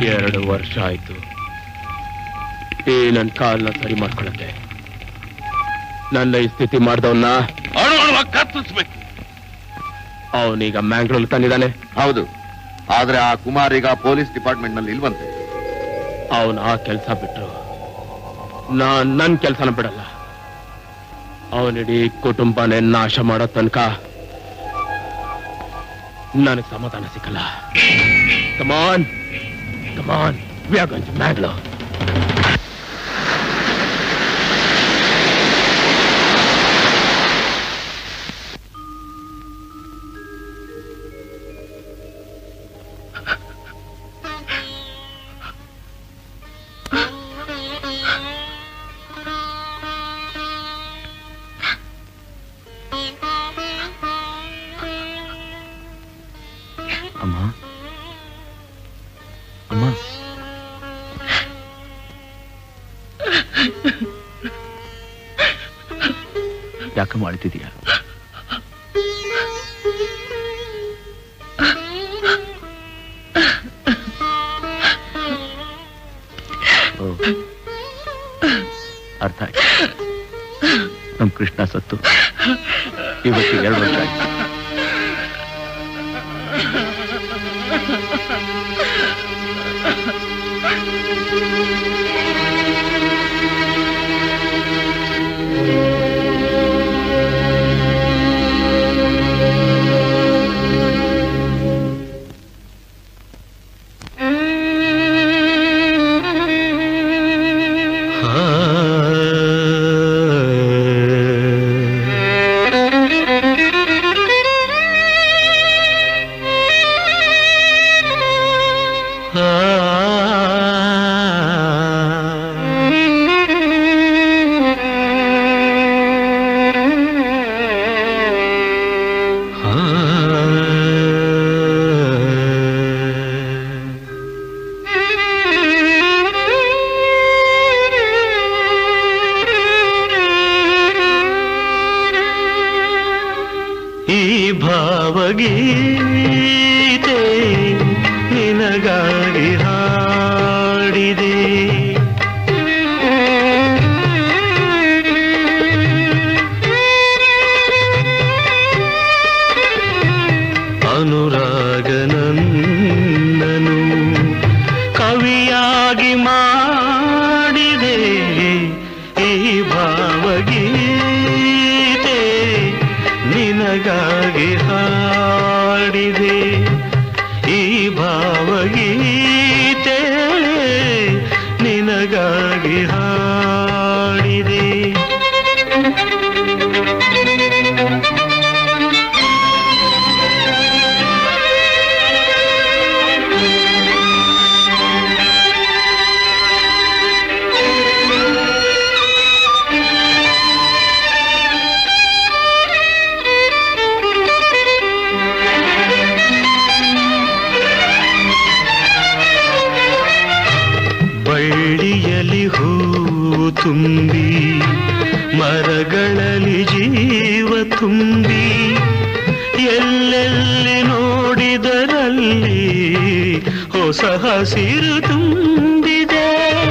ಎರಡು ವರ್ಷ ಆಯ್ತು ಈ ನನ್ನ ಕಾಲ್ನ ಸರಿ ಮಾಡ್ಕೊಳಕ್ಕೆ ನನ್ನ ಈ ಸ್ಥಿತಿ ಮಾಡ್ದವನ್ನ ಕತ್ತರಿಸ್ಬೇಕು ಅವನೀಗ ಮ್ಯಾಂಗ್ಳೂರ್ ತಂದಿದ್ದಾನೆ ಹೌದು ಆದ್ರೆ ಆ ಕುಮಾರ್ ಈಗ ಪೊಲೀಸ್ ಡಿಪಾರ್ಟ್ಮೆಂಟ್ ನಲ್ಲಿ ಇಲ್ವಂತೆ ಅವನ ಆ ಕೆಲಸ ಬಿಟ್ರು ನಾನ್ ನನ್ ಕೆಲಸನ ಬಿಡಲ್ಲ ಅವನಿಡೀ ಕುಟುಂಬನೇ ನಾಶ ಮಾಡೋ ತನಕ ನನಗೆ ಸಮಾಧಾನ ಸಿಕ್ಕಲ್ಲ come on come on we are going to Mangalore ಅಮ್ಮ ಅಮ್ಮ ಯಾಕಮ್ಮ ಅಳ್ತಿದೀಯ ಓ, ಅರ್ಥ ಆಯ್ತು ನಮ್ ಕೃಷ್ಣ ಸತ್ತು ಇವತ್ತಿಗೆ ಎರಡು ವರ್ಷ ಆಯ್ತು ಈ ಭಾವಗೀತೆ ನಿನಗಾಗಿ ಹಾಡಿದೆ ಅನುರಾಗನನ್ನನು ಕವಿಯಾಗಿ ಮಾಡಿದೆ ಈ ಭಾವಗೀತೆ ನಿನಗಾಗಿ ಹಾಡಿದೆ ಈ ಭಾವಗೀತೆ ನಿನಗಾಗಿ ಹಾಡಿದೆ ಬಳ್ಳಿಯಲ್ಲಿ ಹೂವು ತುಂಬಿ ಮರಗಳಲ್ಲಿ ಜೀವ ತುಂಬಿ ಎಲ್ಲೆಲ್ಲಿ ನೋಡಿದರಲ್ಲಿ ಹೊಸ ಹಸಿರು ತುಂಬಿದೆ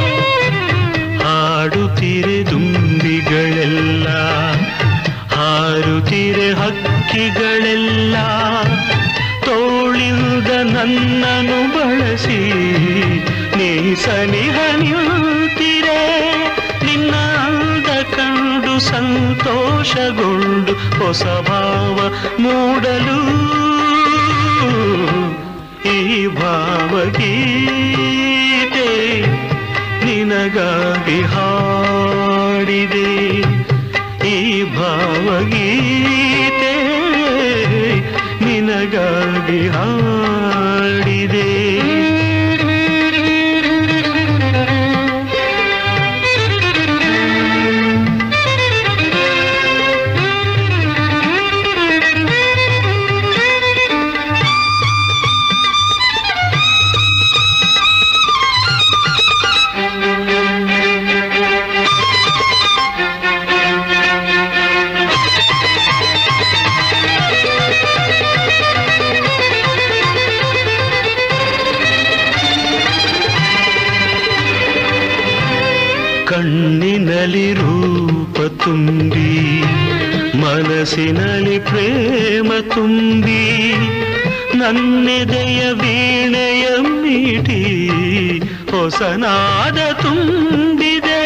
ಹಾಡುತ್ತಿರೆ ದುಂಬಿಗಳೆಲ್ಲ ಹಾರುತ್ತಿರೆ ಹಕ್ಕಿಗಳೆಲ್ಲ ತೋಳಿಲ್ದ ನನ್ನನ್ನು ಬಳಸಿ ನೀ ಸನಿಹ ನಿಲ್ತಿರೆ ನಿನ್ನ ಅಂದ ಕಂಡು ಸಂತೋಷಗೊಂಡು ಹೊಸ ಭಾವ ಮೂಡಲು ಈ ಭಾವಗೀತೆ ನಿನಗಾಗಿ ಹಾಡಿದೆ ಈ ಭಾವಗೀತೆ ನಿನಗಾಗಿ ಹಾಡಿದೆ ಕಣ್ಣಿನಲ್ಲಿ ರೂಪ ತುಂಬಿ ಮನಸ್ಸಿನಲ್ಲಿ ಪ್ರೇಮ ತುಂಬಿ ನನ್ನೆದೆಯ ವೀಣೆಯ ಮೀಟಿ ಹೊಸನಾದ ತುಂಬಿದೆ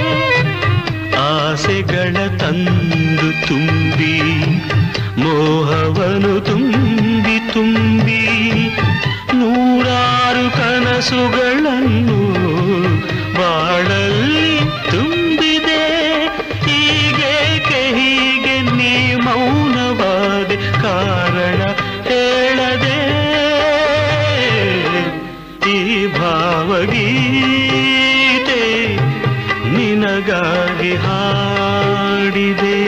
ಆಸೆಗಳ ತಂದು ತುಂಬಿ ಮೋಹವನು ತುಂಬಿ ತುಂಬಿ ನೂರಾರು ಕನಸುಗಳನ್ನು ಬಾಳಲ್ಲಿ ತುಂಬಿದೆ ಹೀಗೇಕೆ ಹೀಗೆ ನೀ ಮೌನವಾದೆ ಕಾರಣ ಹೇಳದೆ ಈ ಭಾವಗೀತೆ ನಿನಗಾಗಿ ಹಾಡಿದೆ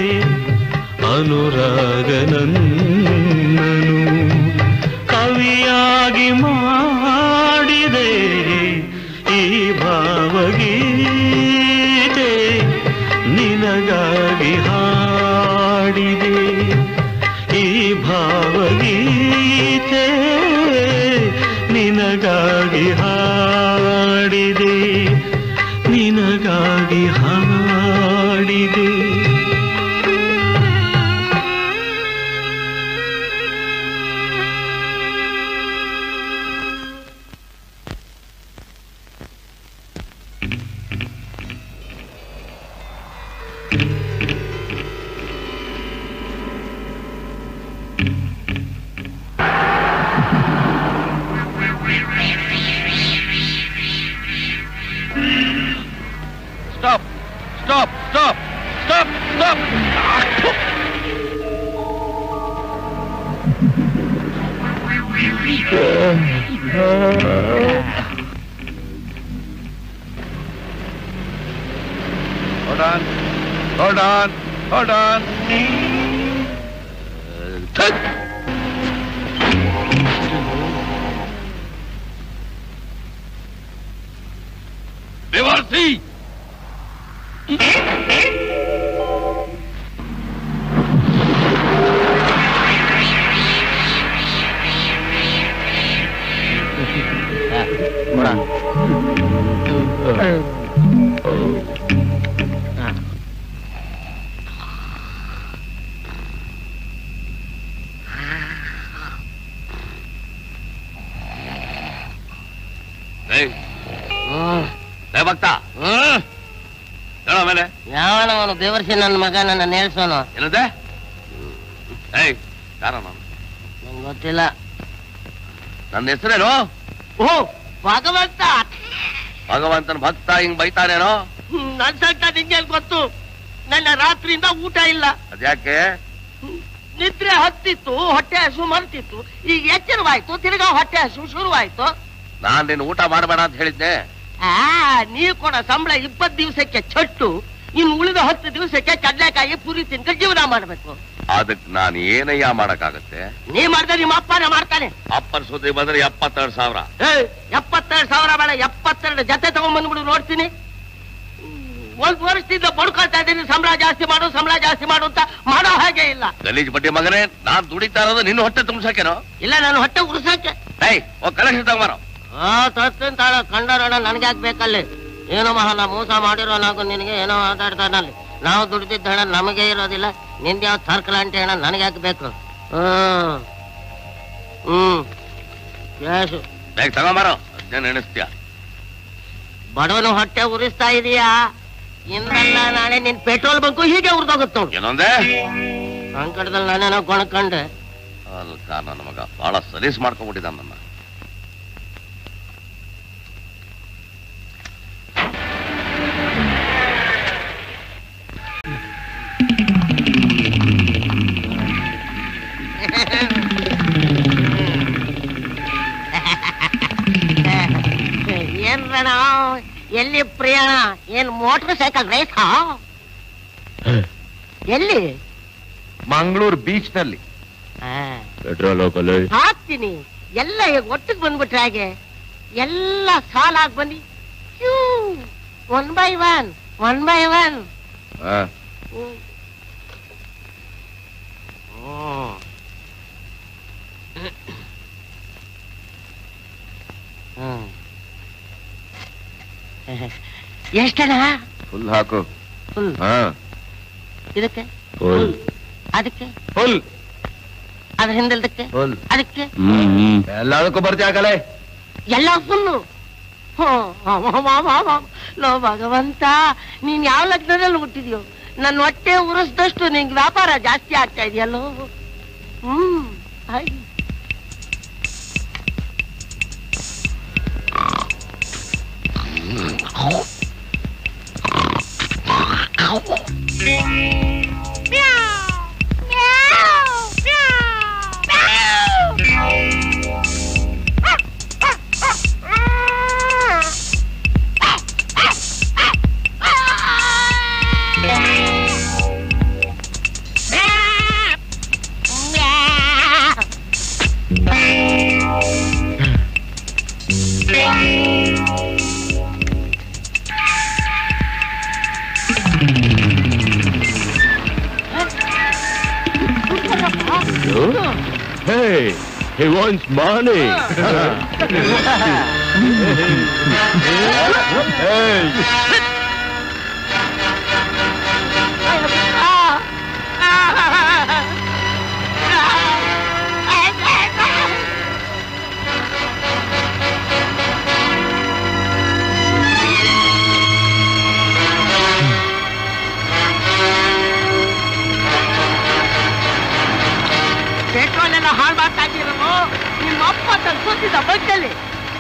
ಅನುರಾಗನನ್ನನು ಕವಿಯಾಗಿ ಮಾಡಿದೆ ಈ ಭಾವಗೀತೆ ನಿನಗಾಗಿ ಹಾಡಿದೆ ಈ ಭಾವಗೀತೆ ನಿನಗಾಗಿ ಹಾಡಿದೆ ನಿನಗಾಗಿ ಹಾಡಿದೆ stop stop stop stop stop Hold on. Hold on. Hold on. Bevarsi! ಭಕ್ತ ಹೇಳ ಮೇಲೆ ಯಾವನವನು ಬೆವರ್ಸಿ ನನ್ನ ಮಗ ನನ್ನ ನೇಳ್ಸೋನು ಏನಂತೆ ಏಯ್ ಯಾರ ನಾನು ನಂಗೆ ಗೊತ್ತಿಲ್ಲ ನನ್ನ ಹೆಸರೇನು ಓ ಭಗವಂತ ಭಗವಂತನ ಭಕ್ತ ಹಿಂಗ್ ಬೈತಾನೇನೋ ನನ್ ಸಂತ ನಿಂಗೆ ಗೊತ್ತು ನನ್ನ ರಾತ್ರಿಯಿಂದ ಊಟ ಇಲ್ಲ ಅದ್ಯಾಕೆ ನಿದ್ರೆ ಹತ್ತಿತ್ತು ಹೊಟ್ಟೆ ಹಸು ಮರ್ತಿತ್ತು ಈಗ ಎಚ್ಚರವಾಯ್ತು ತಿರ್ಗಾ ಹೊಟ್ಟೆ ಹಸು ಶುರುವಾಯ್ತು ನಾನ್ ನಿನ್ ಊಟ ಮಾಡಬೇಡ ಅಂತ ಹೇಳಿದ್ದೆ ಆ ನೀವು ಕೊಡ ಸಂಬಳ ಇಪ್ಪತ್ ದಿವಸಕ್ಕೆ ಚಟ್ಟು ಇನ್ನು ಉಳಿದ ಹತ್ತು ದಿವಸಕ್ಕೆ ಕಡ್ಲೆಕಾಯಿ ಪುರಿ ತಿನ್ಕೊಂಡು ಜೀವನ ಮಾಡ್ಬೇಕು ಅದಕ್ ನಾನ್ ಏನಯ್ಯ ಮಾಡಕ್ಕಾಗತ್ತೆ ನೀ ಮಾಡ್ದೆ ನಿಮ್ಮ ಅಪ್ಪನ ಮಾಡ್ತಾನೆ ಅಪ್ಪನ ಸುದ್ದಿ ಬಂದ್ರೆ ಎಪ್ಪತ್ತೆರಡು ಸಾವಿರ ಏಯ್, ಎಪ್ಪತ್ತೆರಡು ಸಾವಿರ ಬೇಡ ಎಪ್ಪತ್ತೆರಡು ಜೊತೆ ತಗೊಂಡ್ಬಂದ್ಬಿಡು ನೋಡ್ತೀನಿ ಒಂದ್ ವರ್ಷದಿಂದ ಬಡ್ಕೊಳ್ತಾ ಇದ್ದೀನಿ ಸಂಬಳ ಜಾಸ್ತಿ ಮಾಡು ಸಂಬಳ ಜಾಸ್ತಿ ಮಾಡು ಅಂತ ಮಾಡೋ ಹಾಗೆ ಇಲ್ಲ ಗಲೀಜ್ ಬಡ್ಡಿ ಮಗನೇ ನಾನ್ ದುಡಿತಾ ಇರೋದು ನಿನ್ನ ಹೊಟ್ಟೆ ತುಂಬಿಸಕೇನೋ ಇಲ್ಲ ನಾನು ಹೊಟ್ಟೆ ಉರ್ಸಕ್ಕೆ ಏಯ್ ಓ ಕಲೆಕ್ಷನ್ ತಗೊಂಬಾರೋ ಆ ತರ್ತೀನಿ ತಾಳ ಕಂಡರೋಣ ನನ್ಗೆ ಯಾಕೆ ಬೇಕಲ್ಲಿ ಏನೋ ಮಹಲ ಮೋಸ ಮಾಡಿರೋ ನಾವು ನಿನಗೆ ಏನೋ ಮಾತಾಡ್ತಾನಲ್ಲಿ ನಾವು ದುಡ್ದಿದ್ದ ಹಣ ನಮಗೆ ಇರೋದಿಲ್ಲ ನಿಂದ ಯಾವ ತರ್ಕಲಾಂಟಿ ಹಣ ನನಗೆ ಯಾಕೆ ಬೇಕು ಹ್ಮ್ ಹ್ಮ್ ಕ್ಯಾಶು ಬೇಗ ತಗೊಂಬಾರೋ ಅದೇನ್ ಎಣಿಸ್ತೀಯ ಬಡವನು ಹೊಟ್ಟೆ ಉರಿಸ್ತಾ ಇದೀಯಾ ಇಂದಲ್ಲ ನಾಳೆ ನಿನ್ ಪೆಟ್ರೋಲ್ ಬಂಕು ಹೀಗೆ ಉರ್ದೋಗುತ್ತೆ ನೋಡು ಏನೊಂದೇ ಸಂಕಟದಲ್ಲಿ ನಾನೇನೋ ಕೊಣಕೊಂಡೆ ಅಲ್ಕ ನನ್ನ ಮಗ ಬಹಳ ಸಲೀಸ್ ಮಾಡ್ಕೊಂಡ್ಬಿಟ್ಟಿದ್ದ ನನ್ನ ಏನ್ ರಣ ಎಲ್ಲಿ ಪ್ರಯಾಣ ಏನ್ ಮೋಟರ್ ಸೈಕಲ್ ರೇಸ್ ಎಲ್ಲಿ ಮಂಗಳೂರು ಬೀಚ್ ನಲ್ಲಿ ಆ, ಪೆಟ್ರೋಲ್ ಹೋಗಲ್ಲ ಹಾಕ್ತೀನಿ ಎಲ್ಲ ಈಗ ಒಟ್ಟಿಗೆ ಬಂದ್ಬಿಟ್ರೆ ಹಾಗೆ ಎಲ್ಲ ಸಾಲ ಆಗಿ ಬನ್ನಿ one by one one by one ಎಷ್ಟಣ್ಣ ಫುಲ್ ಹಾಕು ಫುಲ್ ಹಾ ಇದಕ್ಕೆ ಫುಲ್ ಅದಕ್ಕೆ ಫುಲ್ ಅದ್ರ ಹಿಂದಲ್ದಕ್ಕೆ ಫುಲ್ ಅದಕ್ಕೆ ಎಲ್ಲದಕ್ಕೂ ಬರ್ತೀಯ ಕಲೆ ಎಲ್ಲ ಫುಲ್ಲು ಲೋ ಭಗವಂತ ನೀನ್ ಯಾವ ಲಗ್ನದಲ್ಲಿ ಹುಟ್ಟಿದ್ಯೋ ನನ್ನ ಹೊಟ್ಟೆ ಉರಿಸ್ದಷ್ಟು ನಿಂಗೆ ವ್ಯಾಪಾರ ಜಾಸ್ತಿ ಆಗ್ತಾ ಇದೆಯಲ್ಲೋ ಹ್ಮ್ ಹಾಗೆ Hey, he wants money. Petrol ಎಲ್ಲ ಹಾಳು ಮಾಡ್ತಾ ಇದ್ದೀರಲ್ಲ ನಿಮ್ಮ ಅಪ್ಪ ತಂದು ಕೂತಿದ್ದ ಬೈಕಲ್ಲಿ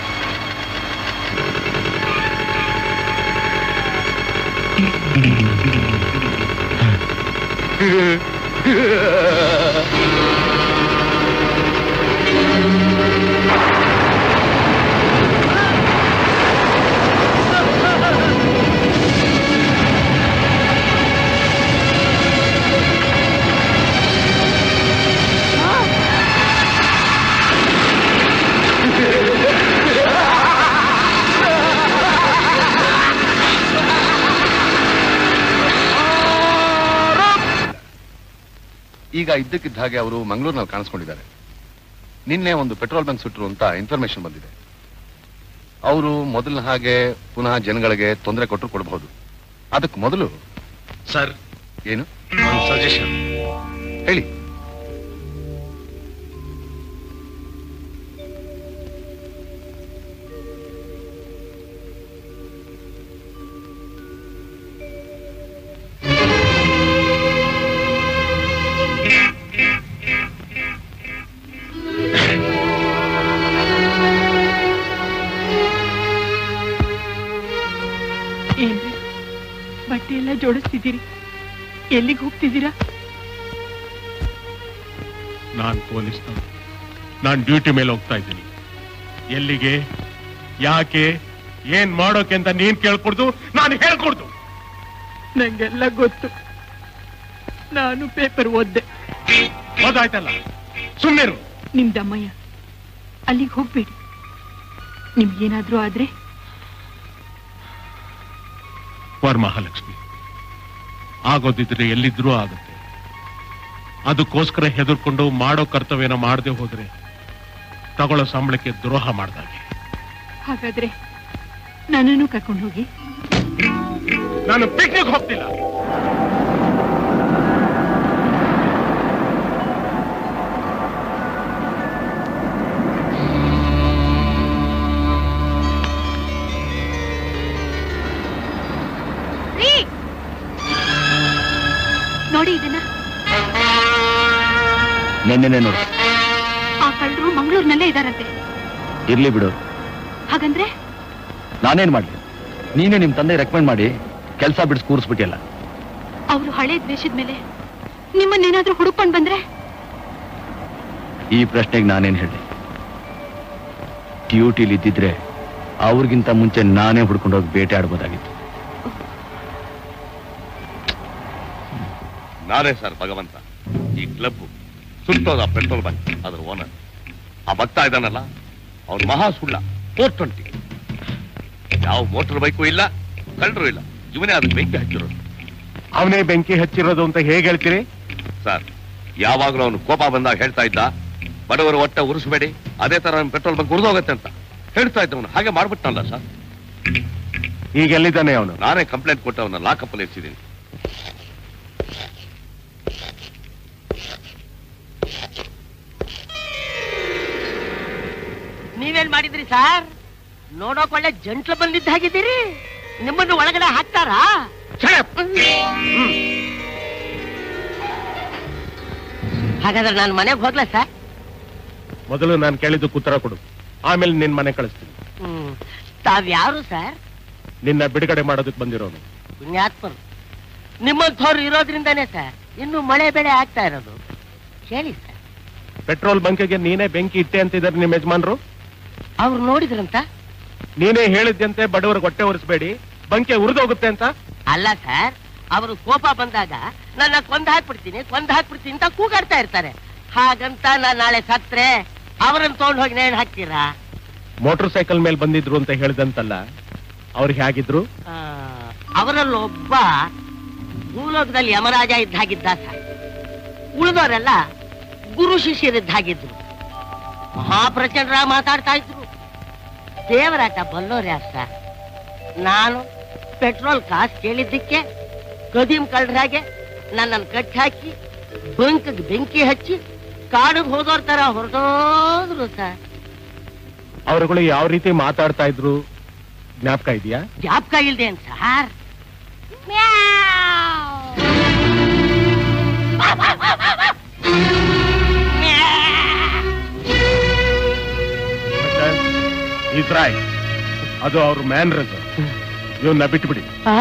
ಈಗ ಇದ್ದಕ್ಕಿದ್ದ ಹಾಗೆ ಅವರು ಮಂಗಳೂರಿನಲ್ಲಿ ಕಾಣಿಸ್ಕೊಂಡಿದ್ದಾರೆ ನಿನ್ನೆ ಒಂದು ಪೆಟ್ರೋಲ್ ಬಂಕ್ ಸುಟ್ಟರು ಅಂತ ಇನ್ಫಾರ್ಮೇಶನ್ ಬಂದಿದೆ ಅವರು ಮೊದಲಿನ ಹಾಗೆ ಪುನಃ ಜನಗಳಿಗೆ ತೊಂದರೆ ಕೊಟ್ಟರು ಕೊಡಬಹುದು ಅದಕ್ಕೆ ಮೊದಲು ಸರ್ ಏನು ಒಂದು ಸಜೆಷನ್ ಹೇಳಿ ಏನ್ರಿ ಬಟ್ಟೆ ಎಲ್ಲ ಜೋಡಿಸ್ತಿದ್ದೀರಿ ಎಲ್ಲಿಗೆ ಹೋಗ್ತಿದ್ದೀರಾ ನಾನ್ ಪೊಲೀಸ್ ನಾನ್ ಡ್ಯೂಟಿ ಮೇಲೆ ಹೋಗ್ತಾ ಇದ್ದೀನಿ ಎಲ್ಲಿಗೆ ಯಾಕೆ ಏನ್ ಮಾಡೋಕೆ ಅಂತ ನೀನ್ ಕೇಳ್ಕೊಡ್ದು ನಾನು ಹೇಳ್ಕೊಡ್ದು ನಂಗೆಲ್ಲ ಗೊತ್ತು ನಾನು ಪೇಪರ್ ಓದ್ದೆ ಗೊತ್ತಾಯ್ತಲ್ಲ ಸುಮ್ಮನಿರು ನಿಮ್ ದಮ್ಮಯ್ಯ ಅಲ್ಲಿಗೆ ಹೋಗ್ಬೇಡಿ ನಿಮ್ಗೇನಾದ್ರೂ ಆದ್ರೆ ವರಮಹಾಲಕ್ಷ್ಮಿ ಆಗೋದಿದ್ರೆ ಎಲ್ಲಿದ್ರೂ ಆಗುತ್ತೆ ಅದಕ್ಕೋಸ್ಕರ ಹೆದರ್ಕೊಂಡು ಮಾಡೋ ಕರ್ತವ್ಯನ ಮಾಡದೆ ಹೋದ್ರೆ ತಗೊಳ್ಳೋ ಸಂಬಳಕ್ಕೆ ದ್ರೋಹ ಮಾಡ್ದಾಗೆ ಹಾಗಾದ್ರೆ ನನ್ನನ್ನು ಕರ್ಕೊಂಡು ಹೋಗಿ ನಾನು ಪಿಕ್ನಿಕ್ ಹೋಗ್ತಿಲ್ಲ ರೀ! ನೋಡಿ ಇದನ್ನ ನೆನ್ನೆನೆ ನೋಡು ಆ ಕಳ್ಳರು ಮಂಗಳೂರಿನಲ್ಲೇ ಇದಾರಂತೆ ಇರ್ಲಿ ಬಿಡು ಹಾಗಂದ್ರೆ ನಾನೇನ್ ಮಾಡ್ಲಿ ನೀನೇ ನಿಮ್ ತಂದೆ ರೆಕಮೆಂಡ್ ಮಾಡಿ ಕೆಲಸ ಬಿಡಿಸ್ ಕೂರಿಸ್ಬಿಟ್ಟಿಯಲ್ಲ ಅವರು ಹಳೆ ದ್ವೇಷದ ಮೇಲೆ ನಿಮ್ಮನ್ನೇನಾದ್ರೂ ಹುಡುಕೊಂಡ್ ಬಂದ್ರೆ ಈ ಪ್ರಶ್ನೆಗೆ ನಾನೇನ್ ಹೇಳಿ ಡ್ಯೂಟಿಲಿ ಇದ್ದಿದ್ರೆ ಅವ್ರಿಗಿಂತ ಮುಂಚೆ ನಾನೇ ಹುಡ್ಕೊಂಡೋಗಿ ಬೇಟೆ ಆಡ್ಬೋದಾಗಿತ್ತು ನಾನೇ ಸರ್ ಭಗವಂತ ಈ ಕ್ಲಬ್ ಸುಟ್ಟೋದ ಪೆಟ್ರೋಲ್ ಬಂಕ್ ಅದ್ರ ಓನರ್ ಆ ಭಕ್ತ ಇದ್ದಾನಲ್ಲ ಅವ್ನು ಮಹಾ ಸುಳ್ಳ ಫೋರ್ ಟ್ವೆಂಟಿ ಯಾವ ಮೋಟರ್ ಬೈಕು ಇಲ್ಲ ಕಳ್ಳರು ಇಲ್ಲ ಇವನೇ ಅದಕ್ಕೆ ಬೆಂಕಿ ಹಚ್ಚಿರೋದು ಅವನೇ ಬೆಂಕಿ ಹಚ್ಚಿರೋದು ಅಂತ ಹೇಗೆ ಹೇಳ್ತೀರಿ ಸರ್ ಯಾವಾಗಲೂ ಅವನು ಕೋಪ ಬಂದಾಗ ಹೇಳ್ತಾ ಇದ್ದ ಬಡವರು ಹೊಟ್ಟೆ ಉರಿಸಬೇಡಿ ಅದೇ ತರ ಪೆಟ್ರೋಲ್ ಬಂಕ್ ಉರಿದೋಗತ್ತೆ ಅಂತ ಹೇಳ್ತಾ ಇದ್ದವನು ಹಾಗೆ ಮಾಡ್ಬಿಟ್ಟನಲ್ಲ ಸರ್ ಈಗ ಎಲ್ಲಿದ್ದಾನೆ ಅವನು ನಾನೇ ಕಂಪ್ಲೇಂಟ್ ಕೊಟ್ಟು ಅವನ ಲಾಕಪ್ ಅಲ್ಲಿ ಇರಿಸಿದ್ದೀನಿ ನೀವೇನ್ ಮಾಡಿದ್ರಿ ಸರ್ ನೋಡೋಕ್ ಒಳ್ಳೆ ಜಂಟ್ಲು ಬಂದಿದ್ದ ಹಾಗಿದ್ದೀರಿ ನಿಮ್ಮನ್ನು ಒಳಗಡೆ ಹಾಕ್ತಾರಾ ಹಾಗಾದ್ರೆ ನಾನು ಮನೆಗೆ ಹೋಗ್ಲಾ ಸರ್ ಮೊದಲು ನಾನು ಕೇಳಿದ್ದಕ್ಕೆ ಉತ್ತರ ಕೊಡು ಆಮೇಲೆ ನಿನ್ ಮನೆ ಕಳಿಸ್ತೀನಿ ಹ್ಮ್ ತಾವ್ಯಾರು ಸರ್ ನಿನ್ನ ಬಿಡುಗಡೆ ಮಾಡೋದಕ್ಕೆ ಬಂದಿರೋನು ಪುಣ್ಯಾತ್ಮರು ನಿಮ್ಮಂಥವ್ರು ಇರೋದ್ರಿಂದಾನೇ ಸರ್ ಇನ್ನು ಮಳೆ ಬೆಳೆ ಆಗ್ತಾ ಇರೋದು ಹೇಳಿ ಸರ್ ಪೆಟ್ರೋಲ್ ಬಂಕಿಗೆ ನೀನೇ ಬೆಂಕಿ ಇಟ್ಟೆ ಅಂತಿದ್ದಾರೆ ನಿಮ್ಮ ಯಜಮಾನ್ರು ಅವ್ರು ನೋಡಿದ್ರಂತ ನೀನೇ ಹೇಳಿದ್ದಂತೆ ಬಡವರಿಗೆ ಹೊಟ್ಟೆ ಒರೆಸ್ಬೇಡಿ ಬಂಕೆ ಉರಿದೋಗುತ್ತೆ ಅಂತ ಅಲ್ಲ ಸರ್ ಅವರು ಕೋಪ ಬಂದಾಗ ನನ್ನ ಕೊಂದ್ ಹಾಕ್ಬಿಡ್ತೀನಿ ಕೊಂದ್ ಹಾಕ್ಬಿಡ್ತೀನಿ ಅಂತ ಕೂಗಾಡ್ತಾ ಇರ್ತಾರೆ ಹಾಗಂತ ನಾನ್ ನಾಳೆ ಸತ್ರೆ ಅವರನ್ನ ತಗೊಂಡ್ ಹೋಗಿ ನೇಣ್ ಹಾಕ್ತೀರಾ ಮೋಟರ್ ಸೈಕಲ್ ಮೇಲೆ ಬಂದಿದ್ರು ಅಂತ ಹೇಳ್ದಂತಲ್ಲ ಅವ್ರಿಗೆ ಹೇಗಿದ್ರು ಆ, ಅವರಲ್ಲಿ ಒಬ್ಬ ಭೂಲೋಕದಲ್ಲಿ ಯಮರಾಜ ಇದ್ದ ಹಾಗಿದ್ದ ಸರ್ ಉಳಿದವರೆಲ್ಲ ಗುರು ಶಿಷ್ಯರಿದ್ದ ಹಾಗಿದ್ರು ಮಹಾಪ್ರಚಂಡ್ರ ಮಾತಾಡ್ತಾ ಇದ್ರು ದೇವರಾಟ ಬಲ್ಲೋರ್ ಯಾರು ಸರ್ ನಾನು ಪೆಟ್ರೋಲ್ ಕಾಸು ಕೇಳಿದ್ದಕ್ಕೆ ಕದೀಮ್ ಕಳ್ರಾಗೆ ನನ್ನನ್ನು ಕಟ್ಟಿ ಹಾಕಿ ಬಂಕಿಗೆ ಬೆಂಕಿ ಹಚ್ಚಿ ಕಾಡಿಗೆ ಹೋದೋರ್ ತರ ಹೊರಟೋದ್ರು ಸರ್ ಅವರುಗಳು ಯಾವ ರೀತಿ ಮಾತಾಡ್ತಾ ಇದ್ರು ಜ್ಞಾಪಕ ಇದೆಯಾ ಜ್ಞಾಪಕ ಇಲ್ದೆ ಅಂತ ಸರ್ ಈಸ್ ರೈಟ್ ಅದು ಅವ್ರ ಮ್ಯಾನ್ರಸ್ ಇವನ್ನ ಬಿಟ್ಬಿಡಿ ಆ,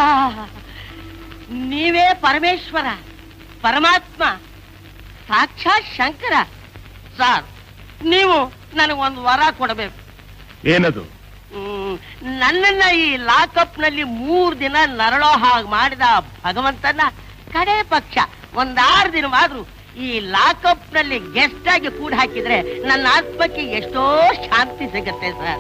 ನೀವೇ ಪರಮೇಶ್ವರ ಪರಮಾತ್ಮ ಸಾಕ್ಷಾತ್ ಶಂಕರ ಸರ್ ನೀವು ನನಗೊಂದು ವರ ಕೊಡಬೇಕು ಏನದು ಹ್ಮ್, ನನ್ನನ್ನ ಈ ಲಾಕಪ್ ನಲ್ಲಿ ಮೂರ್ ದಿನ ನರಳೋ ಹಾಗೆ ಮಾಡಿದ ಭಗವಂತನ ಕಡೆ ಪಕ್ಷ ಒಂದಾರು ದಿನವಾದ್ರೂ ಈ ಲಾಕಪ್ ನಲ್ಲಿ ಗೆಸ್ಟ್ ಆಗಿ ಕೂಡ ಹಾಕಿದ್ರೆ ನನ್ನ ಆತ್ಮಕ್ಕೆ ಎಷ್ಟೋ ಶಾಂತಿ ಸಿಗತ್ತೆ ಸರ್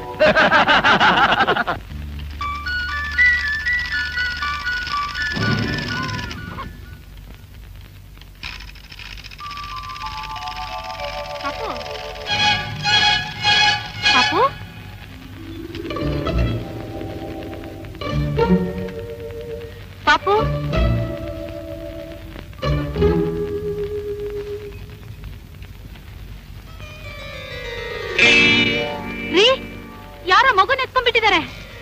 ಪಾಪು ಪಾಪು ಪಾಪು ರೀ ಯಾರೋ ಮಗುನ ಎತ್ಕೊಂಡ್ಬಿಟ್ಟಿದ್ದಾರೆ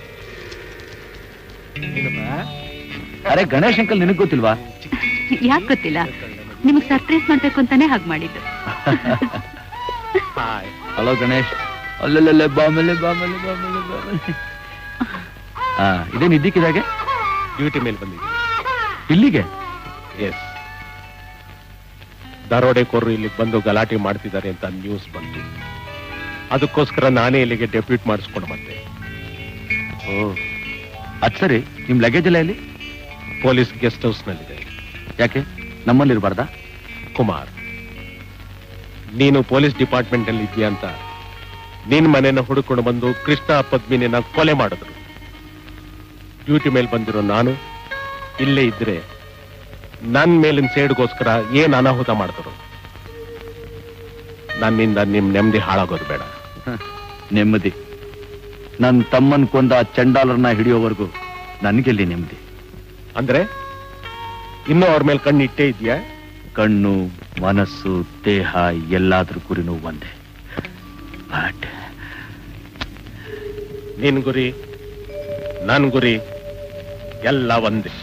ಅರೆ ಗಣೇಶ್ ಅಂಕಲ್ ನಿನಗ್ ಗೊತ್ತಿಲ್ವಾ ಯಾಕೆ ಗೊತ್ತಿಲ್ಲ ನಿಮಗ್ ಸರ್ಪ್ರೈಸ್ ಮಾಡ್ಬೇಕು ಅಂತಾನೆ ಹಾಗೆ ಮಾಡಿದ್ದು ಹಲೋ ಗಣೇಶ್ ಅಲ್ಲಲ್ಲೇ ಬಾಮಲೆ ಬಾಮಲೆ ಬಾಮಲೆ ಬಾಮಲೆ ಹಾ ಇದೇನು ಇದ್ದಕ್ಕಿದಾಗೆ ಡ್ಯೂಟಿ ಮೇಲೆ ಬಂದಿದ್ದೀನಿ ಇಲ್ಲಿಗೆ ಎಸ್ ದರೋಡೆಕೋರರು ಇಲ್ಲಿಗೆ ಬಂದು ಗಲಾಟೆ ಮಾಡ್ತಿದ್ದಾರೆ ಅಂತ ನ್ಯೂಸ್ ಬಂತು ಅದಕ್ಕೋಸ್ಕರ ನಾನೇ ಇಲ್ಲಿಗೆ ಡೆಪ್ಯೂಟ್ ಮಾಡಿಸ್ಕೊಂಡು ಬಂದೆ ಓ ಅದ್ ಸರಿ ನಿಮ್ ಲಗೇಜ್ ಎಲ್ಲ ಎಲ್ಲಿ ಪೊಲೀಸ್ ಗೆಸ್ಟ್ ಹೌಸ್ ನಲ್ಲಿದೆ ಯಾಕೆ ನಮ್ಮಲ್ಲಿ ಇರಬಾರ್ದಾ ಕುಮಾರ್ ನೀನು ಪೊಲೀಸ್ ಡಿಪಾರ್ಟ್ಮೆಂಟ್ ಅಲ್ಲಿ ಇದೆಯಾ ಅಂತ ನಿನ್ ಮನೆನ ಹುಡುಕೊಂಡು ಬಂದು ಕೃಷ್ಣ ಪದ್ಮಿನಿನ ಕೊಲೆ ಮಾಡಿದ್ರು ಡ್ಯೂಟಿ ಮೇಲೆ ಬಂದಿರೋ ನಾನು ಇಲ್ಲೇ ಇದ್ರೆ ನನ್ ಮೇಲಿನ ಸೇಡ್ಗೋಸ್ಕರ ಏನ್ ಅನಾಹುತ ಮಾಡಿದ್ರು ನನ್ನಿಂದ ನಿಮ್ ನೆಮ್ಮದಿ ಹಾಳಾಗೋದು ಬೇಡ ನೆಮ್ಮದಿ ನನ್ ತಮ್ಮನ್ ಕೊಂದ ಆ ಚಂಡಾಲರ್ನ ಹಿಡಿಯೋವರೆಗೂ ನನ್ಗೆಲ್ಲಿ ನೆಮ್ಮದಿ ಅಂದ್ರೆ ಇನ್ನೂ ಅವ್ರ ಮೇಲೆ ಕಣ್ಣು ಇಟ್ಟೇ ಇದೆಯಾ ಕಣ್ಣು ಮನಸ್ಸು ದೇಹ ಎಲ್ಲಾದ್ರೂ ಗುರಿನೂ ಒಂದೇ ಬಟ್ ನಿನ್ ಗುರಿ ನನ್ ಗುರಿ ಎಲ್ಲ ಒಂದೇ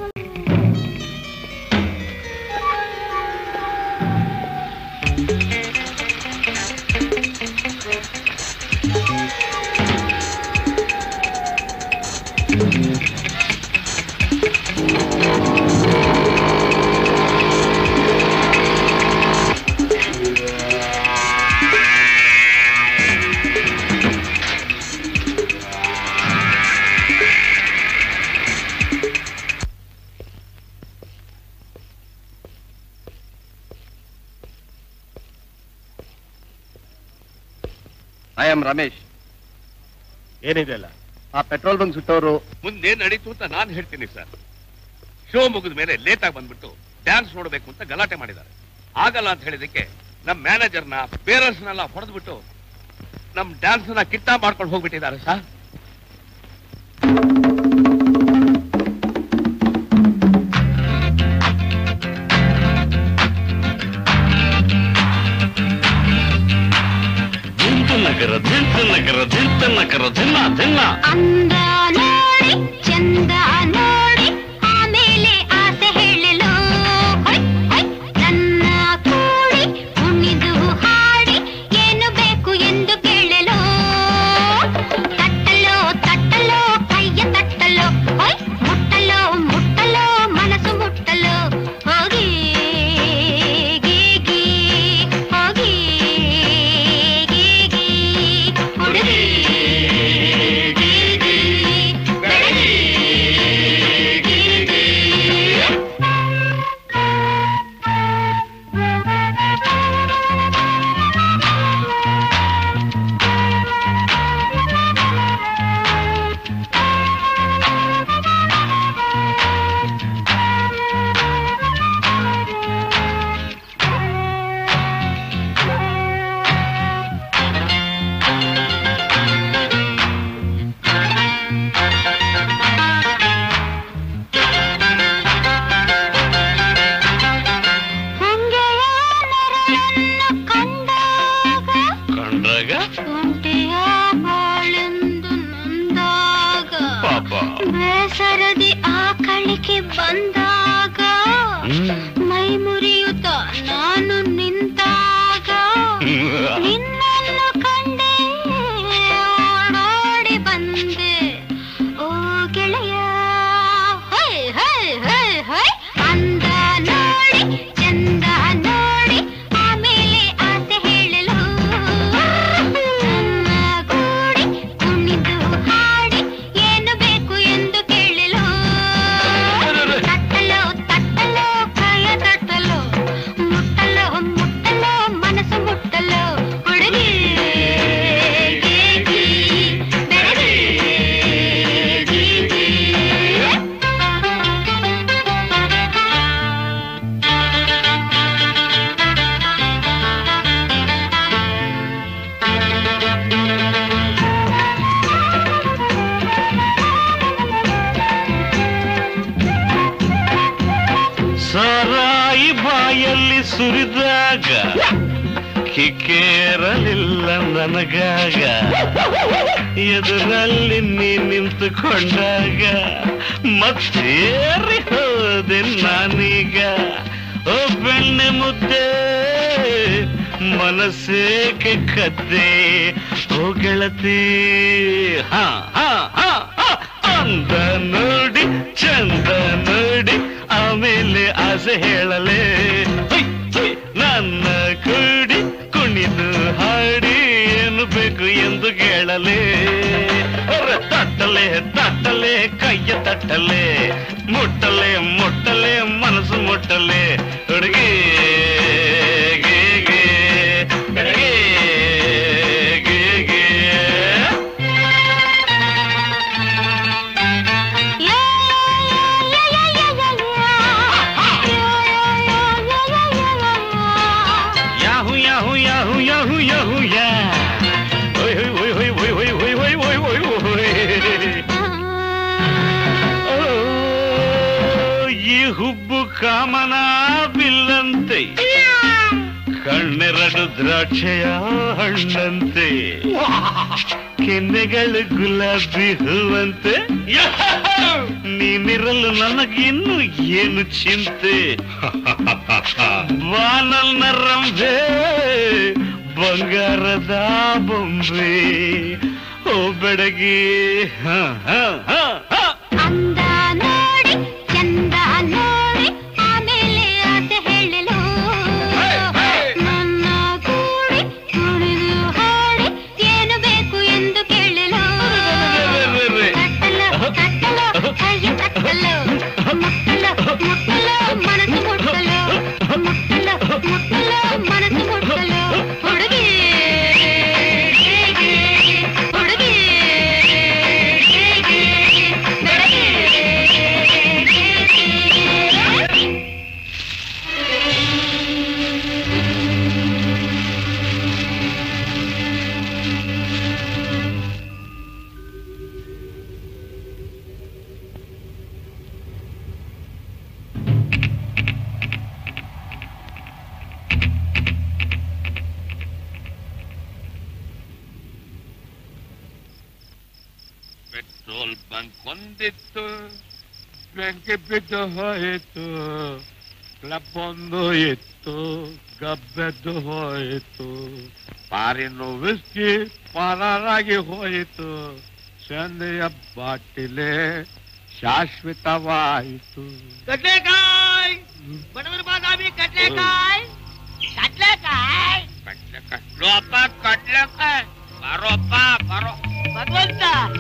ಐ ಆಮ್ ರಮೇಶ್ ಏನಿದೆ ಅಲ್ಲ ಆ ಪೆಟ್ರೋಲ್ ಬಂಕ್ ಸುಟ್ಟವರು ಮುಂದೇನ್ ನಡೀತು ಅಂತ ನಾನು ಹೇಳ್ತೀನಿ ಸರ್ ಶೋ ಮುಗಿದ ಮೇಲೆ ಲೇಟ್ ಆಗಿ ಬಂದ್ಬಿಟ್ಟು ಡ್ಯಾನ್ಸ್ ನೋಡ್ಬೇಕು ಅಂತ ಗಲಾಟೆ ಮಾಡಿದ್ದಾರೆ ಆಗಲ್ಲ ಅಂತ ಹೇಳಿದಕ್ಕೆ ನಮ್ ಮ್ಯಾನೇಜರ್ನ ಪೇರೆಂಟ್ಸ್ನೆಲ್ಲ ಹೊಡೆದ್ಬಿಟ್ಟು ನಮ್ ಡ್ಯಾನ್ಸ್ ನ ಕಿಟ್ಟ ಮಾಡ್ಕೊಂಡು ಹೋಗ್ಬಿಟ್ಟಿದ್ದಾರೆ ಸರ್ ಚಕ್ರ ಧಿನ್ನ ಧಿನ್ನ ಅಂದ ನೋಡಿ ಚಂದ ನೋಡಿ ಆಮೇಲೆ ಆಸೆ ಹೇಳಲು ಹೊಯ್, ಹೊಯ್. ನನ್ನ ಕೂಡಿ ಕುಣಿದು ಹಾಡಿ ಏನು ಬೇಕು ಎಂದು ಕೇಳಲು ತಟ್ಟಲು ತಟ್ಟಲು ಕೈಯ ತಟ್ಟಲು ಹೊಯ್ ಮುಟ್ಟಲು ಮುಟ್ಟಲು ಮನಸ್ಸು ಮುಟ್ಟಲು ಹೋಗಿ ಗೀಗಿ ಹೋಗಿ ಗೀಗಿ ಹುಡುಗಿ ಕಂಡ್ರಾಗ ಒಂಟೆಯ ಬಾಳೆಂದು ನೊಂದಾಗ ಪಾಪ ಬೇಸರದಿ ಆಕಳಿಕೆ ಬಂದಾಗ ಮೈ ಮುರಿಯುತ್ತ ನಾನು ನಿಂತಾಗ ನಿನ್ನನ್ನು ಕಂಡೆ ಓಡೋಡಿ ಬಂದೆ ಓ ಗೆಳೆಯ ಹೊಯ್ ಹೊಯ್ ಹೊಯ್ ಹೊಯ್ ಅಂದ ನೋಡಿ ಚಂದ ನೋಡಿ ಆಮೇಲೆ ಆಸೆ ಹೇಳಲು ನನ್ನ ಕೂಡಿ ಕುಣಿದು ಹಾಡಿ ಏನು ಬೇಕು ಎಂದು ಕೇಳಲು ತಟ್ಟಲು ತಟ್ಟಲು ಕೈಯ ತಟ್ಟಲು ಮುಟ್ಟಲು ಮುಟ್ಟಲು ಮನಸ್ಸು ಮುಟ್ಟಲು ಹುಡುಗಿ ಗೀಗಿ, ಬೆರಗಿ, ಗೀಗಿ. ಸಾರಾಯಿ ಬಾಯಲ್ಲಿ ಸುರಿದಾಗ ಕಿಕ್ಕೇರಲಿಲ್ಲ ನನಗಾಗ ಎದುರಲ್ಲಿ ನೀ ನಿಂತುಕೊಂಡಾಗ ಮತ್ತೇರಿ ಹೋದೆ ನಾನೀಗ ಓ ಬೆಣ್ಣೆ ಮುದ್ದೆ ಮನಸ್ಸೇಕೆ ಕದ್ದೆ ಓ ಗೆಳತಿ ಹಾ ಹಾ ಹಾ ಹಾ. ಅಂದ ನೋಡಿ ಚಂದ ನೋಡಿ ಆಮೇಲೆ ಆಸೆ ಹೇಳಲೆ ಹೊಯ್, ಹೊಯ್. ನನ್ನ ಕೂಡಿ ಕುಣಿದು ಹಾಡಿ ಏನು ಬೇಕು ಎಂದು ಕೇಳಲೆ ಹೊರ ತಟ್ಟಲೆ ತಟ್ಟಲೆ ಕೈಯ ತಟ್ಟಲೆ ಮುಟ್ಟಲೆ ಮುಟ್ಟಲೆ ಮನಸ್ಸು ಮುಟ್ಟಲೆ ಹುಡುಗಿ ಗೇ, ಗೇ, ಬೆಳಗ್ಗೆ ಗೇ, ಗೇ. Yahoo, Yahoo, Yahoo, Yahoo, Yahoo, yeah. Oi, oi, oi, oi, oi, oi, oi, oi, oi, oi, oi. ಓ, ಈ ಹುಬ್ಬು ಕಾಮನ ಬಿಲ್ಲಂತೆ ಕಣ್ಣೆರಡು ದ್ರಾಕ್ಷೆಯ ಹಣ್ಣಂತೆ ಕೆನ್ನೆಗಳು ಗುಲಾಬಿ ಹೂವಂತೆ ನೀನಿರಲು ನನಗಿನ್ನು ಏನು ಚಿಂತೆ ಬಾನಲ್ನ ರಂಭೆ ಬಂಗಾರದ ಬೊಂಬೆ ಓ ಬೆಡಗಿ ಹ, ಹ, ಹ, ಹ. ಅಂದ ನೋಡಿ ಚಂದ ನೋಡಿ ಆಮೇಲೆ ಆಸೆ ಹೇಳಲು ನನ್ನ ಕೂಡಿ ಕುಣಿದು ಹಾಡಿ ಏನು ಬೇಕು ಎಂದು ಕೇಳಲು ತಟ್ಟಲು ತಟ್ಟಲು ಕೈಯ ತಟ್ಟಲು ಮುಟ್ಟಲು ಮುಟ್ಟಲು ಮನಸ್ಸು ಮುಟ್ಟಲು ಮುಟ್ಟಲು ಮುಟ್ಟಲು ಮನಸ್ಸು ಮುಟ್ಟಲು ಹುಡುಗಿ ಹುಡುಗಿ ಬಂದ್ಕೊಂಡಿತ್ತು ಬೆಂಕಿ ಬಿದ್ದು ಹೋಯಿತು ಕ್ಲಬ್ ಒಂದು ಇತ್ತು ಗಬ್ಬೆದ್ದು ಹೋಯಿತು ಪಾರಿನ ವಿಸ್ಕಿ ಪಾರಾಗಿ ಹೋಯಿತು ಸಂದೆಯ ಬಾಟಿಲೆ ಶಾಶ್ವತವಾಯಿತು ಕಡ್ಲೆಕಾಯ್ ಬಡವರ ಬಾದಾಮಿ ಕಡ್ಲೆಕಾಯ್ ಕಡ್ಲೆಕಾಯ್ ಲೋಪ ಕಡ್ಲೆಕಾಯ್ ಬರೋಪ್ಪ ಬರೋ ಭಗವಂತ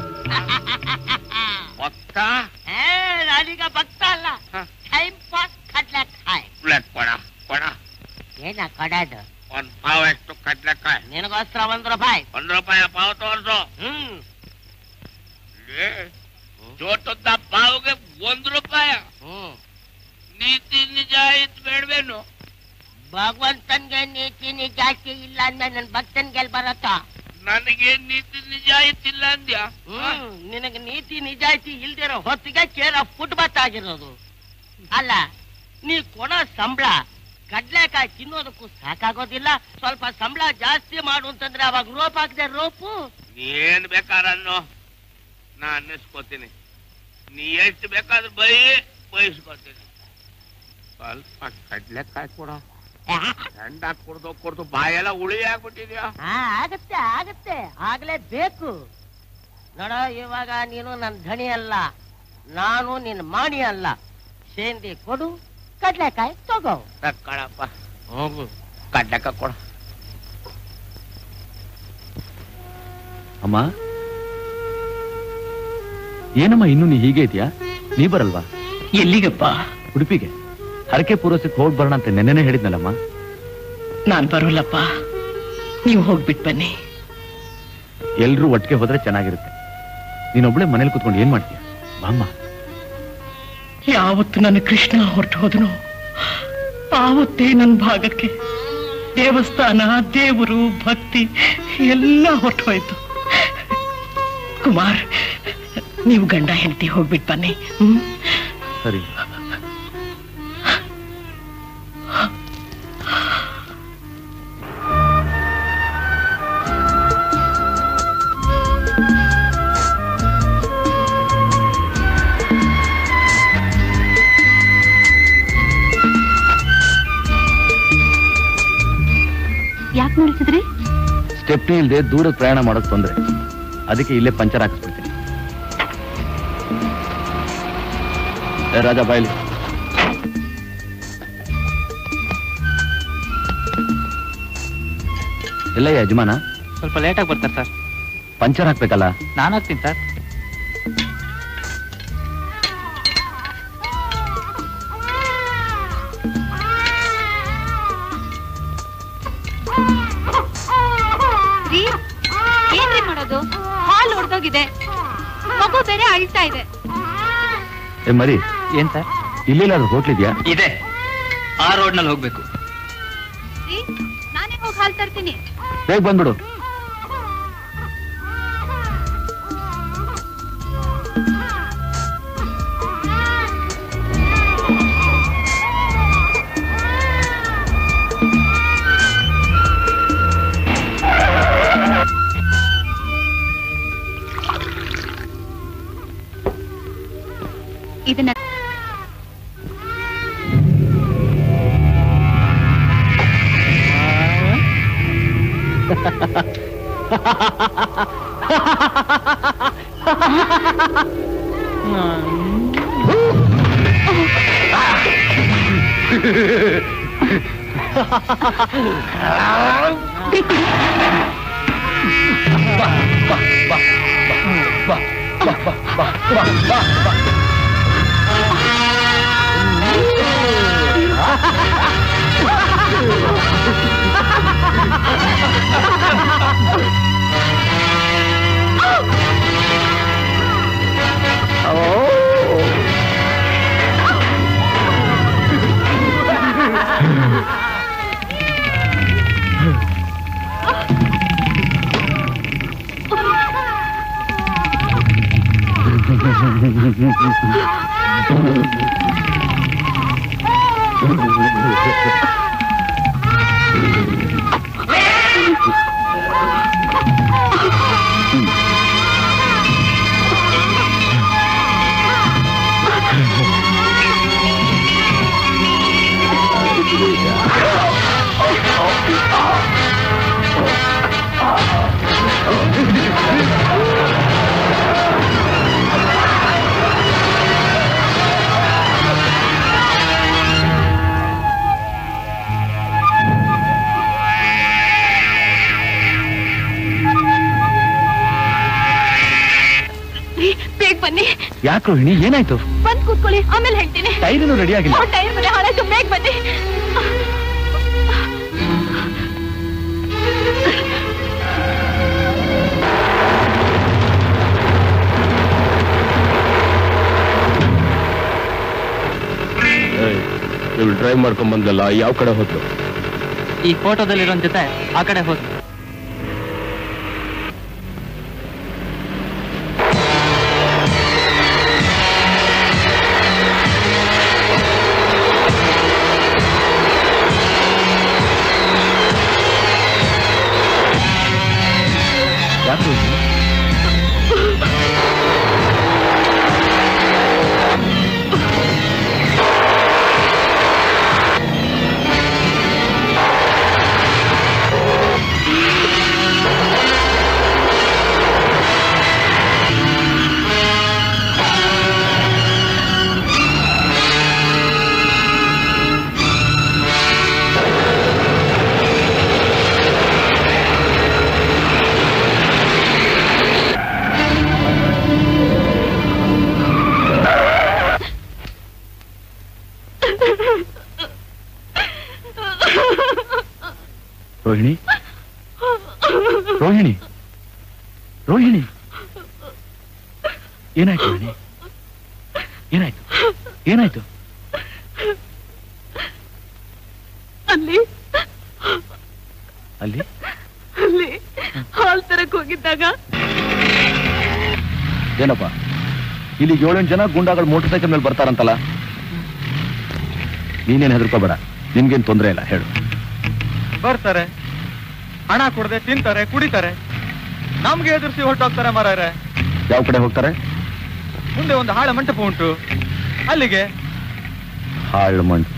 ಭಕ್ತ ಏ, ನಾನೀಗ ಭಕ್ತ ಅಲ್ಲ ಟೈಮ್ ಪಾಸ್ ಕಡ್ಲೆಕಾಯ್ ಪ್ಲೇಟ್ ಕೊಡ ಕೊಡ ಏನ ಕೊಡೋದು ಒಂದ್ ಪಾವ್ ಎಷ್ಟು ಕಡ್ಲೆಕಾಯ್ ನಿನಗೋಸ್ಕರ ಒಂದ್ ರೂಪಾಯಿ ಒಂದ್ ರೂಪಾಯಿ ಪಾವ್ ತೋರ್ಸು ಹ್ಮ್ ಲೇ, ಚೋಟದ ಪಾವ್ಗೆ ಒಂದ್ ರೂಪಾಯ ಹ್ಮ್ ನೀತಿ ನಿಜ ಇದ್ ಬೇಡ್ವೇನು ಭಗವಂತನ್ಗೆ ನೀತಿ ನಿಜಾಸ್ತಿ ಇಲ್ಲ ಅಂದ್ರೆ ನನ್ ಭಕ್ತನ್ಗೆ ಎಲ್ ಬರತ್ತ ನನಗೆ ನೀತಿ ನಿಜ ಇತ್ತಿಲ್ಲ ಅಂದ್ಯಾ ಹ್ಮ್ ನಿನಗೆ ನೀತಿ ನಿಜಾಯ್ತಿ ಇಲ್ದಿರೋ ಹೊತ್ತಿಗೆ ಕೇರ ಫುಟ್ಬಾತ್ ಆಗಿರೋದು ಅಲ್ಲ ನೀ ಕೊಡೋ ಸಂಬಳ ಕಡ್ಲೆಕಾಯಿ ತಿನ್ನೋದಕ್ಕೂ ಸಾಕಾಗೋದಿಲ್ಲ ಸ್ವಲ್ಪ ಸಂಬಳ ಜಾಸ್ತಿ ಮಾಡು ಅಂತಂದ್ರೆ ಅವಾಗ ರೋಪ್ ಹಾಕದೆ ರೋಪು ಏನ್ ಬೇಕಾರನ್ನು ನಾ ಅನ್ನಿಸ್ಕೋತೀನಿ ನೀ ಎಷ್ಟು ಬೇಕಾದ್ರೂ ಬೈ ಬಯಸ್ಕೋತೀನಿ ಸ್ವಲ್ಪ ಕಡ್ಲೆಕಾಯಿ ಕೊಡ ಹೆಂಡ ಕುಡ್ದು ಕುಡ್ದು ಬಾಯೆಲ್ಲ ಉಳಿ ಆಗ್ಬಿಟ್ಟಿದ್ಯಾ ಹಾ ಆಗತ್ತೆ ಆಗತ್ತೆ ಆಗ್ಲೇಬೇಕು ನೋಡ ಇವಾಗ ನೀನು ನನ್ನ ಧಣಿ ಅಲ್ಲ ನಾನು ನಿನ್ನ ಮಾಣಿ ಅಲ್ಲ ಸೇಂದಿ ಕೊಡು ಕಡ್ಲೆಕಾಯಿ ತಗೋ ತಕ್ಕಳಪ್ಪ ಹೋಗು ಕಡ್ಲೆಕಾಯಿ ಕೊಡ ಅಮ್ಮ ಏನಮ್ಮ ಇನ್ನು ನೀ ಹೀಗೆ ಇದೆಯಾ ನೀ ಬರಲ್ವಾ ಎಲ್ಲಿಗಪ್ಪ ಉಡುಪಿಗೆ ಹರಕೆ ಪೂರೈಸಕ್ಕೆ ಹೋಗಿ ಬರೋಣ ಅಂತ ನೆನ್ನೆನೆ ಹೇಳಿದ್ನಲ್ಲಮ್ಮ ನಾನ್ ಬರೋಲ್ಲಪ್ಪ ನೀವು ಹೋಗ್ಬಿಟ್ ಬನ್ನಿ ಎಲ್ರೂ ಒಟ್ಟಿಗೆ ಹೋದ್ರೆ ಚೆನ್ನಾಗಿರುತ್ತೆ ನೀನೊಬ್ಳೆ ಮನೇಲಿ ಕುತ್ಕೊಂಡು ಏನ್ ಮಾಡ್ತೀಯ ಬಾಮ್ಮ ಯಾವತ್ತು ನನ್ನ ಕೃಷ್ಣ ಹೊರಟು ಹೋದನು ಆವತ್ತೇ ನನ್ನ ಭಾಗಕ್ಕೆ ದೇವಸ್ಥಾನ ದೇವರು ಭಕ್ತಿ ಎಲ್ಲ ಹೊರಟು ಹೋಯ್ತು ಕುಮಾರ್ ನೀವು ಗಂಡ ಹೆಂಡತಿ ಹೋಗ್ಬಿಟ್ ಬನ್ನಿ ಹ್ಮ್ ಸರಿ ಯಾಕೆ ನಿಲ್ಸಿದ್ರಿ ಸ್ಟೆಪ್ನಿ ಇಲ್ಲದೆ ದೂರ ಪ್ರಯಾಣ ಮಾಡೋಕ್ ತೊಂದ್ರೆ ಅದಕ್ಕೆ ಇಲ್ಲೇ ಪಂಚರ್ ಹಾಕಿಸ್ಬಿಡ್ತೀನಿ ಏ, ರಾಜ ಬಾಯ್ಲಿ ಎಲ್ಲ ಯಜಮಾನ ಸ್ವಲ್ಪ ಲೇಟಾಗಿ ಬರ್ತಾರೆ ಸರ್ ಪಂಚರ್ ಹಾಕ್ಬೇಕಲ್ಲ ನಾನು ಹಾಕ್ತೀನಿ ಸರ್ ರೀ ಏನ್ರಿ ಮಾಡೋದು ಹಾಲ್ ಹೊಡೆದೋಗಿದೆ ಮಗು ಬೇರೆ ಅಳ್ತಾ ಇದೆ ಏ ಮರಿ ಏನ್ ಸರ್ ಇಲ್ಲೆಲ್ಲಾದ್ರೂ ಹೋಟ್ಲಿದ್ಯಾ ಇದೆ ಆ ರೋಡ್ ನಲ್ಲಿ ಹೋಗ್ಬೇಕು ರೀ ನಾನೇ ಹೋಗಿ ಹಾಲ್ ತರ್ತೀನಿ ಬೇಗ ಬಂದ್ಬಿಡು ಇದನ್ನ ಯಾಕೆ ರೋಹಿಣಿ ಏನಾಯ್ತು ಬಂದ್ ಕೂತ್ಕೊಳ್ಳಿ ಆಮೇಲೆ ಹೇಳ್ತೀನಿ ಟೈರಿನೂ ರೆಡಿ ಆಗಿಲ್ಲ ಓ, ಟೈರ್ ಮನೆ ಹಾಳಾಯ್ತು ಬೇಗ ಬನ್ನಿ ಇವಳು ಡ್ರೈವ್ ಮಾಡ್ಕೊಂಡ್ ಬಂದಲ್ಲ ಯಾವ ಕಡೆ ಹೋದ್ರು ಈ ಫೋಟೋದಲ್ಲಿರೋ ಜೊತೆ ಆ ಕಡೆ ಹೋಗಿ ಯಾಕೆ ರೋಹಿಣಿ? ರೋಹಿಣಿ ರೋಹಿಣಿ ರೋಹಿಣಿ ಏನಾಯ್ತು ರೋಹಿಣಿ ಏನಾಯ್ತು ಏನಾಯ್ತು ಅಲ್ಲಿ ಅಲ್ಲಿ ಅಲ್ಲಿ ಹಾಲ್ ತರಕ್ ಹೋಗಿದ್ದಾಗ ಏನಪ್ಪ ಇಲ್ಲಿ ಏಳೆಂಟು ಜನ ಗುಂಡಾಗಳು ಮೋಟರ್ ಸೈಕಲ್ ಮೇಲೆ ಬರ್ತಾರಂತಲ್ಲ ನೀನೇನ್ ಹೆದರ್ಕೋಬೇಡ ನಿನ್ಗೇನ್ ತೊಂದರೆ ಇಲ್ಲ ಹೇಳು ಬರ್ತಾರೆ ಹಣ ಕೊಡದೆ ತಿಂತಾರೆ ಕುಡಿತಾರೆ ನಮ್ಗೆ ಎದುರಿಸಿ ಹೊರಟೋಗ್ತಾರೆ ಮಾರಾಯರೆ ಯಾವ ಕಡೆ ಹೋಗ್ತಾರೆ ಮುಂದೆ ಒಂದು ಹಾಳ ಮಂಟಪ ಉಂಟು ಅಲ್ಲಿಗೆ ಹಾಳು ಮಂಟಪ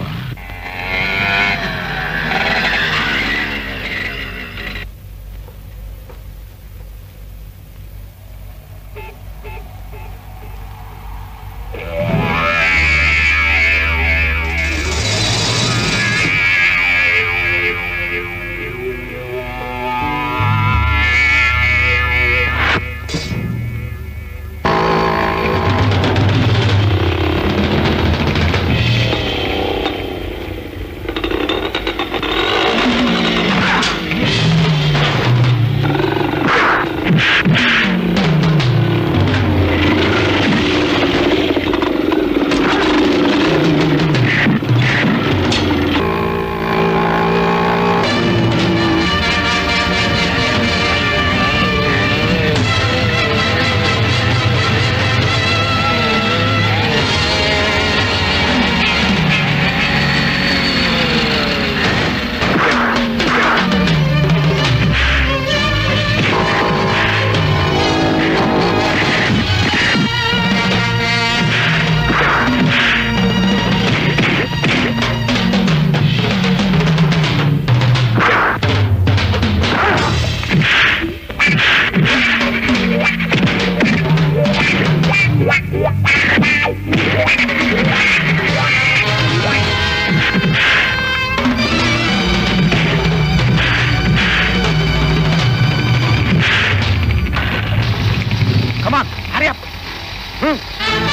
Come on, hurry up.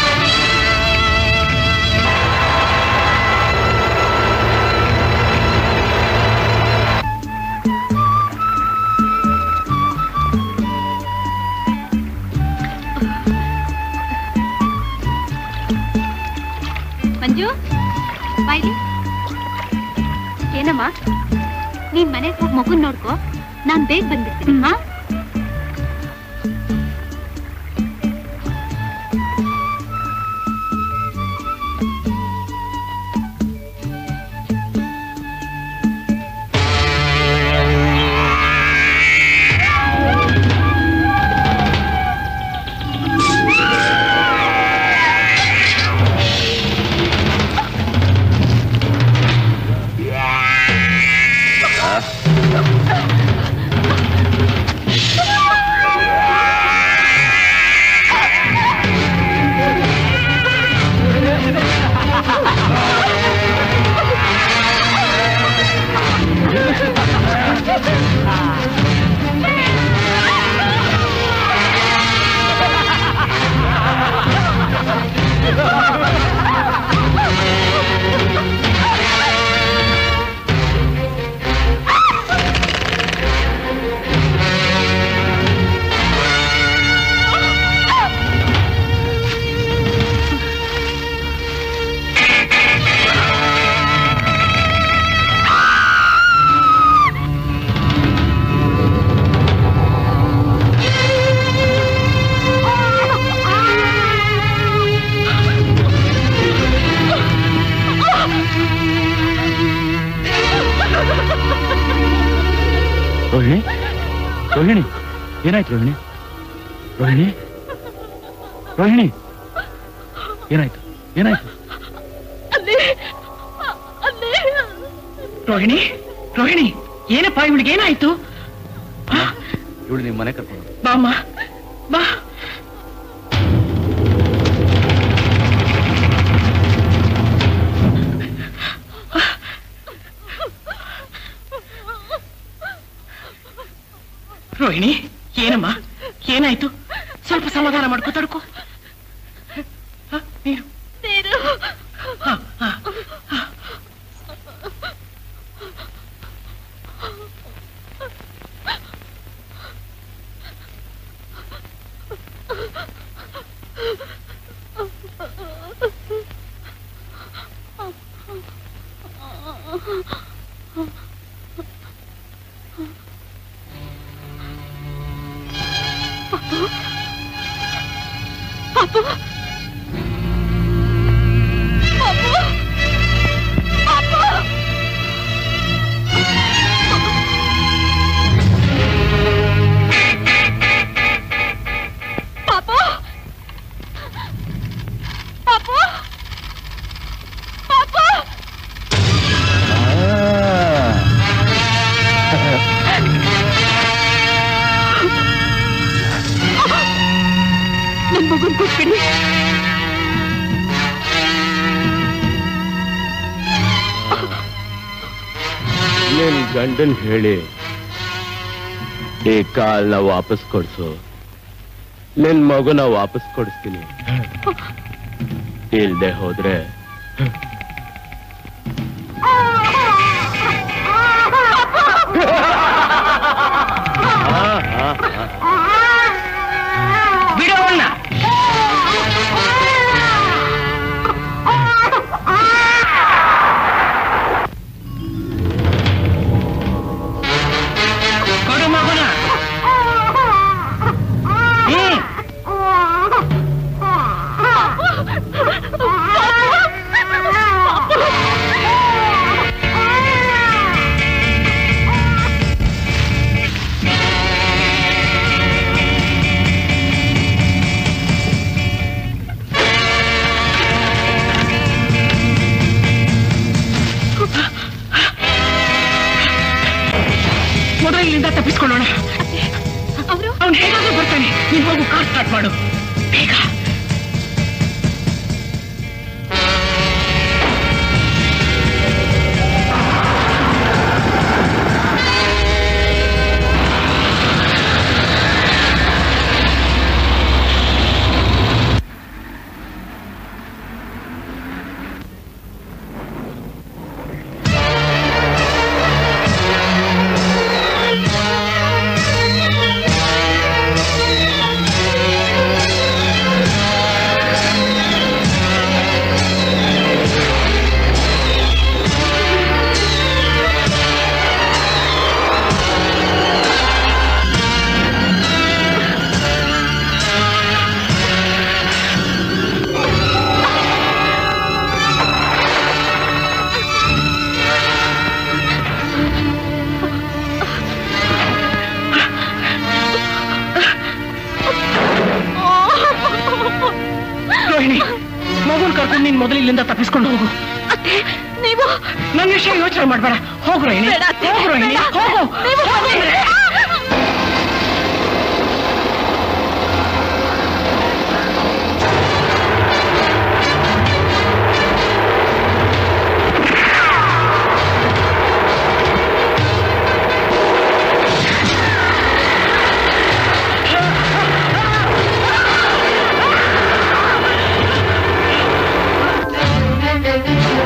ಮಂಜು ಬಾಯ್ಲಿ ಏನಮ್ಮ ನೀನ್ ಮನೆಗೆ ಹೋಗಿ ಮಗುನ್ ನೋಡ್ಕೋ ನಾನ್ ಬೇಗ ಬಂದ್ಬಿಡ್ತೀನಿ ಹಾ ರೋಹಿಣಿ ರೋಹಿಣಿ ಏನಾಯ್ತು ರೋಹಿಣಿ ರೋಹಿಣಿ ರೋಹಿಣಿ ಏನಾಯ್ತು ಏನಾಯ್ತು ರೋಹಿಣಿ ರೋಹಿಣಿ ಏನಪ್ಪ ಇವಳಿಗೆ ಏನಾಯ್ತು ಇವಳು ನಿಮ್ಮ ಮನೆ ಕರ್ಕೊಂಡು ಬಾಮ್ಮ ಬಾ ರೋಹಿಣಿ ಏನಮ್ಮ ಏನಾಯ್ತು ಸ್ವಲ್ಪ ಸಮಾಧಾನ ಮಾಡ್ಕೋ ತಡ್ಕೋ ಹ, ನೀರು ಹ, ಹ, ಹ. ಪಾಪು ಪಾಪು ಪಾಪು ಪಾಪು ಪಾಪು ಪಾಪು ನನ್ ಮಗನ್ ಕೊಟ್ಬಿಡಿ ನಿನ್ ಗಂಡನ್ ಹೇಳಿ ಈ ಕಾಲ್ನ ವಾಪಸ್ ಕೊಡ್ಸು ನಿನ್ ಮಗುನ ವಾಪಸ್ ಕೊಡಿಸ್ತೀನಿ ಇಲ್ದೆ ಹೋದ್ರೆ ಬಿಡು ಅವನ್ನ ಕೊಡು ಮಗನ ಹ್ಮ್ ಮೊದಲು ಇಲ್ಲಿಂದ ತಪ್ಪಿಸ್ಕೊಳ್ಳೋಣ ಅವನು ಹೇಗಾದ್ರೂ ಬರ್ತಾನೆ ನೀನ್ ಹೋಗು ಕಾರ್ ಸ್ಟಾರ್ಟ್ ಮಾಡು ಬೇಗ ರೋಹಿಣಿ ಮಗುನ್ ಕರ್ಕೊಂಡು ನೀನ್ ಮೊದಲು ಇಲ್ಲಿಂದ ತಪ್ಪಿಸ್ಕೊಂಡು ಹೋಗು ನೀವು ನನ್ನ ವಿಷಯ ಯೋಚನೆ ಮಾಡ್ಬೇಡ ಹೋಗು ರೋಹಿಣಿ ಬೇಡ ಅತ್ತೆ, ಹೋಗು ರೋಹಿಣಿ ಬೇಡ. ಹೋಗು ನೀವು ಹೋಗು ಬನ್ನಿ. ಅಂದ್ರೆ.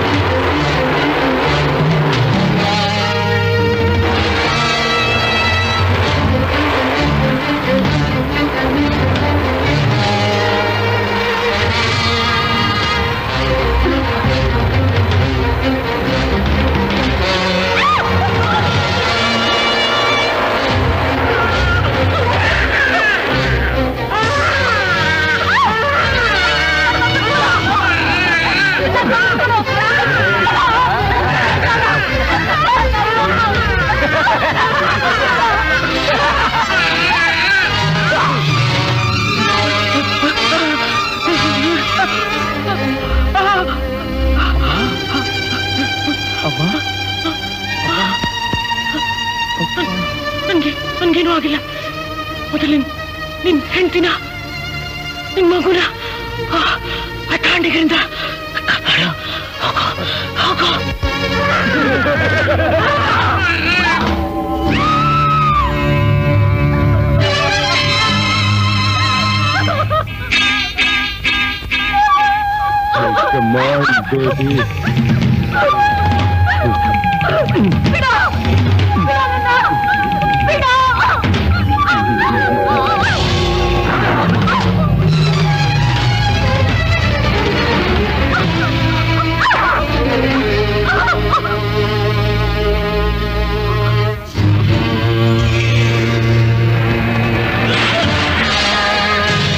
ಆ ನಂಗೇನೂ ಆಗಿಲ್ಲ ಮೊದಲು ನಿನ್ ನಿನ್ ಹೆಂಡ್ತಿನ ನಿನ್ ಮಗುನ ಆ, ಆ ತಾಂಡಿಗರಿಂದ ಕಾಪಾಡು. ಹೋಗು, ಹೋಗು. Come on, baby.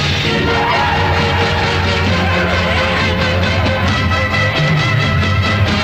ಆ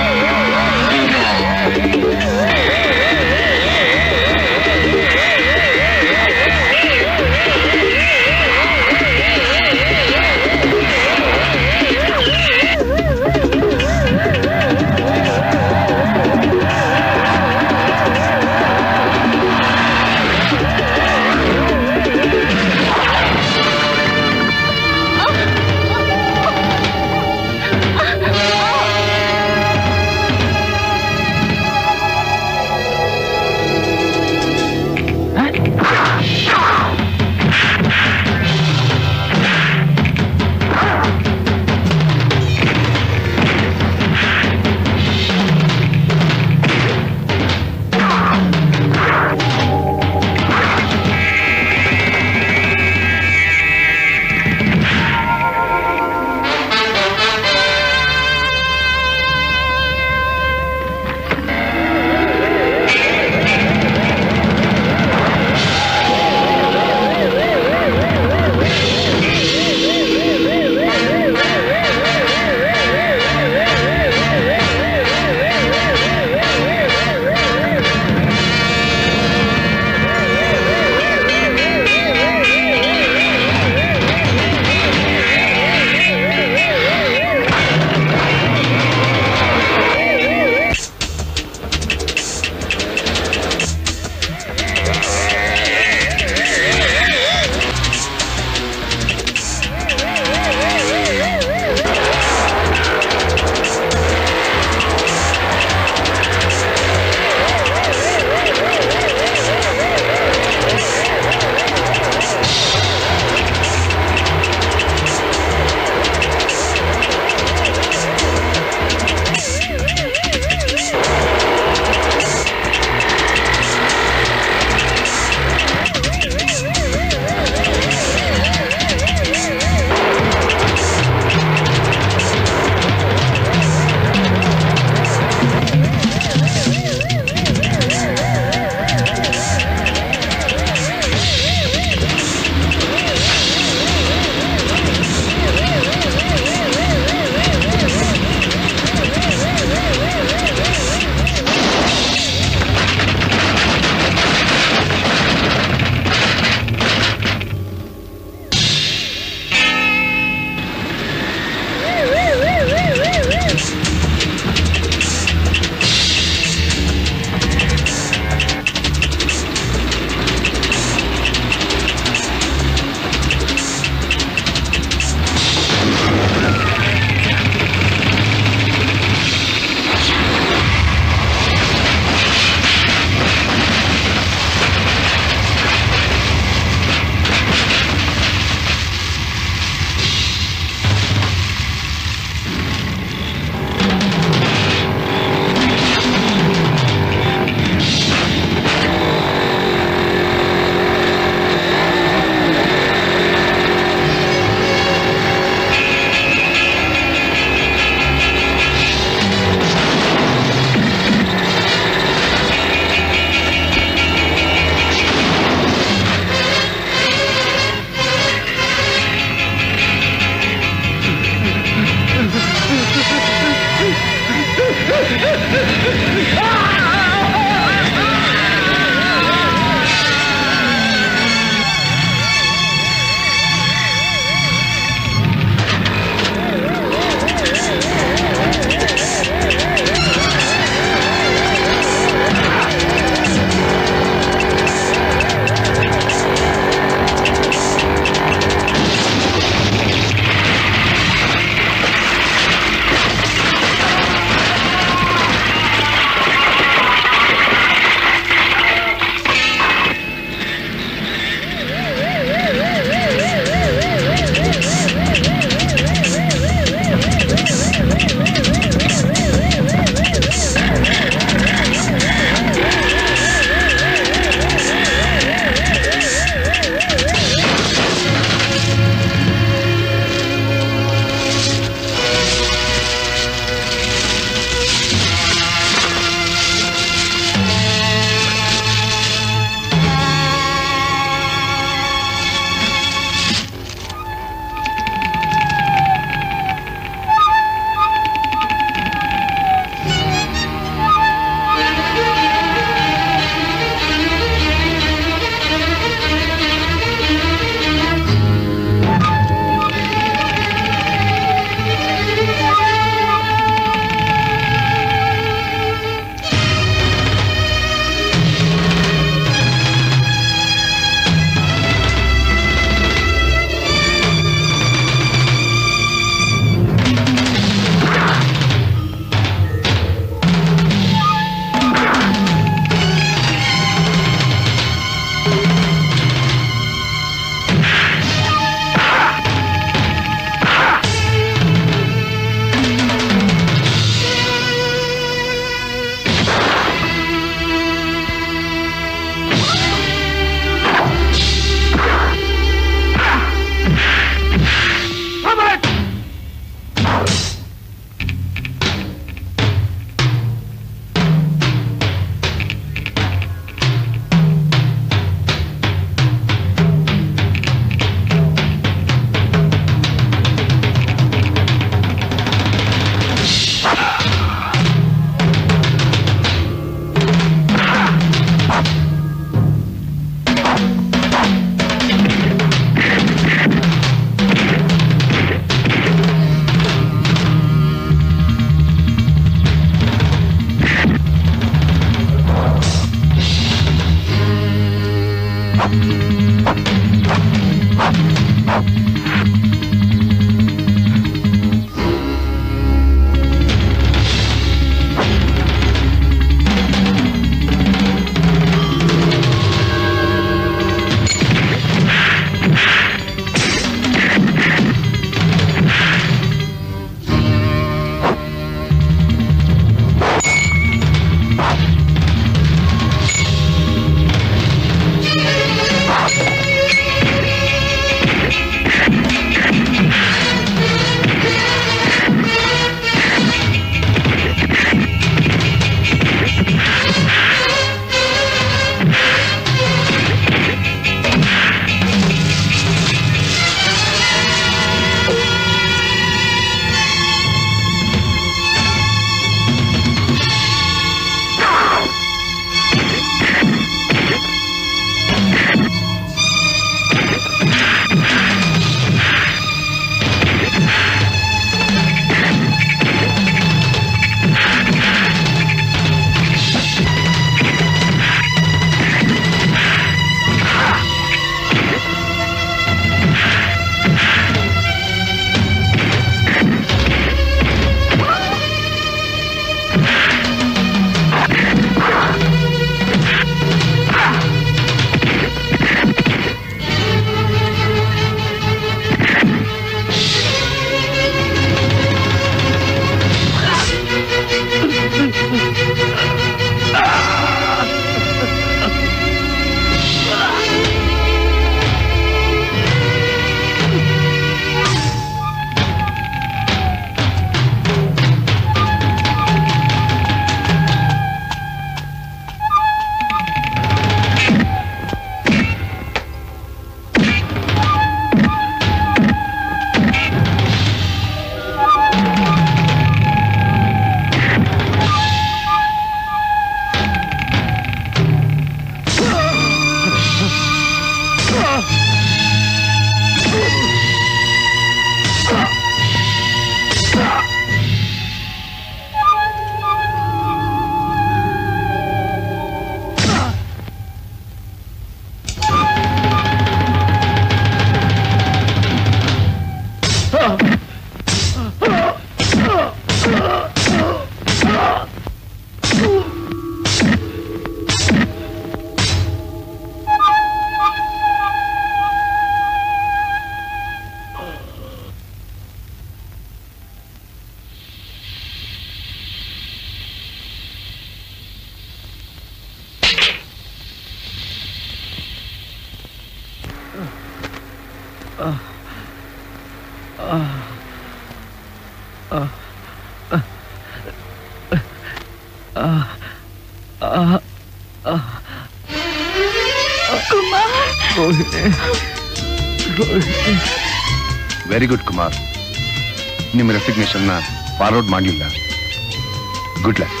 ವೆರಿ ಗುಡ್ ಕುಮಾರ್ ನಿಮ್ಮ ರೆಸಿಗ್ನೇಷನ್ನ ಫಾರ್ವರ್ಡ್ ಮಾಡಲಿಲ್ಲ ಗುಡ್ ಲಕ್